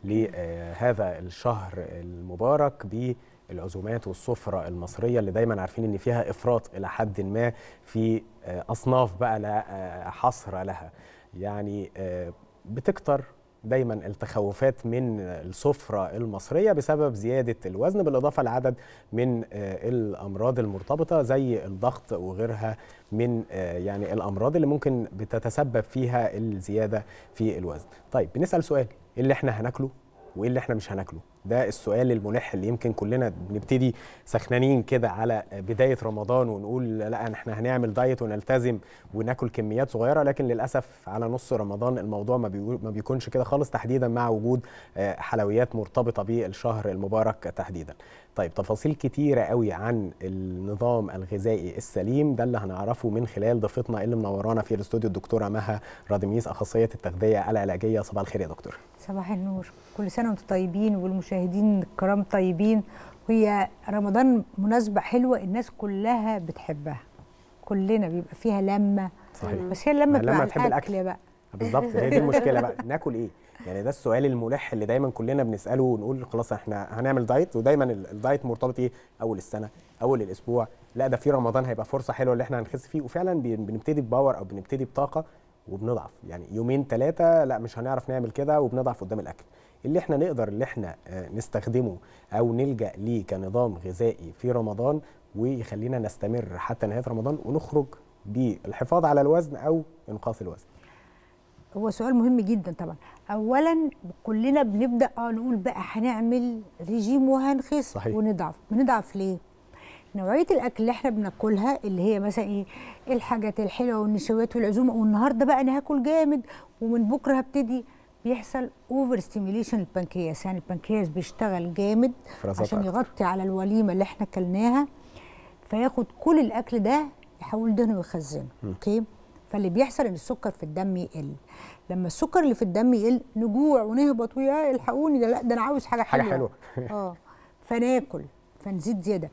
لهذا الشهر المبارك بالعزومات والسفرة المصرية اللي دايما عارفين ان فيها إفراط إلى حد ما في أصناف بقى لا حصر لها يعني بتكتر دايما التخوفات من السفرة المصرية بسبب زيادة الوزن بالإضافة لعدد من آه، الأمراض المرتبطة زي الضغط وغيرها من آه، يعني الأمراض اللي ممكن بتتسبب فيها الزيادة في الوزن طيب بنسأل سؤال إيه اللي احنا هناكله وايه اللي احنا مش هناكله ده السؤال الملح اللي يمكن كلنا بنبتدي سخنانين كده على بدايه رمضان ونقول لا احنا هنعمل دايت ونلتزم وناكل كميات صغيره لكن للاسف على نص رمضان الموضوع ما, بيقول ما بيكونش كده خالص تحديدا مع وجود آه، حلويات مرتبطه بالشهر المبارك تحديدا طيب تفاصيل كتيره قوي عن النظام الغذائي السليم ده اللي هنعرفه من خلال ضيفتنا اللي منورانا في الاستوديو الدكتوره مها رادميس اخصائيه التغذيه العلاجيه صباح الخير يا دكتور صباح النور كل سنة وانتم طيبين والمشاهدين الكرام طيبين وهي رمضان مناسبة حلوة الناس كلها بتحبها كلنا بيبقى فيها لمة صحيح. بس هي اللمة ما بتبقى لما على تحب الأكل الأكل. بقى بالظبط هي دي المشكله بقى ناكل ايه يعني ده السؤال الملح اللي دايما كلنا بنساله ونقول خلاص احنا هنعمل دايت ودايما ال- الدايت مرتبط ايه اول السنه اول الاسبوع لا ده في رمضان هيبقى فرصه حلوه اللي احنا هنخس فيه وفعلا بن- بنبتدي بباور او بنبتدي بطاقه وبنضعف يعني يومين ثلاثه لا مش هنعرف نعمل كده وبنضعف قدام الاكل اللي احنا نقدر اللي احنا آه، نستخدمه او نلجا ليه كنظام غذائي في رمضان ويخلينا نستمر حتى نهايه رمضان ونخرج بالحفاظ على الوزن او انقاص الوزن هو سؤال مهم جدا طبعا اولا كلنا بنبدا اه نقول بقى هنعمل ريجيم وهنخس صحيح. ونضعف بنضعف ليه نوعيه الاكل اللي احنا بناكلها اللي هي مثلا ايه الحاجات الحلوه والنشويات والعزومه والنهارده بقى انا هاكل جامد ومن بكره هبتدي بيحصل اوفر ستيميليشن البنكرياس يعني البنكرياس بيشتغل جامد إفرازات عشان أكتر. يغطي على الوليمه اللي احنا كلناها فياخد كل الاكل ده يحول دهنه ويخزنه اوكي فاللي بيحصل ان السكر في الدم يقل لما السكر اللي في الدم يقل نجوع ونهبط ويا الحقوني ده لا ده انا عاوز حاجه حاجة حلوه حلوة. اه فناكل فنزيد زياده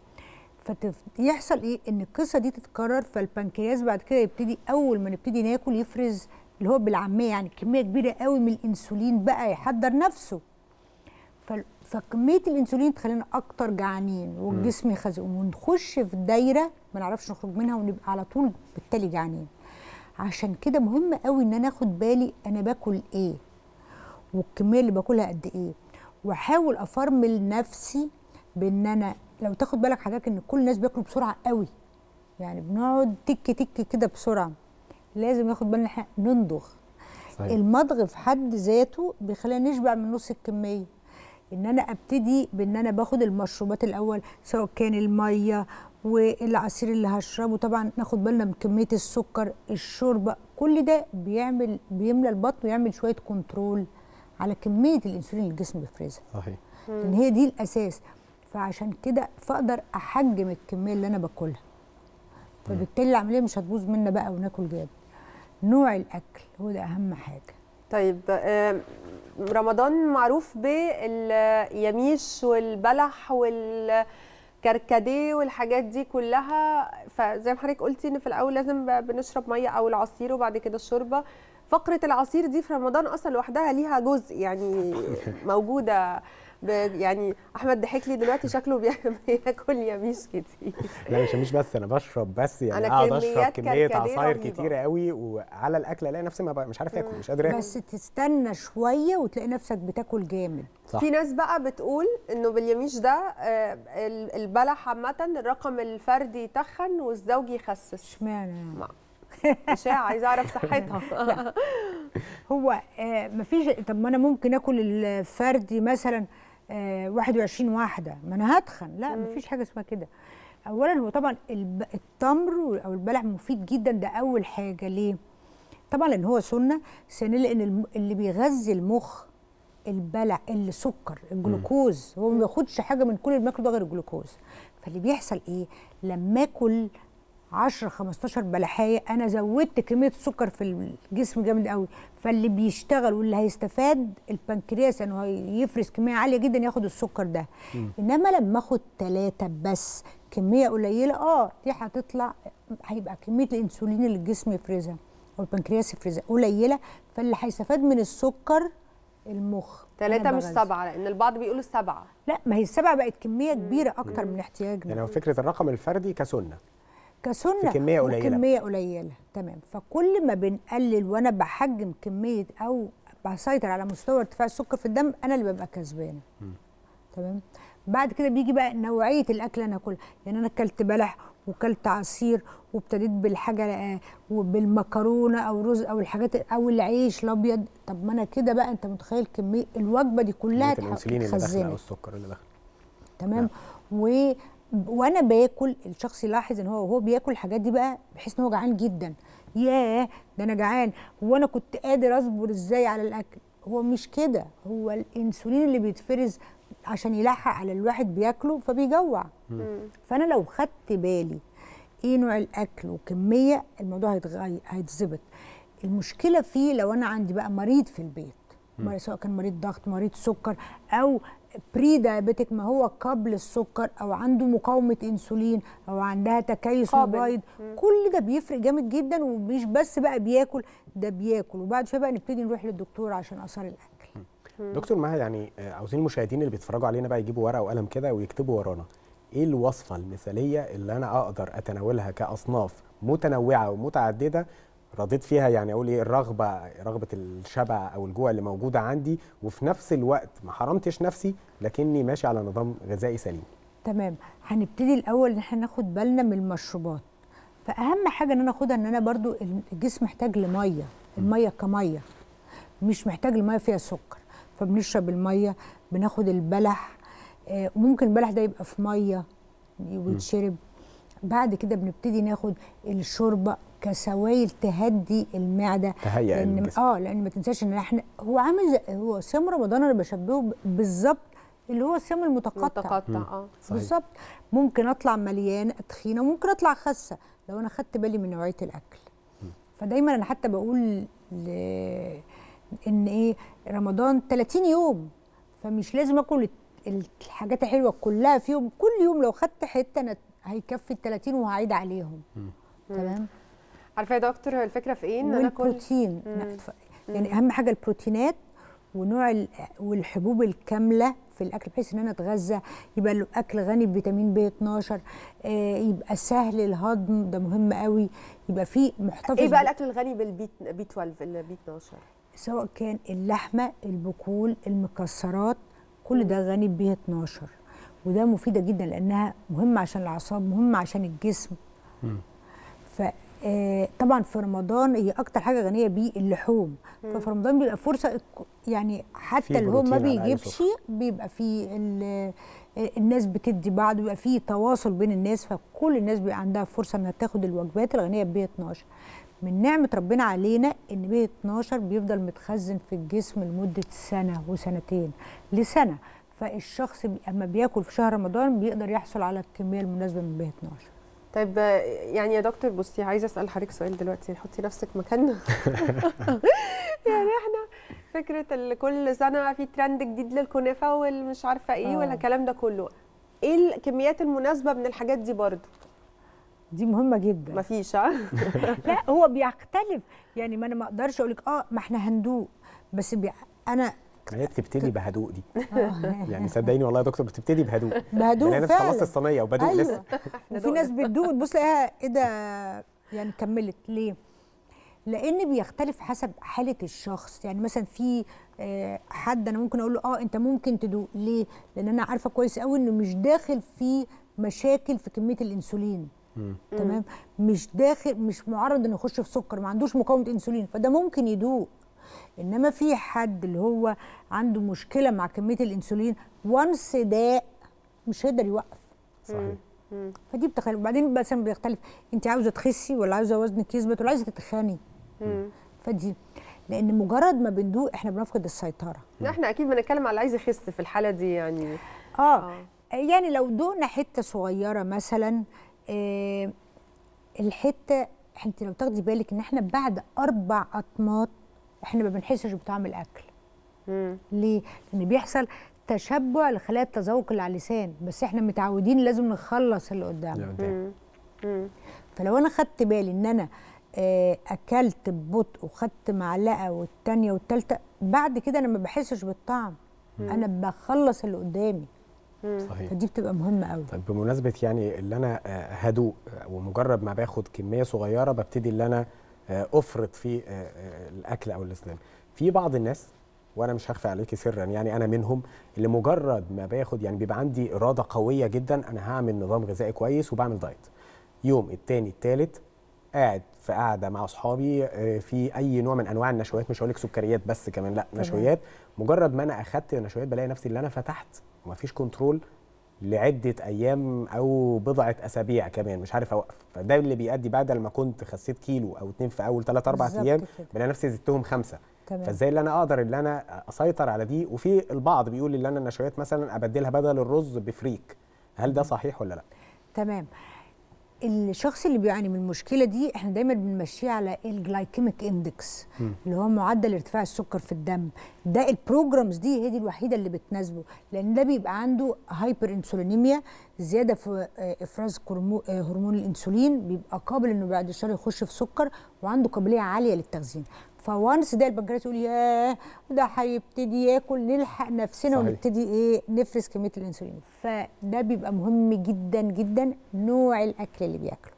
فيحصل ايه ان القصه دي تتكرر فالبنكرياس بعد كده يبتدي اول ما نبتدي ناكل يفرز اللي هو بالعاميه يعني كميه كبيره قوي من الانسولين بقى يحضر نفسه فال- فكميه الانسولين تخلينا اكتر جعانين والجسم يخزن ونخش في دايره ما نعرفش نخرج منها ونبقى على طول بالتالي جعانين عشان كده مهم قوي ان انا اخد بالي انا باكل ايه والكميه اللي باكلها قد ايه واحاول افرمل نفسي بان انا لو تاخد بالك حضرتك ان كل الناس بياكلوا بسرعه قوي يعني بنقعد تك تك كده بسرعه لازم ياخد بالنا احنا نمضغ صحيح. المضغ في حد ذاته بيخلينا نشبع من نص الكميه ان انا ابتدي بان انا باخد المشروبات الاول سواء كان الميه والعصير اللي هشربه طبعا ناخد بالنا من كميه السكر الشوربه كل ده بيعمل بيملى البطن ويعمل شويه كنترول على كميه الانسولين اللي الجسم بيفرزها صحيح لان هي دي الاساس فعشان كده فاقدر احجم الكميه اللي انا باكلها فبالتالي العمليه مش هتبوظ منا بقى وناكل جامد نوع الاكل هو ده اهم حاجه طيب آم، رمضان معروف باليميش والبلح والكركديه والحاجات دي كلها فزي ما حضرتك قلتي ان في الاول لازم ب- بنشرب ميه او العصير وبعد كده الشوربه فقره العصير دي في رمضان اصلا لوحدها ليها جزء يعني موجوده ب- يعني احمد ضحك لي دلوقتي شكله بي- بياكل يميش كتير لا مش مش بس انا بشرب بس يعني أنا اقعد كميات اشرب كميه كركديه عصاير رهيبة. كتيره قوي وعلى الاكل الاقي نفسي ما بقى مش عارف اكل مش قادر اكل بس تستنى شويه وتلاقي نفسك بتاكل جامد صح. في ناس بقى بتقول انه باليميش ده آه، ال- البلح عامه الرقم الفردي يتخن والزوجي يخسس اشمعنى اشاعه عايزه اعرف صحتها هو آه مفيش طب ما انا ممكن اكل الفردي مثلا آه 21 واحده ما انا هتخن لا مفيش حاجه اسمها كده اولا هو طبعا الب... التمر او البلح مفيد جدا ده اول حاجه ليه طبعا لان هو سنه ثانيا لان الم... اللي بيغذي المخ البلع السكر الجلوكوز هو ما بياخدش حاجه من كل اللي بناكله ده غير الجلوكوز فاللي بيحصل ايه لما اكل 10 15 بلحايه انا زودت كميه السكر في الجسم جامد قوي فاللي بيشتغل واللي هيستفاد البنكرياس انه يعني يفرز كميه عاليه جدا ياخد السكر ده مم. انما لما اخد ثلاثه بس كميه قليله اه دي هتطلع هيبقى كميه الانسولين اللي الجسم يفرزها او البنكرياس يفرزها قليله فاللي هيستفاد من السكر المخ ثلاثة أنا مش بغذي. سبعة لأن البعض بيقولوا السبعة لا ما هي السبعه بقت كميه كبيره اكتر من احتياجنا يعني هو فكره الرقم الفردي كسنه كسنه في كمية قليلة. كميه قليله تمام فكل ما بنقلل وانا بحجم كميه او بسيطر على مستوى ارتفاع السكر في الدم انا اللي ببقى كسبانه تمام بعد كده بيجي بقى نوعيه الاكل اللي انا اكلها يعني انا اكلت بلح وكلت عصير وابتديت بالحاجه آه، وبالمكرونه او رز او الحاجات او العيش الابيض طب ما انا كده بقى انت متخيل كميه الوجبه دي كلها كمية الانسولين اللي داخله اتخزنت. او السكر اللي داخله تمام و... وانا باكل الشخص يلاحظ ان هو وهو بياكل الحاجات دي بقى بيحس ان هو جعان جدا ياه ده انا جعان هو انا كنت قادر اصبر ازاي على الاكل هو مش كده هو الانسولين اللي بيتفرز عشان يلحق على الواحد بياكله فبيجوع فانا لو خدت بالي ايه نوع الاكل وكميه الموضوع هيتغير هيتظبط المشكله فيه لو انا عندي بقى مريض في البيت مم. مريض سواء كان مريض ضغط مريض سكر او بري دايابيتك ما هو قبل السكر او عنده مقاومه انسولين او عندها تكيس قابل. مبايض مم. كل ده بيفرق جامد جدا ومش بس بقى بياكل ده بياكل وبعد شويه بقى نبتدي نروح للدكتور عشان اثار الاكل دكتور مها يعني آه، عاوزين المشاهدين اللي بيتفرجوا علينا بقى يجيبوا ورقه وقلم كده ويكتبوا ورانا ايه الوصفه المثاليه اللي انا اقدر اتناولها كاصناف متنوعه ومتعدده رضيت فيها يعني اقول ايه الرغبه رغبه الشبع او الجوع اللي موجوده عندي وفي نفس الوقت ما حرمتش نفسي لكني ماشي على نظام غذائي سليم تمام هنبتدي الاول ان احنا ناخد بالنا من المشروبات فاهم حاجه ان انا اخدها ان انا برضو الجسم محتاج لميه الميه كميه مش محتاج لميه فيها سكر فبنشرب الميه بناخد البلح آه، وممكن البلح ده يبقى في ميه ويتشرب بعد كده بنبتدي ناخد الشوربه كسوائل تهدي المعده تهيئ لان الجسم. اه لان ما تنساش ان احنا هو عامل زي هو صيام رمضان انا بشبهه ب- بالظبط اللي هو الصيام المتقطع متقطع اه صحيح. بالظبط ممكن اطلع مليانه تخينه وممكن اطلع خاسه لو انا خدت بالي من نوعيه الاكل فدايما انا حتى بقول ل... ان ايه رمضان 30 يوم فمش لازم اكل الحاجات الحلوه كلها فيهم كل يوم لو خدت حته انا هيكفي ال 30 وهعيد عليهم تمام عارفة يا دكتور هو الفكرة في ايه؟ ان انا كل والبروتين مم. ف- يعني اهم حاجه البروتينات ونوع ال- والحبوب الكامله في الاكل بحيث ان انا اتغذى يبقى الاكل غني بفيتامين بي 12 آه يبقى سهل الهضم ده مهم قوي يبقى فيه محتفظ ايه بقى ب- الاكل الغني بالبي بي 12 البي 12 سواء كان اللحمه البقول المكسرات كل ده غني ب 12 وده مفيده جدا لانها مهمه عشان الاعصاب مهمه عشان الجسم ف آه، طبعا في رمضان هي اكتر حاجه غنيه بيه اللحوم مم. ففي رمضان بيبقى فرصه الك- يعني حتى في اللي هو ما بروتين على الأقل بيجيبش سخن. بيبقى فيه ال- آه، الناس بتدي بعض بيبقى فيه تواصل بين الناس فكل الناس بيبقى عندها فرصه انها تاخد الوجبات الغنيه ب 12 من نعمه ربنا علينا ان ب 12 بيفضل متخزن في الجسم لمده سنه وسنتين لسنه فالشخص بي- اما بياكل في شهر رمضان بيقدر يحصل على الكميه المناسبه من ب 12 طيب آه، يعني يا دكتور بصي عايزه اسال حضرتك سؤال دلوقتي حطي نفسك مكاننا يعني احنا فكره ال- كل سنه في ترند جديد للكنافه والمش عارفه ايه آه. ولا الكلام ده كله ايه الكميات المناسبه من الحاجات دي برضو دي مهمه جدا مفيش ها لا هو بيختلف يعني ما انا ما اقدرش اقول لك اه ما احنا هندوق بس بي... انا ما هي بتبتدي بهدوء دي يعني صدقيني والله يا دكتور بتبتدي بهدوء بهدوء يعني انا لسه فعلا خلصت الصينيه وبدوق أيوة. لسه وفي ناس بتدوق تبص تلاقيها ايه ده يعني كملت ليه؟ لان بيختلف حسب حاله الشخص يعني مثلا في آه، حد انا ممكن اقول له اه انت ممكن تدوق ليه؟ لان انا عارفه كويس قوي انه مش داخل في مشاكل في كميه الانسولين تمام مش داخل مش معرض انه يخش في سكر ما عندوش مقاومه انسولين فده ممكن يدوق انما في حد اللي هو عنده مشكله مع كميه الانسولين وانس داق مش هيقدر يوقف صحيح فدي بتختلف وبعدين بس بيختلف انت عاوزه تخسي ولا عاوزه وزنك يثبت ولا عايزه تتخاني فدي لان مجرد ما بندوق احنا بنفقد السيطره لا احنا اكيد بنتكلم على اللي عايز يخس في الحاله دي يعني اه يعني لو دقنا حته صغيره مثلا آه الحته انت لو تاخدي بالك ان احنا بعد اربع اطماط احنا ما بنحسش بطعم الاكل ليه لان بيحصل تشبع لخلايا التذوق اللي على اللسان بس احنا متعودين لازم نخلص اللي قدامنا فلو انا خدت بالي ان انا آه، اكلت ببطء وخدت معلقه والتانيه والتالته بعد كده انا ما بحسش بالطعم مم. انا بخلص اللي قدامي صحيح فدي بتبقى مهمه قوي طيب بمناسبه يعني اللي انا آه، هدوء آه، ومجرد ما باخد كميه صغيره ببتدي اللي انا آه، افرط في آه، آه، الاكل او الاسلام في بعض الناس وانا مش هخفي عليكي سرا يعني انا منهم اللي مجرد ما باخد يعني بيبقى عندي اراده قويه جدا انا هعمل نظام غذائي كويس وبعمل دايت يوم التاني التالت قاعد في قاعده مع اصحابي آه، في اي نوع من انواع النشويات مش هقول لك سكريات بس كمان لا تمام. نشويات مجرد ما انا اخدت نشويات بلاقي نفسي اللي انا فتحت ومفيش كنترول لعده ايام او بضعه اسابيع كمان مش عارف اوقف فده اللي بيؤدي بعد ما كنت خسيت كيلو او اتنين في اول 3 4 بالظبط ايام كده. بلاقي نفسي زدتهم خمسه تمام. فازاي اللي انا اقدر اللي انا اسيطر على دي وفي البعض بيقول ان انا النشويات مثلا ابدلها بدل الرز بفريك هل ده صحيح ولا لا تمام الشخص اللي بيعاني من المشكله دي احنا دايما بنمشيه على الجلايكيميك اندكس اللي هو معدل ارتفاع السكر في الدم ده البروجرامز دي هي دي الوحيده اللي بتناسبه لان ده بيبقى عنده هايبر انسولينيميا زياده في آه، افراز كرمو- آه، هرمون الانسولين بيبقى قابل انه بعد الشهر يخش في سكر وعنده قابليه عاليه للتخزين فوانس ده البنكرياس يقول ياه ده هيبتدي ياكل نلحق نفسنا صحيح. ونبتدي ايه نفرز كميه الانسولين فده بيبقى مهم جدا جدا نوع الاكل اللي بياكله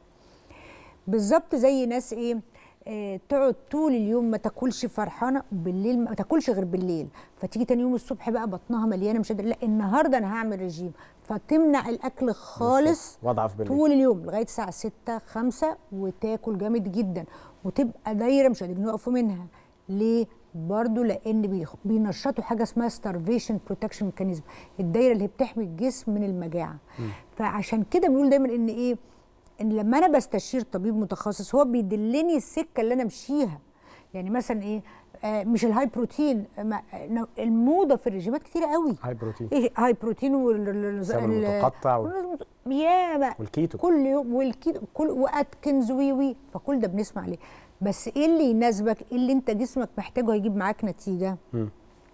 بالظبط زي ناس ايه آه، تقعد طول اليوم ما تاكلش فرحانه بالليل ما تاكلش غير بالليل فتيجي تاني يوم الصبح بقى بطنها مليانه مش قادره لا النهارده انا هعمل رجيم فتمنع الاكل خالص واضعف بالليل طول اليوم لغايه الساعه 6 5 وتاكل جامد جدا وتبقى دايره مش قادرين يقفوا منها ليه برضو لان بيخ- بينشطوا حاجه اسمها starvation protection mechanism الدايره اللي هي بتحمي الجسم من المجاعه فعشان كده بنقول دايما ان ايه ان لما انا بستشير طبيب متخصص هو بيدلني السكه اللي انا امشيها يعني مثلا ايه آه مش الهاي بروتين ما- آه، الموضه في الرجيمات كتيره قوي هاي بروتين ايه هاي بروتين وال سمن متقطع و- ياما والكيتو. كل يوم والكيتو كل واتكنز وي وي فكل ده بنسمع عليه بس ايه اللي يناسبك ايه اللي انت جسمك محتاجه هيجيب معاك نتيجه مم.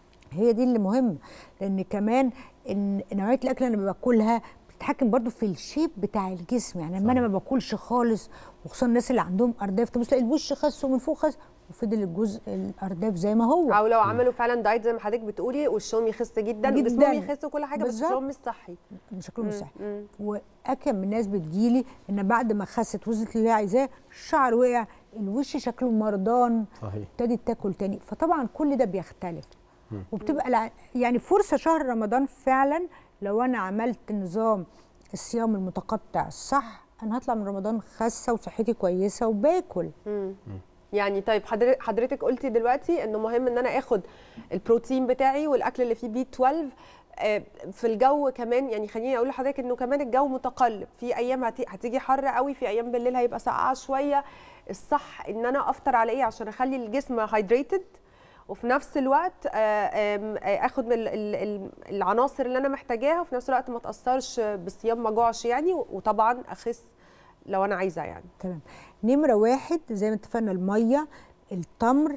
هي دي اللي مهم لان كمان ان نوعيه الاكل اللي انا باكلها بتتحكم برضو في الشيب بتاع الجسم يعني لما انا ما باكلش خالص وخصوصا الناس اللي عندهم ارداف تبص تلاقي الوش خس ومن فوق خس وفضل الجزء الارداف زي ما هو او لو عملوا فعلا دايت زي ما حضرتك بتقولي وشهم يخس جدا جداً. وجسمهم يخس وكل حاجه بس بالظبط. شكلهم مش صحي شكلهم مش مم، صحي مم. واكم من الناس بتجيلي ان بعد ما خست وصلت اللي هي عايزاه الشعر وقع الوش شكله مرضان صحيح ابتدت تاكل تاني فطبعا كل ده بيختلف مم. وبتبقى الع- يعني فرصه شهر رمضان فعلا لو انا عملت نظام الصيام المتقطع الصح انا هطلع من رمضان خاسه وصحتي كويسه وباكل مم. يعني طيب حضر- حضرتك قلتي دلوقتي انه مهم ان انا اخد البروتين بتاعي والاكل اللي فيه بي 12 آه، في الجو كمان يعني خليني اقول لحضرتك انه كمان الجو متقلب في ايام هت- هتيجي حر قوي في ايام بالليل هيبقى ساقعه شويه الصح ان انا افطر على ايه عشان اخلي الجسم هايدريتد وفي نفس الوقت آه، آم، آه، اخد من ال- ال- ال- العناصر اللي انا محتاجاها وفي نفس الوقت ما اتاثرش بالصيام ما جوعش يعني وطبعا اخس لو انا عايزه يعني تمام نمره واحد زي ما اتفقنا الميه التمر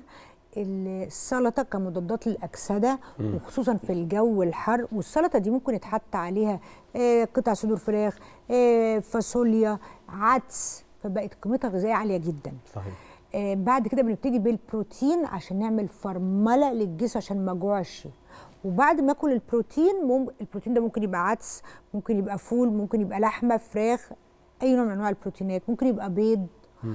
السلطه كمضادات للاكسده مم. وخصوصا في الجو الحر والسلطه دي ممكن يتحط عليها آه، قطع صدور فراخ آه، فاصوليا عدس فبقت قيمتها الغذائيه عاليه جدا صحيح آه، بعد كده بنبتدي بالبروتين عشان نعمل فرمله للجسم عشان ما اجوعش وبعد ما اكل البروتين مم... البروتين ده ممكن يبقى عدس ممكن يبقى فول ممكن يبقى لحمه فراخ اي نوع من انواع البروتينات ممكن يبقى بيض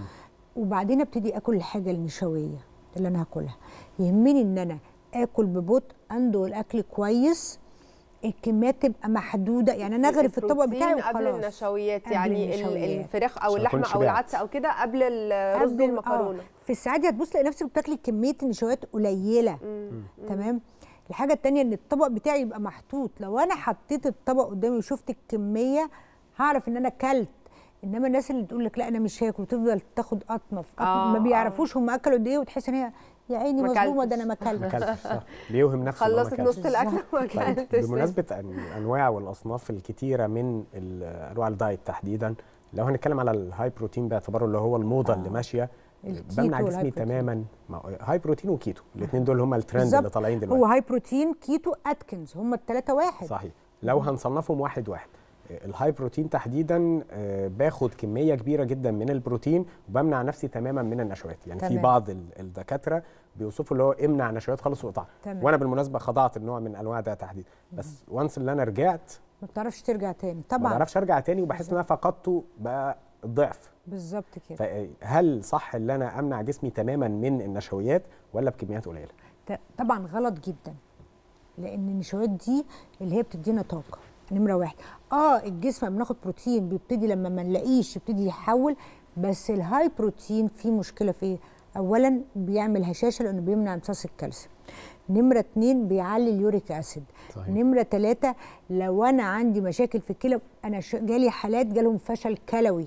وبعدين ابتدي اكل الحاجه النشويه اللي انا هاكلها يهمني ان انا اكل ببطء اندو الاكل كويس الكميات تبقى محدوده يعني انا اغرف الطبق بتاعي البروتين قبل وخلاص النشويات قبل يعني ال- النشويات. الفراخ او عشان اللحمه أكون او شبعت. العدس او كده قبل الرز قبل- والمكرونه آه. في الساعات دي هتبص تلاقي نفسك بتاكلي كميه النشويات قليله تمام الحاجه التانية ان الطبق بتاعي يبقى محطوط لو انا حطيت الطبق قدامي وشفت الكميه هعرف ان انا كلت انما الناس اللي تقول لك لا انا مش هاكل وتفضل تاخد قطمه في قطمه آه، ما آه. بيعرفوش هم اكلوا قد ايه وتحس ان هي يا عيني ما مظلومه أكلتش. ده انا ما ما اكلتش اكلتش صح بيوهم نفسه إن هو ما خلصت أكلش. نص الاكل وما طيب اكلتش بمناسبه الانواع والاصناف الكتيره من ال- انواع الدايت تحديدا لو هنتكلم على الهاي بروتين باعتباره اللي هو الموضه اللي ماشيه الكيتو بمنع والهاي جسمي بروتين. تماما مع- هاي بروتين وكيتو الاثنين دول هم الترند بالظبط. اللي طالعين هو دلوقتي هاي بروتين كيتو اتكنز هم الثلاثه واحد صحيح لو هنصنفهم واحد واحد آه، الهاي بروتين تحديدا آه، باخد كميه كبيره جدا من البروتين وبمنع نفسي تماما من النشويات يعني في تمام. بعض ال- الدكاتره بيوصفوا اللي هو امنع نشويات خالص وقطع تمام. وانا بالمناسبه خضعت النوع من انواع ده تحديدا بس وانس اللي انا رجعت ما بتعرفش ترجع تاني ما طبعا بعرفش ارجع تاني وبحس ان انا فقدته بقى الضعف بالظبط كده فهل صح ان انا امنع جسمي تماما من النشويات ولا بكميات قليله ت- طبعا غلط جدا لان النشويات دي اللي هي بتدينا طاقه نمره واحد اه الجسم لما بناخد بروتين بيبتدي لما ما نلاقيش يبتدي يحول بس الهاي بروتين فيه مشكله في ايه اولا بيعمل هشاشه لانه بيمنع امتصاص الكالسيوم نمرة اتنين بيعلي اليوريك اسيد صحيح. نمرة تلاتة لو انا عندي مشاكل في الكلى انا ش- جالي حالات جالهم فشل كلوي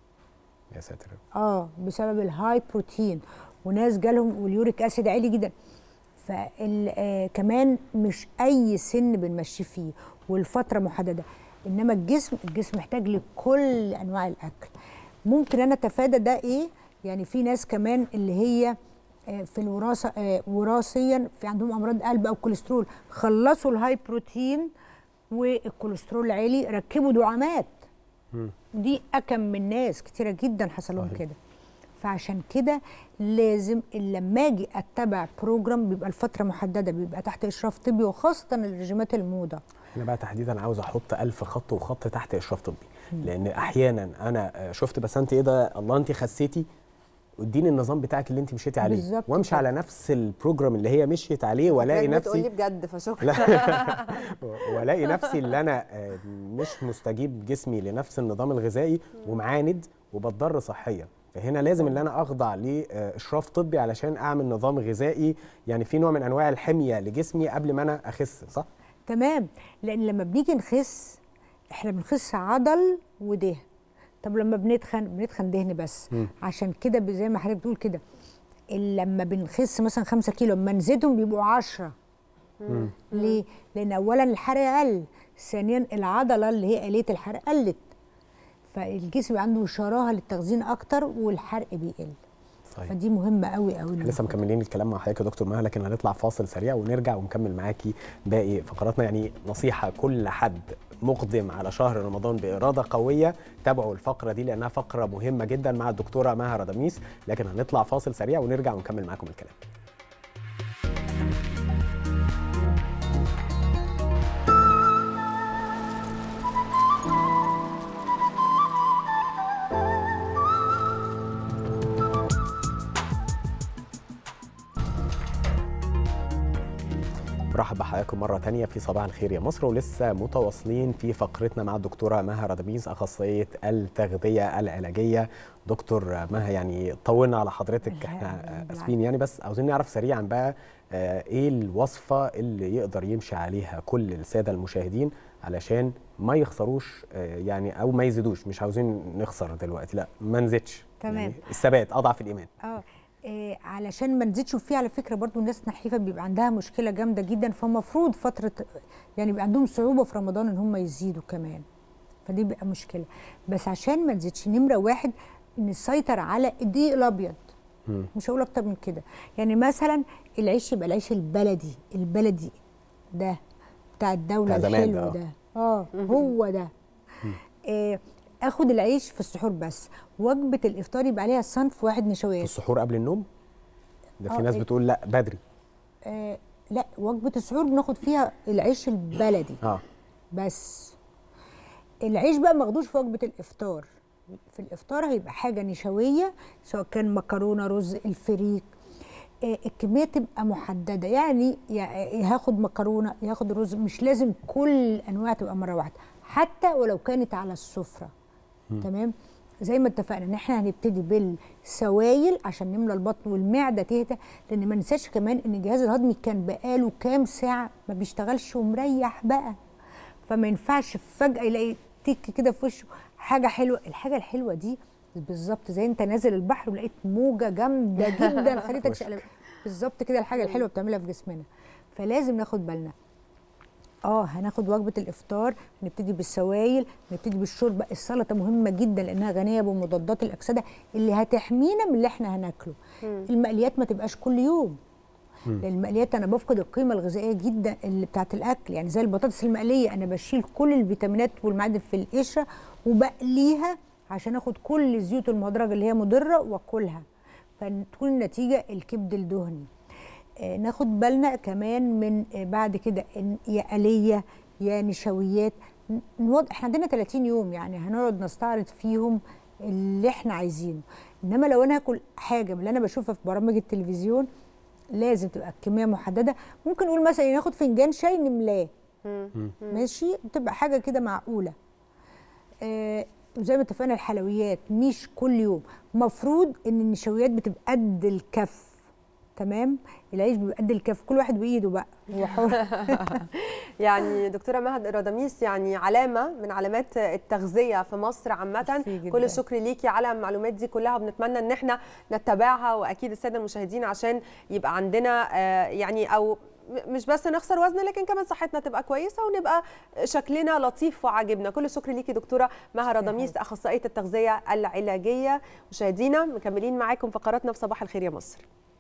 يا ساتر اه بسبب الهاي بروتين وناس جالهم واليوريك اسيد عالي جدا فال آه كمان مش اي سن بنمشي فيه والفتره محدده انما الجسم الجسم محتاج لكل انواع الاكل ممكن انا اتفادى ده ايه يعني في ناس كمان اللي هي آه، في الوراثه آه، وراثيا في عندهم امراض قلب او كوليسترول خلصوا الهاي بروتين والكوليسترول عالي ركبوا دعامات ودي اكم من ناس كتيره جدا حصل لهم صحيح. كده فعشان كده لازم لما اجي اتبع بروجرام بيبقى الفتره محدده بيبقى تحت اشراف طبي وخاصه الرجيمات الموضه هنا بقى تحديدا عاوز احط ألف خط وخط تحت اشراف طبي لان احيانا انا آه، شفت بس انت ايه ده الله انت خسيتي اديني النظام بتاعك اللي انت مشيتي عليه بالظبط وامشي كده. على نفس البروجرام اللي هي مشيت عليه والاقي فاكراك بتقولي نفسي بجد فشكرا لا والاقي نفسي اللي انا آه، مش مستجيب جسمي لنفس النظام الغذائي ومعاند وبتضر صحيا فهنا لازم ان انا اخضع لاشراف طبي علشان اعمل نظام غذائي يعني في نوع من انواع الحميه لجسمي قبل ما انا اخس صح تمام لان لما بنيجي نخس احنا بنخس عضل ودهن طب لما بنتخن بنتخن دهن بس مم. عشان كده ب- زي ما حضرتك بتقول كده ال- لما بنخس مثلا 5 كيلو اما نزيدهم بيبقوا 10 ليه؟ لان اولا الحرق قل ثانيا العضله اللي هي آلية الحرق قلت فالجسم عنده شراهه للتخزين اكتر والحرق بيقل صحيح فدي مهمه قوي قوي لسه مكملين الكلام مع حضرتك يا دكتور مها لكن هنطلع فاصل سريع ونرجع ونكمل معاكي باقي فقراتنا يعني نصيحه كل حد مقدم على شهر رمضان باراده قويه تابعوا الفقره دي لانها فقره مهمه جدا مع الدكتوره مها رضاميس لكن هنطلع فاصل سريع ونرجع ونكمل معاكم الكلام برحب بحضراتكم مرة تانية في صباح الخير يا مصر ولسه متواصلين في فقرتنا مع الدكتورة مها رضاميس أخصائية التغذية العلاجية دكتور مها يعني طولنا على حضرتك احنا اسفين يعني بس عاوزين نعرف سريعا بقى آه، ايه الوصفة اللي يقدر يمشي عليها كل السادة المشاهدين علشان ما يخسروش آه، يعني او ما يزيدوش مش عاوزين نخسر دلوقتي لا ما نزيدش تمام. يعني الثبات اضعف الايمان اه إيه علشان ما نزيدش وفيه على فكره برضو الناس نحيفه بيبقى عندها مشكله جامده جدا فالمفروض فتره يعني بيبقى عندهم صعوبه في رمضان ان هم يزيدوا كمان فدي بيبقى مشكله بس عشان ما نزيدش نمره واحد نسيطر على الدقيق الابيض مم. مش هقول اكتر من كده يعني مثلا العيش يبقى العيش البلدي البلدي ده بتاع الدوله بتاع زمان الحلو ده، ده اه هو ده آه اخد العيش في السحور بس وجبه الافطار يبقى عليها صنف واحد في نشويات السحور قبل النوم ده في آه، ناس ال- بتقول لا بدري آه لا وجبه السحور بناخد فيها العيش البلدي اه بس العيش بقى ماخدوش في وجبه الافطار في الافطار هيبقى حاجه نشويه سواء كان مكرونه رز الفريك آه، الكميه تبقى محدده يعني يا- هاخد مكرونه هاخد رز مش لازم كل الانواع تبقى مره واحده حتى ولو كانت على السفره تمام زي ما اتفقنا ان احنا هنبتدي بالسوائل عشان نملى البطن والمعده تهدى لان ما ننساش كمان ان الجهاز الهضمي كان بقاله كام ساعه ما بيشتغلش ومريح بقى فما ينفعش فجاه يلاقي تك كده في وشه حاجه حلوه الحاجه الحلوه دي بالظبط زي انت نازل البحر ولقيت موجه جامده جدا خليتك وشك. شقلب بالظبط كده الحاجه الحلوه بتعملها في جسمنا فلازم ناخد بالنا اه هناخد وجبه الافطار نبتدي بالسوائل نبتدي بالشرب السلطه مهمه جدا لانها غنيه بمضادات الاكسده اللي هتحمينا من اللي احنا هناكله المقليات ما تبقاش كل يوم لان المقليات انا بفقد القيمه الغذائيه جدا اللي بتاعت الاكل يعني زي البطاطس المقليه انا بشيل كل الفيتامينات والمعادن في القشره وبقليها عشان اخد كل الزيوت المهدرجه اللي هي مضره واكلها فتكون النتيجه الكبد الدهني آه، ناخد بالنا كمان من آه، بعد كده إن يا آلية يا نشويات ن- نوض... احنا عندنا 30 يوم يعني هنقعد نستعرض فيهم اللي احنا عايزينه انما لو انا هاكل حاجه من اللي انا بشوفها في برامج التلفزيون لازم تبقى الكميه محدده ممكن نقول مثلا ناخد فنجان شاي نملاه ماشي بتبقى حاجه كده معقوله آه زي ما اتفقنا الحلويات مش كل يوم مفروض ان النشويات بتبقى قد الكف تمام العيش بيبقى قد الكف كل واحد بايده بقى هو حر يعني دكتوره مهد راداميس يعني علامه من علامات التغذيه في مصر عامه جداً. كل الشكر ليكي على المعلومات دي كلها وبنتمنى ان احنا نتبعها واكيد الساده المشاهدين عشان يبقى عندنا آه، يعني او م- مش بس نخسر وزن لكن كمان صحتنا تبقى كويسه ونبقى شكلنا لطيف وعاجبنا كل الشكر ليكي دكتوره مها راداميس اخصائيه التغذيه العلاجيه مشاهدينا مكملين معاكم فقراتنا في صباح الخير يا مصر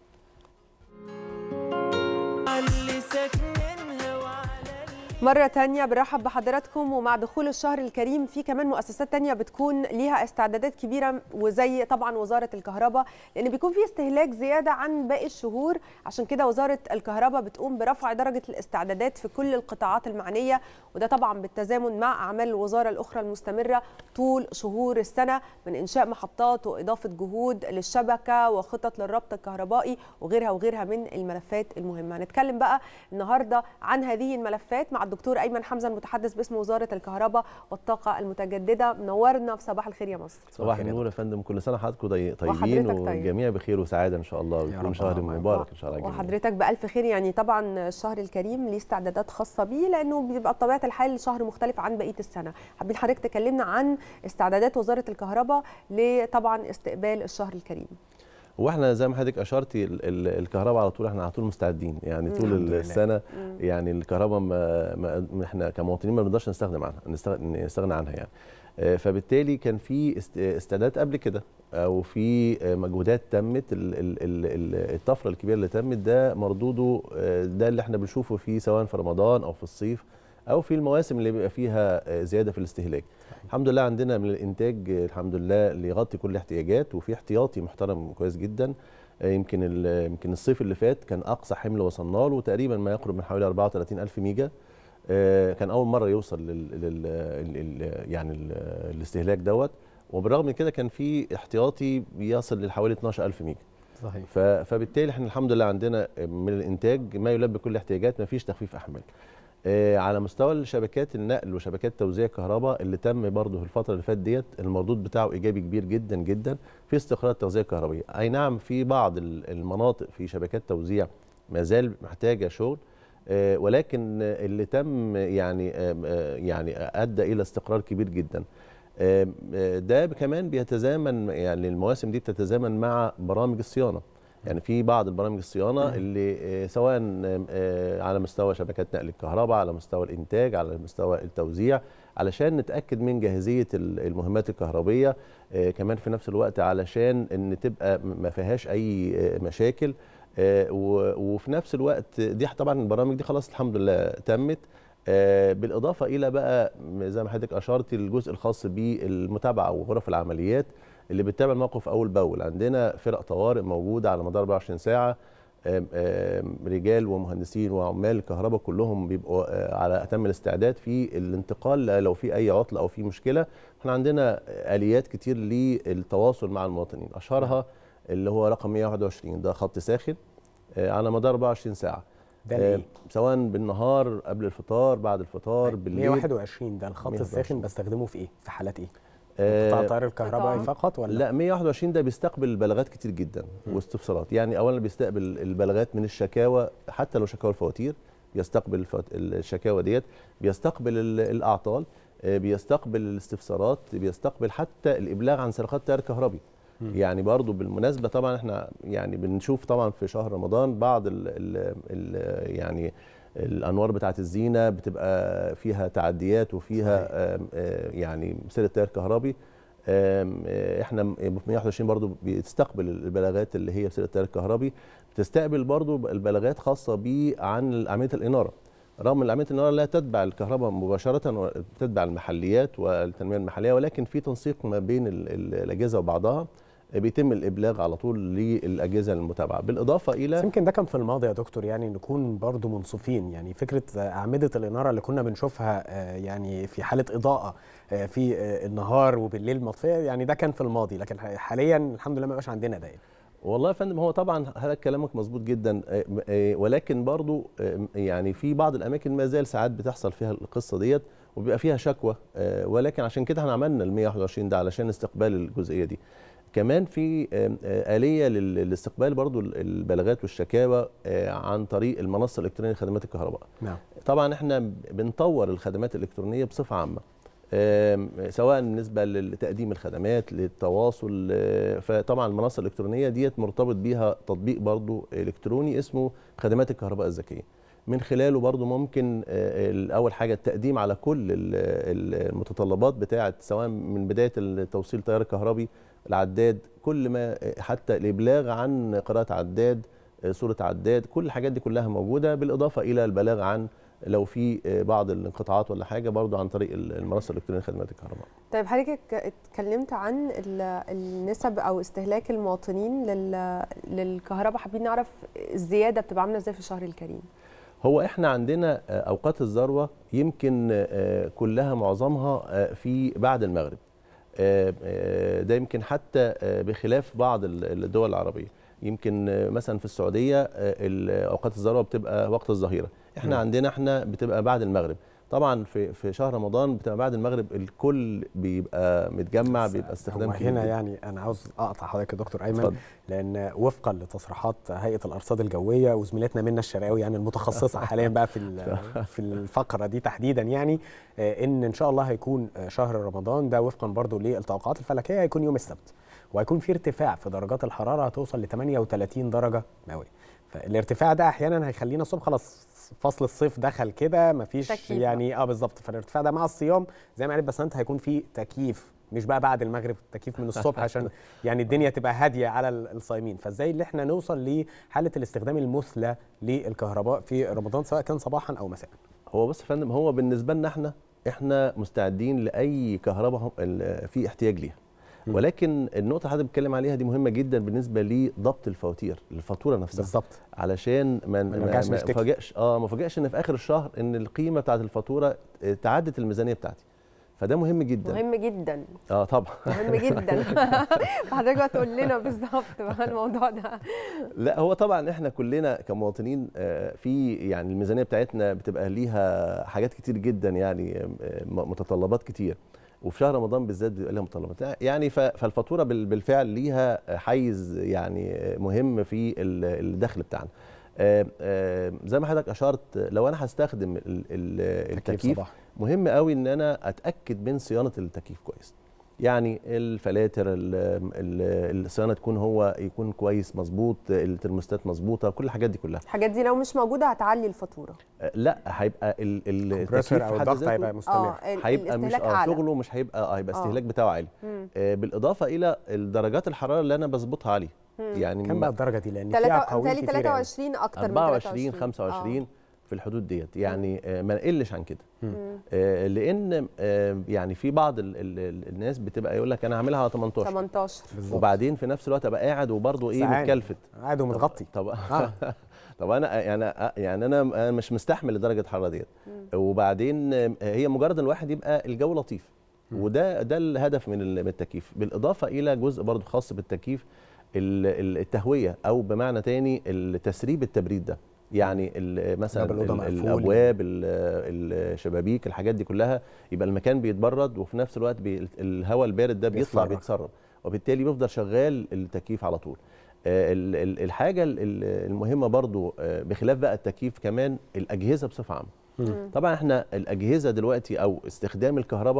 مرة تانية برحب بحضراتكم ومع دخول الشهر الكريم في كمان مؤسسات تانية بتكون ليها استعدادات كبيرة وزي طبعا وزارة الكهرباء لأن بيكون في استهلاك زيادة عن باقي الشهور عشان كده وزارة الكهرباء بتقوم برفع درجة الاستعدادات في كل القطاعات المعنية وده طبعا بالتزامن مع أعمال الوزارة الأخرى المستمرة طول شهور السنة من إنشاء محطات وإضافة جهود للشبكة وخطط للربط الكهربائي وغيرها وغيرها من الملفات المهمة هنتكلم بقى النهاردة عن هذه الملفات مع الدكتور أيمن حمزة المتحدث باسم وزارة الكهرباء والطاقة المتجددة منورنا في صباح الخير يا مصر صباح النور يا فندم كل سنه حضراتكم طي- طيبين وحضرتك طيب. والجميع بخير وسعاده ان شاء الله ويكون رب شهر اللهم مبارك ان شاء الله جميعا وحضرتك بألف خير يعني طبعا الشهر الكريم ليه استعدادات خاصة بيه لأنه بيبقى بطبيعة الحال شهر مختلف عن بقية السنة حابين حضرتك تكلمنا عن استعدادات وزارة الكهرباء لطبعا استقبال الشهر الكريم واحنا زي ما حضرتك اشرتي ال- ال- الكهرباء على طول احنا على طول مستعدين يعني طول الحمد لله. السنه مم. يعني الكهرباء ما, ما ما احنا كمواطنين ما بنقدرش نستخدم عنها نستغ- نستغنى عنها يعني آه، فبالتالي كان في است- استعدادات قبل كده او في آه، مجهودات تمت ال- ال- ال- ال- الطفره الكبيره اللي تمت ده مردوده آه، ده اللي احنا بنشوفه فيه سواء في رمضان او في الصيف او في المواسم اللي بيبقى فيها آه، زياده في الاستهلاك الحمد لله عندنا من الانتاج آه، الحمد لله اللي يغطي كل الاحتياجات وفي احتياطي محترم كويس جدا آه، يمكن ال- يمكن الصيف اللي فات كان اقصى حمل وصلنا له تقريبا ما يقرب من حوالي 34 الف ميجا آه، كان اول مره يوصل لل, لل... ال- ال- يعني ال... الاستهلاك دوت وبالرغم من كده كان في احتياطي بيصل لحوالي 12 الف ميجا صحيح ف... فبالتالي احنا الحمد لله عندنا من الانتاج ما يلبي كل الاحتياجات ما فيش تخفيف احمال آه، على مستوى شبكات النقل وشبكات توزيع الكهرباء اللي تم برضه في الفتره اللي فاتت ديت المردود بتاعه ايجابي كبير جدا جدا في استقرار التغذيه الكهربائيه اي نعم في بعض ال- المناطق في شبكات توزيع ما زال محتاجه شغل آه، ولكن آه، اللي تم يعني آه، آه، يعني ادى الى استقرار كبير جدا آه، آه، ده كمان بيتزامن يعني المواسم دي بتتزامن مع برامج الصيانه يعني في بعض البرامج الصيانه اللي آه، سواء آه، على مستوى شبكات نقل الكهرباء على مستوى الانتاج على مستوى التوزيع علشان نتاكد من جاهزيه ال- المهمات الكهربيه آه، كمان في نفس الوقت علشان ان تبقى م- ما فيهاش اي آه، مشاكل آه، و- وفي نفس الوقت دي طبعا البرامج دي خلاص الحمد لله تمت آه، بالاضافه الى بقى زي ما حضرتك اشرتي الجزء الخاص بالمتابعه وغرف العمليات اللي بتتابع الموقف اول باول عندنا فرق طوارئ موجوده على مدار 24 ساعه آم، آم، رجال ومهندسين وعمال الكهرباء كلهم بيبقوا آه، على اتم الاستعداد في الانتقال لو في اي عطله او في مشكله احنا عندنا اليات كتير للتواصل مع المواطنين اشهرها اللي هو رقم 121 ده خط ساخن آه، على مدار 24 ساعه ده آه، لإيه؟ سواء بالنهار قبل الفطار بعد الفطار بالليل 121 ده الخط 121. الساخن بستخدمه في ايه؟ في حالات ايه؟ آه، قطاع التيار الكهربائي قطاع- فقط ولا لا 121 ده بيستقبل بلاغات كتير جدا واستفسارات يعني اولا بيستقبل البلاغات من الشكاوى حتى لو شكاوى الفواتير بيستقبل الفوات- الشكاوى ديت بيستقبل ال- الاعطال آه، بيستقبل الاستفسارات بيستقبل حتى الابلاغ عن سرقات تيار كهربي يعني برضو بالمناسبه طبعا احنا يعني بنشوف طبعا في شهر رمضان بعض ال ال ال يعني الانوار بتاعه الزينه بتبقى فيها تعديات وفيها آم، آه، يعني سير تيار كهربي آم، آه، احنا في 121 برضو بتستقبل البلاغات اللي هي بسير التيار الكهربي بتستقبل برضو البلاغات خاصه بيه عن عمليه الاناره رغم ان عمليه الاناره لا تتبع الكهرباء مباشره تتبع المحليات والتنميه المحليه ولكن في تنسيق ما بين ال- ال- الاجهزه وبعضها بيتم الابلاغ على طول للاجهزه المتابعه بالاضافه الى بس يمكن ده كان في الماضي يا دكتور يعني نكون برضو منصفين يعني فكره اعمده الاناره اللي كنا بنشوفها آه، يعني في حاله اضاءه آه، في آه، النهار وبالليل مطفيه يعني ده كان في الماضي لكن حاليا الحمد لله ما بقاش عندنا ده يعني. والله يا فندم هو طبعا هذا كلامك مظبوط جدا آه، آه، ولكن برضو آه، يعني في بعض الاماكن ما زال ساعات بتحصل فيها القصه ديت وبيبقى فيها شكوى آه، ولكن عشان كده احنا عملنا ال 121 ده علشان استقبال الجزئيه دي كمان في آه، آه، آلية لل- لاستقبال برضو ال- البلاغات والشكاوى آه، عن طريق المنصة الإلكترونية لخدمات الكهرباء نعم طبعا احنا بنطور الخدمات الإلكترونية بصفة عامة آم، سواء بالنسبة لتقديم الخدمات للتواصل آه، فطبعا المنصة الإلكترونية ديت مرتبط بيها تطبيق برضو إلكتروني اسمه خدمات الكهرباء الذكية من خلاله برضو ممكن آه، أول حاجة التقديم على كل ال- ال- المتطلبات بتاعة سواء من بداية التوصيل تيار الكهربي العداد كل ما حتى الإبلاغ عن قراءة عداد آه، صورة عداد كل الحاجات دي كلها موجودة بالإضافة إلى البلاغ عن لو في آه، بعض الانقطاعات ولا حاجة برضو عن طريق المنصة الإلكترونية لخدمات الكهرباء طيب حضرتك اتكلمت عن ال- النسب او استهلاك المواطنين لل- للكهرباء حابين نعرف الزياده بتبقى عامله ازاي في الشهر الكريم هو احنا عندنا آه، اوقات الذروه يمكن آه، كلها معظمها آه، في بعد المغرب آه، آه، ده يمكن حتى آه، بخلاف بعض ال- الدول العربيه يمكن آه، مثلا في السعوديه آه، ال- اوقات الذروه بتبقى وقت الظهيره احنا مم. عندنا احنا بتبقى بعد المغرب طبعا في في شهر رمضان بتبقى بعد المغرب الكل بيبقى متجمع بيبقى استخدام هو كبير هنا جداً. يعني انا عاوز اقطع حضرتك يا دكتور ايمن اتفضل. لان وفقا لتصريحات هيئه الارصاد الجويه وزميلتنا منى الشرقاوي يعني المتخصصه حاليا بقى في ال- في الفقره دي تحديدا يعني آه، ان ان شاء الله هيكون آه، شهر رمضان ده وفقا برضو للتوقعات الفلكيه هيكون يوم السبت وهيكون في ارتفاع في درجات الحراره هتوصل ل 38 درجه مئويه فالارتفاع ده احيانا هيخلينا الصبح خلاص فصل الصيف دخل كده مفيش تكييف يعني اه بالظبط فالارتفاع ده مع الصيام زي ما قالت بسنت هيكون في تكييف مش بقى بعد المغرب تكييف من الصبح عشان يعني الدنيا تبقى هاديه على ال- الصايمين فازاي اللي احنا نوصل لحاله الاستخدام المثلى للكهرباء في رمضان سواء كان صباحا او مساء هو بص يا فندم هو بالنسبه لنا احنا احنا مستعدين لاي كهرباء هم- ال- في احتياج ليها ولكن النقطه اللي حضرتك بتتكلم عليها دي مهمه جدا بالنسبه لضبط الفواتير الفاتوره نفسها بالظبط علشان ما ما نرجعش ما نشتكي. فاجئش اه ما فاجئش ان في اخر الشهر ان القيمه بتاعت الفاتوره آه، تعدت الميزانيه بتاعتي فده مهم جدا مهم جدا اه طبعا مهم جدا فحضرتك بقى تقول لنا بالظبط بقى الموضوع ده لا هو طبعا احنا كلنا كمواطنين آه، في يعني الميزانيه بتاعتنا بتبقى ليها حاجات كتير جدا يعني آه، م- متطلبات كتير وفي شهر رمضان بالذات بيبقى لها متطلبات يعني ف- فالفاتوره بال- بالفعل ليها حيز يعني مهم في ال- الدخل بتاعنا آه، آه، زي ما حضرتك اشرت لو انا هستخدم ال- ال- التكييف صباحي. مهم قوي ان انا اتاكد من صيانه التكييف كويس يعني الفلاتر ال- ال- الصيانه تكون هو يكون كويس مظبوط الترموستات مظبوطه كل الحاجات دي كلها الحاجات دي لو مش موجوده هتعلي الفاتوره آه، لا هيبقى ال- ال- الكمبريسور التكييف أو في حد الضغط ذاته هيبقى مستمر. آه، ال- هيبقى مش الاستهلاك اه أعلى. شغله مش هيبقى اه هيبقى آه. استهلاك بتاعه عالي مم. آه بالاضافه الى درجات الحراره اللي انا بظبطها عليه مم. يعني كم ما- بقى الدرجه دي لان تلاتة- فيها قوانين متهيألي كتير يعني. 23 اكتر من 24 23 25 في الحدود ديت يعني آه، ما نقلش عن كده مم. آه، لان آه، يعني في بعض ال ال الناس بتبقى يقول لك انا هعملها على 18 18 بالظبط. وبعدين في نفس الوقت ابقى قاعد وبرضه ايه سعان. متكلفت قاعد ومتغطي طب آه. طب انا يعني يعني انا أنا مش مستحمل لدرجه الحراره ديت وبعدين آه، هي مجرد ان الواحد يبقى الجو لطيف وده ده الهدف من ال- من التكييف بالاضافه الى جزء برضه خاص بالتكييف ال- ال- التهويه او بمعنى تاني التسريب التبريد ده يعني ال- مثلا باب الأوضة ال- مقفول. الابواب ال- الشبابيك الحاجات دي كلها يبقى المكان بيتبرد وفي نفس الوقت بي الهواء البارد ده بيطلع بيتفرغ. بيتسرب وبالتالي بيفضل شغال التكييف على طول آه، ال- ال- الحاجه ال- ال- المهمه برضو آه، بخلاف بقى التكييف كمان الاجهزه بصفه عامه مم. طبعا احنا الاجهزه دلوقتي او استخدام الكهرباء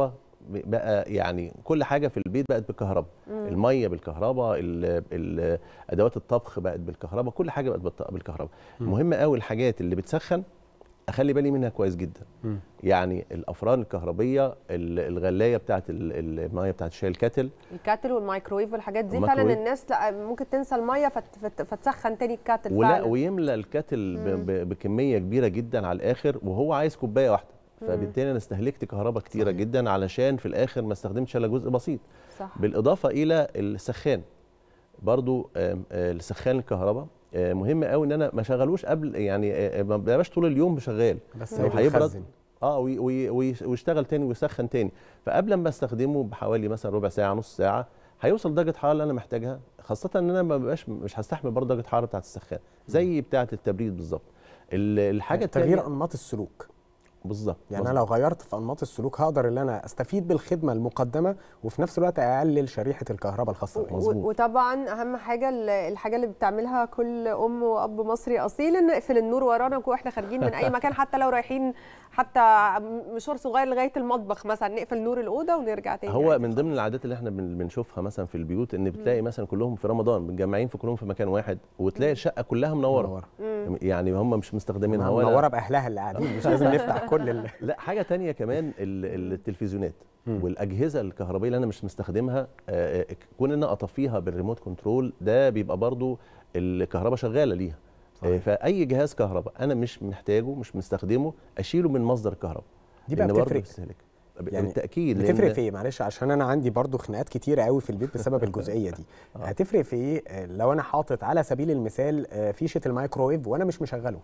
بقى يعني كل حاجه في البيت بقت بالكهرباء مم. الميه بالكهرباء ال- ال- ادوات الطبخ بقت بالكهرباء كل حاجه بقت بالط- بالكهرباء مم. مهم قوي الحاجات اللي بتسخن اخلي بالي منها كويس جدا مم. يعني الافران الكهربيه ال- الغلايه بتاعت ال- الميه بتاعت شاي الكاتل الكاتل والمايكرويف والحاجات دي فعلا الميكرويف. الناس لا ممكن تنسى الميه فت فت فتسخن تاني الكاتل ولا فعلا ويملى الكاتل ب- ب- بكميه كبيره جدا على الاخر وهو عايز كوبايه واحده مم. فبالتالي انا استهلكت كهرباء كتيره جدا علشان في الاخر ما استخدمتش الا جزء بسيط صح بالاضافه الى السخان برضو آم، آه، السخان الكهرباء آه، مهم قوي ان انا ما شغلوش قبل يعني آه، ما بقاش طول اليوم شغال بس لو هيبقى هيبرد يخزن. اه وي- وي- وي- ويشتغل تاني ويسخن تاني فقبل ما استخدمه بحوالي مثلا ربع ساعه نص ساعه هيوصل درجه الحراره اللي انا محتاجها خاصه ان انا ما بقاش مش هستحمل برضه درجه الحراره بتاعه السخان زي بتاعه التبريد بالظبط ال- الحاجه تغيير التانية- انماط السلوك بالظبط يعني انا لو غيرت في انماط السلوك هقدر ان انا استفيد بالخدمه المقدمه وفي نفس الوقت اقلل شريحه الكهرباء الخاصه بي و- وطبعا اهم حاجه ال- الحاجه اللي بتعملها كل ام واب مصري اصيل ان نقفل النور ورانا واحنا خارجين من اي مكان حتى لو رايحين حتى مشوار صغير لغايه المطبخ مثلا نقفل نور الاوضه ونرجع تاني هو من ضمن العادات اللي احنا بن- بنشوفها مثلا في البيوت ان بتلاقي مثلا كلهم في رمضان متجمعين في كلهم في مكان واحد وتلاقي الشقه كلها منوره مم. يعني هم مش مستخدمينها ولا منوره باهلها اللي قاعدين مش لازم نفتح كل ال... لا حاجه تانية كمان ال- التلفزيونات والاجهزه الكهربائيه اللي انا مش مستخدمها آه، آه، كون ان أنا اطفيها بالريموت كنترول ده بيبقى برضو الكهرباء شغاله ليها آه، فاي جهاز كهرباء انا مش محتاجه مش مستخدمه اشيله من مصدر الكهرباء دي بقى لأن برضو بتفرق. بيستهلك. يعني بالتاكيد بتفرق لأن- في ايه معلش عشان انا عندي برضو خناقات كتيره قوي في البيت بسبب الجزئيه دي هتفرق في ايه آه، لو انا حاطط على سبيل المثال آه، فيشه الميكروويف وانا مش مشغله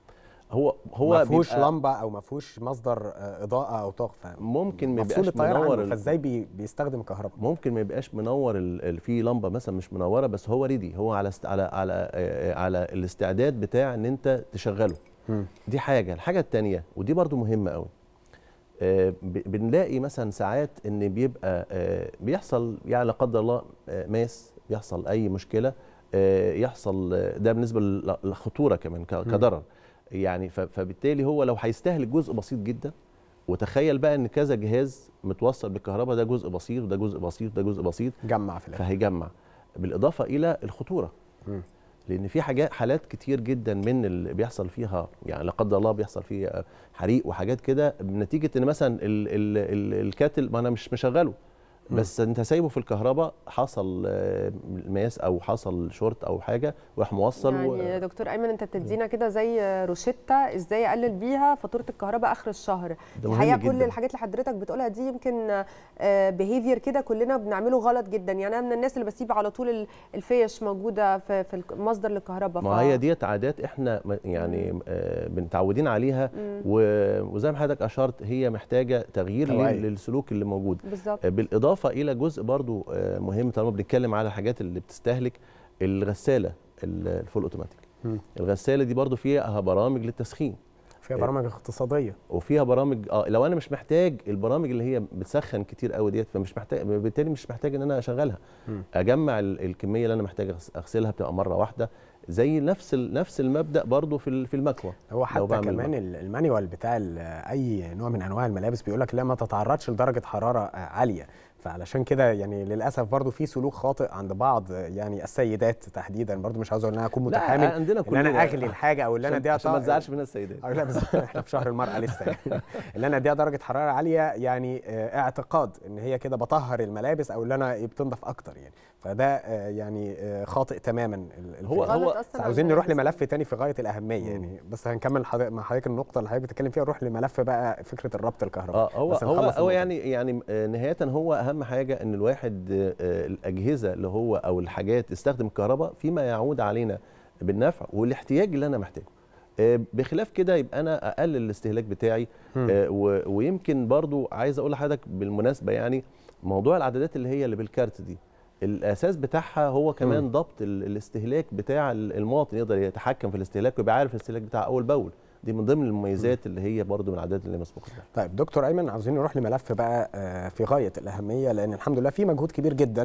هو هو ما فيهوش بيبقى- لمبه او ما فيهوش مصدر آه، اضاءه او طاقه ممكن ما مفصول يبقاش التيار منور عنه ال- فازاي بي بيستخدم كهرباء ممكن ما يبقاش منور ال- ال- في لمبه مثلا مش منوره بس هو ريدي هو على است على على آه، على الاستعداد بتاع ان انت تشغله دي حاجه الحاجه الثانيه ودي برضو مهمه قوي آه، ب- بنلاقي مثلا ساعات ان بيبقى آه، بيحصل يعني لا قدر الله آه، ماس بيحصل اي مشكله آه، يحصل آه، ده بالنسبه لل- للخطوره كمان ك- مم. كضرر يعني ف- فبالتالي هو لو هيستهلك جزء بسيط جدا وتخيل بقى ان كذا جهاز متوصل بالكهرباء ده جزء بسيط وده جزء بسيط وده جزء بسيط جمع في الاخر فهيجمع بالاضافه الى الخطوره مم. لان في حاجات حالات كتير جدا من اللي بيحصل فيها يعني لا قدر الله بيحصل فيه حريق وحاجات كده بنتيجه ان مثلا ال ال ال الكاتل ما انا مش مشغله بس انت سايبه في الكهرباء حصل آه، ماس او حصل شورت او حاجه وراح موصل يعني و... يا دكتور ايمن انت بتدينا كده زي روشتة ازاي اقلل بيها فاتوره الكهرباء اخر الشهر ده مهم الحقيقه كل جداً. الحاجات اللي حضرتك بتقولها دي يمكن بيهيفير كده كلنا بنعمله غلط جدا يعني انا من الناس اللي بسيب على طول ال- الفيش موجوده في في المصدر للكهرباء ما هي ديت عادات احنا م- يعني آه، متعودين عليها مم. و- وزي ما حضرتك اشرت هي محتاجه تغيير توعية. لل- للسلوك اللي موجود بالظبط آه، بالاضافه الى جزء برضو آه، مهم طالما بنتكلم على الحاجات اللي بتستهلك الغساله ال- الفول اوتوماتيك مم. الغساله دي برضو فيها برامج للتسخين فيها برامج اقتصاديه وفيها برامج اه لو انا مش محتاج البرامج اللي هي بتسخن كتير قوي ديت فمش محتاج بالتالي مش محتاج ان انا اشغلها مم. اجمع ال- الكميه اللي انا محتاج أغس- اغسلها بتبقى مره واحده زي نفس ال- نفس المبدا برضو في ال- في المكوى هو لو حتى بعمل كمان مكوى. ال- المانيوال بتاع ال- اي نوع من انواع الملابس بيقول لك لا ما تتعرضش لدرجه حراره آه، عاليه فعلشان كده يعني للاسف برضو في سلوك خاطئ عند بعض آه، يعني السيدات تحديدا برضو مش عاوز اقول ان انا اكون لا، متحامل عندنا ان انا كلنا. اغلي الحاجه او اللي انا عشان- اديها عشان ما طا- تزعلش منها السيدات. أو لا بس احنا في شهر المراه لسه يعني اللي انا اديها درجه حراره عاليه يعني آه، اعتقاد ان هي كده بطهر الملابس او اللي انا بتنضف اكتر يعني فده آه، يعني آه، خاطئ تماما ال- هو- الفكرة. هو- بس عاوزين نروح لملف تاني في غايه الاهميه يعني بس هنكمل حضرتك- مع حضرتك النقطه اللي حضرتك بتتكلم فيها نروح لملف بقى فكره الربط الكهربائي اه هو بس هو نخلص هو النقطة يعني يعني آه، نهايه هو اهم حاجه ان الواحد آه، آه، الاجهزه اللي هو او الحاجات تستخدم الكهرباء فيما يعود علينا بالنفع والاحتياج اللي انا محتاجه آه، بخلاف كده يبقى انا اقلل الاستهلاك بتاعي مم. آه، و- ويمكن برضو عايز اقول لحضرتك بالمناسبه يعني موضوع العدادات اللي هي اللي بالكارت دي الاساس بتاعها هو كمان مم. ضبط ال- الاستهلاك بتاع ال- المواطن يقدر يتحكم في الاستهلاك ويبقى عارف الاستهلاك بتاعه اول باول دي من ضمن المميزات اللي هي برضو من العادات اللي مسبوق لها طيب دكتور ايمن عاوزين نروح لملف بقى آه، في غايه الاهميه لان الحمد لله في مجهود كبير جدا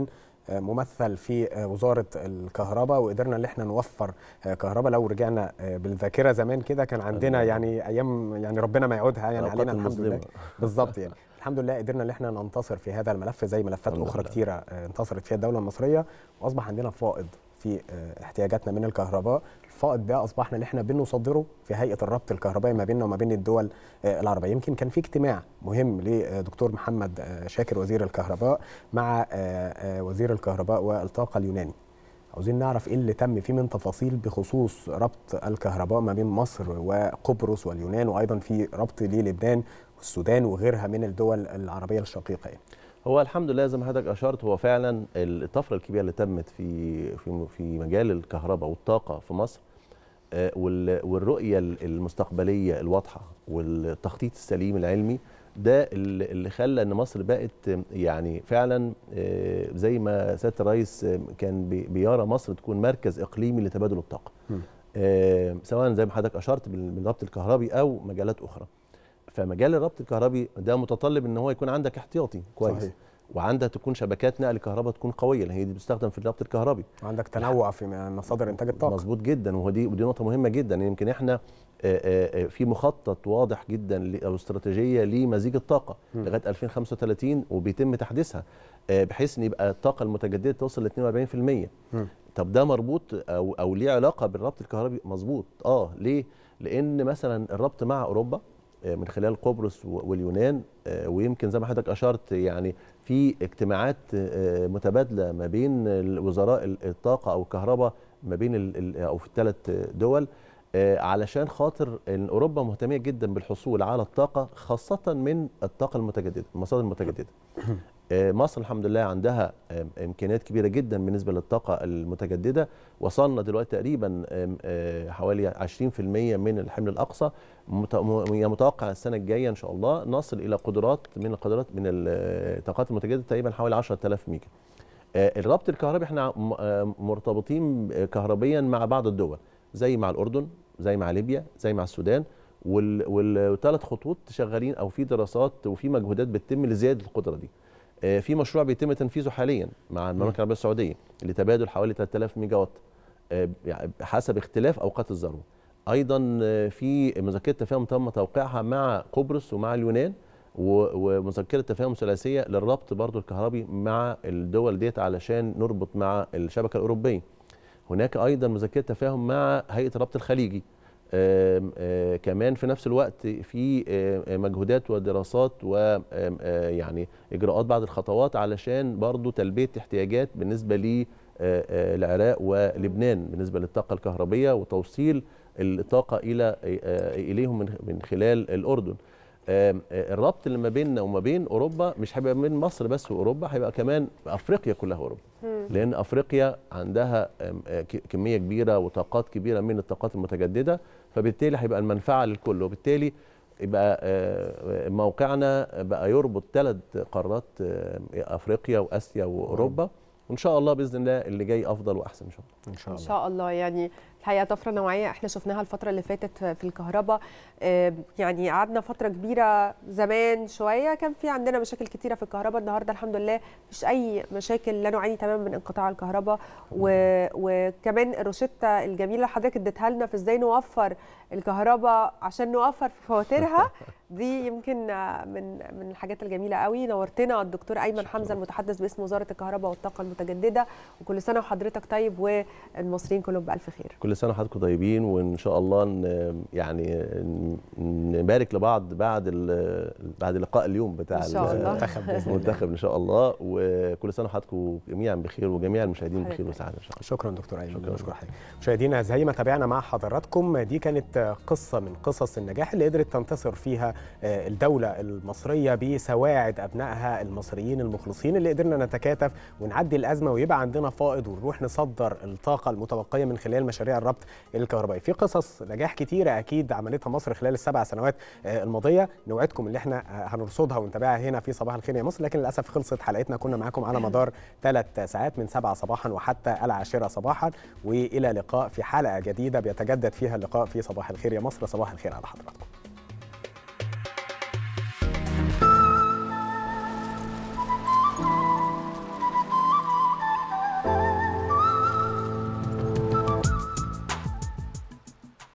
آه، ممثل في آه، وزاره الكهرباء وقدرنا ان احنا نوفر آه، كهرباء لو رجعنا آه، بالذاكره زمان كده كان عندنا يعني ايام يعني ربنا ما يعودها يعني الأوقات علينا الحمد لله المظلمة. بالظبط يعني الحمد لله قدرنا ان احنا ننتصر في هذا الملف زي ملفات الحمد اخرى لله. كتيره آه، انتصرت فيها الدوله المصريه واصبح عندنا فائض في آه، احتياجاتنا من الكهرباء الفائض ده اصبحنا ان احنا بنصدره في هيئه الربط الكهربائي ما بيننا وما بين الدول آه، العربيه يمكن كان في اجتماع مهم لدكتور محمد آه، شاكر وزير الكهرباء مع آه، آه، وزير الكهرباء والطاقه اليوناني عاوزين نعرف ايه اللي تم فيه من تفاصيل بخصوص ربط الكهرباء ما بين مصر وقبرص واليونان وايضا في ربط للبنان والسودان وغيرها من الدول العربيه الشقيقه يعني. هو الحمد لله زي ما حضرتك اشرت هو فعلا الطفره الكبيره اللي تمت في في في مجال الكهرباء والطاقه في مصر آه، وال- والرؤيه المستقبليه الواضحه والتخطيط السليم العلمي ده اللي اللي خلى ان مصر بقت يعني فعلا آه، زي ما سياده الرئيس آه، كان بي- بيرى مصر تكون مركز اقليمي لتبادل الطاقه آه، سواء زي ما حضرتك اشرت بال- بالربط الكهربي او مجالات اخرى فمجال الربط الكهربي ده متطلب ان هو يكون عندك احتياطي كويس صحيح. وعندها تكون شبكات نقل كهرباء تكون قويه لان هي دي بتستخدم في الربط الكهربي وعندك تنوع في مصادر انتاج الطاقه مظبوط جدا وهو دي ودي نقطه مهمه جدا يمكن احنا آه، آه، آه، في مخطط واضح جدا ل- او استراتيجيه لمزيج الطاقه مم. لغايه 2035 وبيتم تحديثها آه، بحيث ان يبقى الطاقه المتجدده توصل ل 42% مم. طب ده مربوط او او ليه علاقه بالربط الكهربي مظبوط اه ليه لان مثلا الربط مع اوروبا آه، من خلال قبرص و- واليونان آه، ويمكن زي ما حضرتك اشرت يعني في اجتماعات آه، متبادله ما بين وزراء ال- الطاقه او الكهرباء ما بين ال- ال- او في الثلاث دول آه، علشان خاطر ان اوروبا مهتميه جدا بالحصول على الطاقه خاصه من الطاقه المتجدده المصادر المتجدده آه، مصر الحمد لله عندها آم، امكانيات كبيره جدا بالنسبه للطاقه المتجدده وصلنا دلوقتي تقريبا آم، آه، حوالي 20% من الحمل الاقصى مت- م- يعني متوقع السنه الجايه ان شاء الله نصل الى قدرات من القدرات من الطاقات المتجدده تقريبا حوالي 10000 ميجا آه، الربط الكهربي احنا م- آه، مرتبطين كهربيا مع بعض الدول زي مع الاردن زي مع ليبيا زي مع السودان وال- والثلاث خطوط شغالين او في دراسات وفي مجهودات بتتم لزياده القدره دي آه، في مشروع بيتم تنفيذه حاليا مع المملكه العربيه السعوديه لتبادل حوالي 3000 ميجا وات آه، يعني حسب اختلاف اوقات الذروه ايضا آه، في مذكره تفاهم تم توقيعها مع قبرص ومع اليونان و- ومذكره تفاهم ثلاثيه للربط برضو الكهربي مع الدول ديت علشان نربط مع الشبكه الاوروبيه هناك ايضا مذكره تفاهم مع هيئه الربط الخليجي آم، آه، كمان في نفس الوقت في آه، مجهودات ودراسات ويعني اجراءات بعض الخطوات علشان برضو تلبيه احتياجات بالنسبه للعراق ولبنان بالنسبه للطاقه الكهربيه وتوصيل الطاقه الى آه، اليهم من من خلال الاردن آم، آه، الربط اللي ما بيننا وما بين اوروبا مش هيبقى من مصر بس واوروبا هيبقى كمان افريقيا كلها اوروبا لان افريقيا عندها آم، آه، ك- كميه كبيره وطاقات كبيره من الطاقات المتجدده فبالتالي هيبقى المنفعه للكل وبالتالي يبقى آه، موقعنا بقى يربط ثلاث قارات آه، افريقيا واسيا واوروبا وان شاء الله باذن الله اللي جاي افضل واحسن ان شاء الله ان شاء ان شاء الله يعني الحقيقه طفره نوعيه احنا شفناها الفتره اللي فاتت في الكهرباء آه، يعني قعدنا فتره كبيره زمان شويه كان في عندنا مشاكل كتيره في الكهرباء النهارده الحمد لله مفيش اي مشاكل لا نعاني تماما من انقطاع الكهرباء و... وكمان الروشته الجميله اللي حضرتك اديتها لنا في ازاي نوفر الكهرباء عشان نوفر في فواتيرها دي يمكن آه، من من الحاجات الجميله قوي نورتنا الدكتور ايمن حمزه المتحدث باسم وزاره الكهرباء والطاقه المتجدده وكل سنه وحضرتك طيب والمصريين كلهم بالف خير كل سنه وحضراتكم طيبين وان شاء الله ن- يعني ن- نبارك لبعض بعد ال- بعد لقاء اليوم بتاع إن شاء الله. المنتخب بإذن الله. المنتخب ان شاء الله وكل سنه وحضراتكم جميعا بخير وجميع المشاهدين بخير وسعاده ان شاء الله شكرا دكتور ايمن بشكر حضرتك مشاهدينا زي ما تابعنا مع حضراتكم دي كانت قصه من قصص النجاح اللي قدرت تنتصر فيها آه، الدوله المصريه بسواعد ابنائها المصريين المخلصين اللي قدرنا نتكاتف ونعدي الازمه ويبقى عندنا فائض ونروح نصدر الطاقه المتبقيه من خلال مشاريع الربط الكهربائي في قصص نجاح كتيره اكيد عملتها مصر خلال السبع سنوات آه، الماضيه نوعدكم اللي احنا آه، هنرصدها ونتابعها هنا في صباح الخير يا مصر لكن للاسف خلصت حلقتنا كنا معاكم على مدار ثلاث ساعات من سبعة صباحا وحتى العاشرة صباحا والى لقاء في حلقه جديده بيتجدد فيها اللقاء في صباح الخير يا مصر صباح الخير على حضراتكم